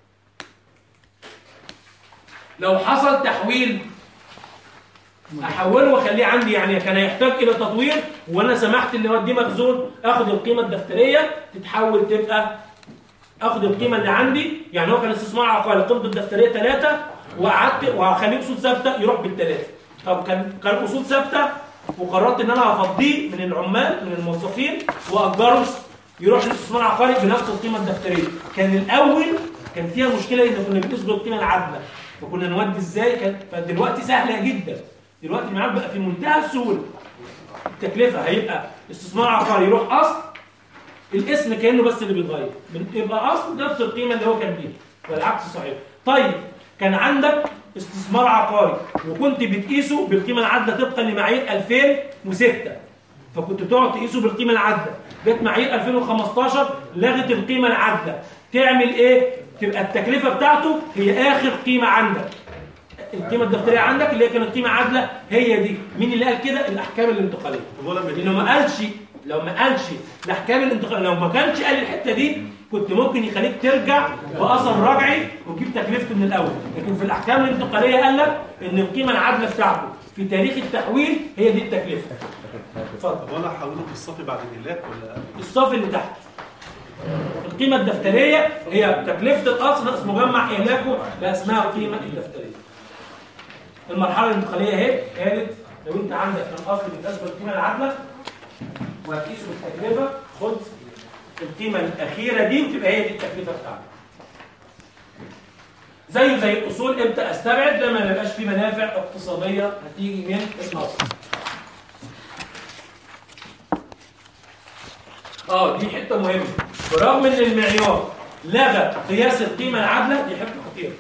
لو حصل تحويل احوله واخليه عندي يعني كان هيحتاج الى تطوير وانا سمحت ان اوديه مخزون اخد القيمه الدفتريه تتحول تبقى اخد القيمه اللي عندي يعني هو كان استثمار عقاري قيمته الدفتريه 3 وقعدت وهخليه اصول ثابته يروح بالثلاثه طب كان كان اصول ثابته وقررت ان انا هفضيه من العمال من الموظفين واجره يروح لاستثمار عقاري بنفس القيمه الدفتريه كان الاول كان فيها مشكله ان كنا بنقيس بالقيمه العادله فكنا نودي ازاي كان فدلوقتي سهله جدا دلوقتي المعاد بقى في منتهى السهوله التكلفه هيبقى استثمار عقاري يروح اصل الاسم كانه بس اللي بيتغير من- يبقى اصل نفس القيمه اللي هو كان بيها والعكس صحيح طيب كان عندك استثمار عقاري وكنت بتقيسه بالقيمه العادله طبقا لمعايير 2006 فكنت بتقعد تقيسه بالقيمه العادله جت معايير 2015 لغت القيمه العادله تعمل ايه تبقى التكلفه بتاعته هي اخر قيمه عندك القيمه الدفتريه عندك اللي هي كانت قيمه عادله هي دي مين اللي قال كده الاحكام الانتقاليه لانه ما قالش لو ما قالش الاحكام الانتقاليه لو ما كانش قال الحته دي كنت ممكن يخليك ترجع باثر رجعي وتجيب تكلفته من الاول لكن في الاحكام الانتقاليه قال لك ان القيمه العادله بتاعته في تاريخ التحويل هي دي التكلفه اتفضل طب وانا هحوله بالصافي بعد الاهلاك ولا الصافي اللي تحت القيمة الدفترية هي تكلفة الأصل ناقص مجمع إهلاكه لا اسمها القيمة الدفترية. المرحلة الانتقالية اهي قالت لو أنت عندك الأصل بيتقاس بالقيمة العادلة وهتقيسه بالتكلفة خد القيمة الأخيرة دي وتبقى هي دي التكلفة بتاعتك. زيه زي الأصول إمتى أستبعد لما ما يبقاش في منافع اقتصادية هتيجي من الأصل. اه دي حته مهمه برغم ان المعيار لغى قياس القيمه العادله دي حته خطيره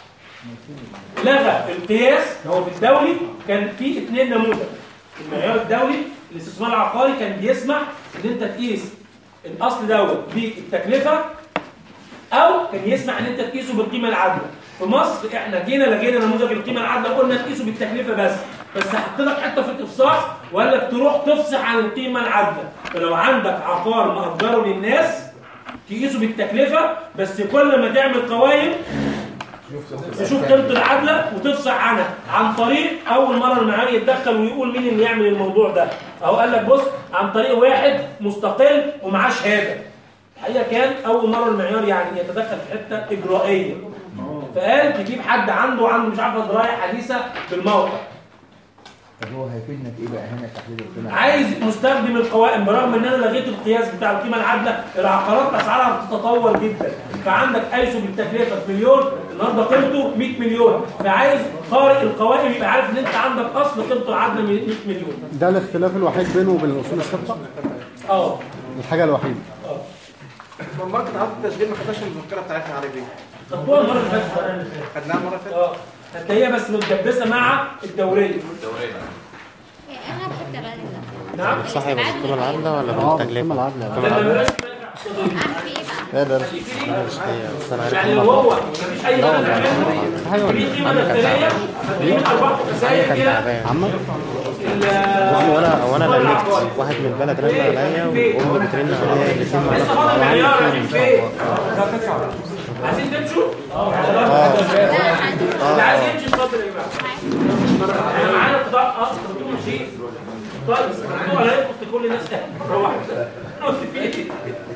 لغى القياس هو في الدولي كان في اثنين نموذج المعيار الدولي الاستثمار العقاري كان بيسمح ان انت تقيس الاصل دوت بالتكلفه او كان يسمح ان انت تقيسه بالقيمه العادله في مصر احنا جينا لغينا نموذج القيمه العادله قلنا تقيسه بالتكلفه بس بس حط لك حته في الافصاح وقال لك تروح تفصح عن القيمه العادله فلو عندك عقار مأجره للناس تقيسه بالتكلفه بس كل ما تعمل قوائم تشوف قيمه العادله وتفصح عنها عن طريق اول مره المعيار يتدخل ويقول مين اللي يعمل الموضوع ده اهو قال لك بص عن طريق واحد مستقل ومعاه شهاده الحقيقه كان اول مره المعيار يعني يتدخل في حته اجرائيه فقال تجيب حد عنده عنده مش عارفه درايه حديثه بالموقع طب هو هيفيدنا في ايه بقى هنا تحليل القيمه عايز مستخدم القوائم برغم ان انا لغيت القياس بتاع القيمه العادله العقارات اسعارها بتتطور جدا فعندك ايسو بالتكلفه بمليون النهارده قيمته 100 مليون فعايز قارئ القوائم يبقى عارف ان انت عندك اصل قيمته العادله 100 مليون ده الاختلاف الوحيد بينه وبين الاصول الثابته اه الحاجه الوحيده من مرة عرض التسجيل ما خدناش المذكرة بتاعتنا على ايه؟ خدوها المره اللي فاتت خدناها المرة اللي فاتت؟ اه هتلاقيها بس متدبسه مع الدوريه الدوريه انا الحته بقى اللي نعم صاحب القيمة العادلة ولا اه بالتكلفة؟ القيمه العادله لما ما يبقاش في منافع اقتصاديه اعمل ايه بقى؟ لا ده معلش هي بس انا عارف يعني إن لو هو- هو مفيش اي منافع منه حاجه في قيمه دفتريه هتلاقيه ارباح وخسائر كان كده تعبان عمك بص وانا وانا لميت واحد من البلد رن عليا وامي بترن عليا الاثنين مع لسه بعض فاضل معيار عايزين فين؟ اه عايزين تمشوا؟ لا عندي اللي عايز يمشي اتفضل يا جماعه احنا معانا قطاع اه انتوا ماشيين طيب انتوا على يبقى كل الناس روح قلت فيه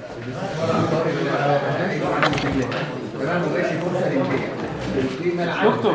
دكتور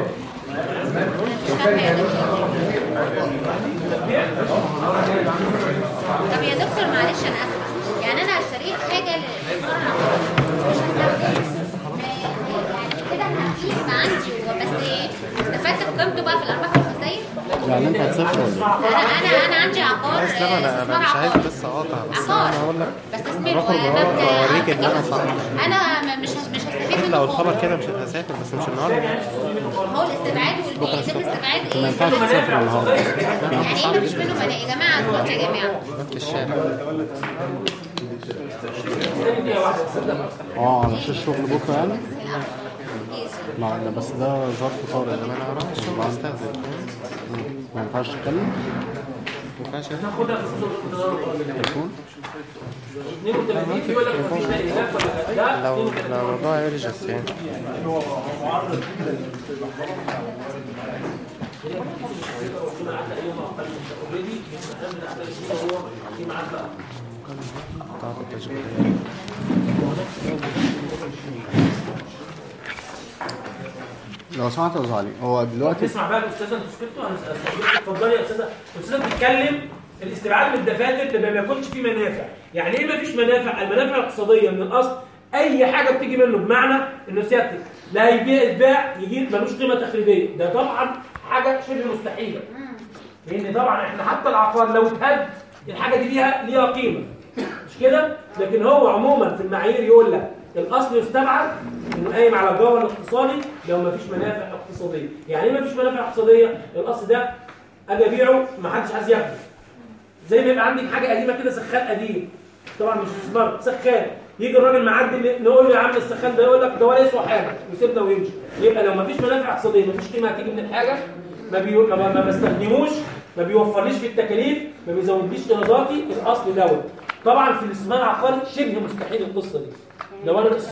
طب يا دكتور معلش انا اسفه يعني انا اشتريت حاجه للاستثمار العقاري مش هستخدمها يعني كده هقيس عندي بس استفدت بقيمته بقى في الارباح والخسائر يعني انت هتصفر ولا انا انا انا عندي عقار عايز لا انا استثمار انا مش عايز عقاري بس اقاطع بس عقار. انا هقول لك بستثمره باخد أنا قرار ببدأ واوريك ان انا أتكلم. صح انا م- مش هس- مش هستفيد ممكن منه لو خالص. الخبر كده مش هسافر بس مش النهارده هو الاستبعاد واللي يتم استبعاد ما ايه؟ ينفعش تسافر النهارده يعني ايه مفيش منه مناهج يا جماعه دلوقتي يا جماعه في الشارع استني دقيقه واحده تصدق اه على شاشه شغل بكره يعني ما ده بس ده ظرف طارئ ده ما نعرفش بستأذن ما ينفعش تتكلم ما ينفعش ناخدها في خصوص تليفون 32 بيقول لك مفيش تأهيلات ولا لا لو لو الموضوع يرجس يعني بتاعت التشغيل لو سمحت يا أستاذ علي هو دلوقتي تسمع بقى الاستاذه انتوا سكتوا هنسأل- اتفضلي يا استاذه الاستاذه بتتكلم الاستبعاد من الدفاتر لما ما يكونش فيه منافع يعني ايه ما فيش منافع المنافع الاقتصاديه من الاصل اي حاجه بتيجي منه بمعنى انه سيادتك لا هيبيع يتباع يجيب ملوش قيمه تخريبيه ده طبعا حاجه شبه مستحيله لان طبعا احنا حتى العقار لو اتهد الحاجه دي ليها ليها قيمه مش كده لكن هو عموما في المعايير يقول لك الاصل يستبعد انه قايم على الجوهر الاقتصادي لو ما فيش منافع اقتصاديه يعني ايه ما فيش منافع اقتصاديه الاصل ده اجي ابيعه ما حدش عايز ياخده زي ما يبقى عندك حاجه قديمه كده سخان قديم طبعا مش استثمار سخان يجي الراجل معدي نقول له يا عم السخان ده يقول لك ده ولا يسوى حاجه ويسيبنا ويمشي يبقى لو ما فيش منافع اقتصاديه ما فيش قيمه هتيجي من الحاجه ما بي... ما, ما بستخدموش ما بيوفرليش في التكاليف ما بيزودليش ايراداتي الاصل دوت طبعا في الاستثمار العقاري شبه مستحيل القصه دي لو انا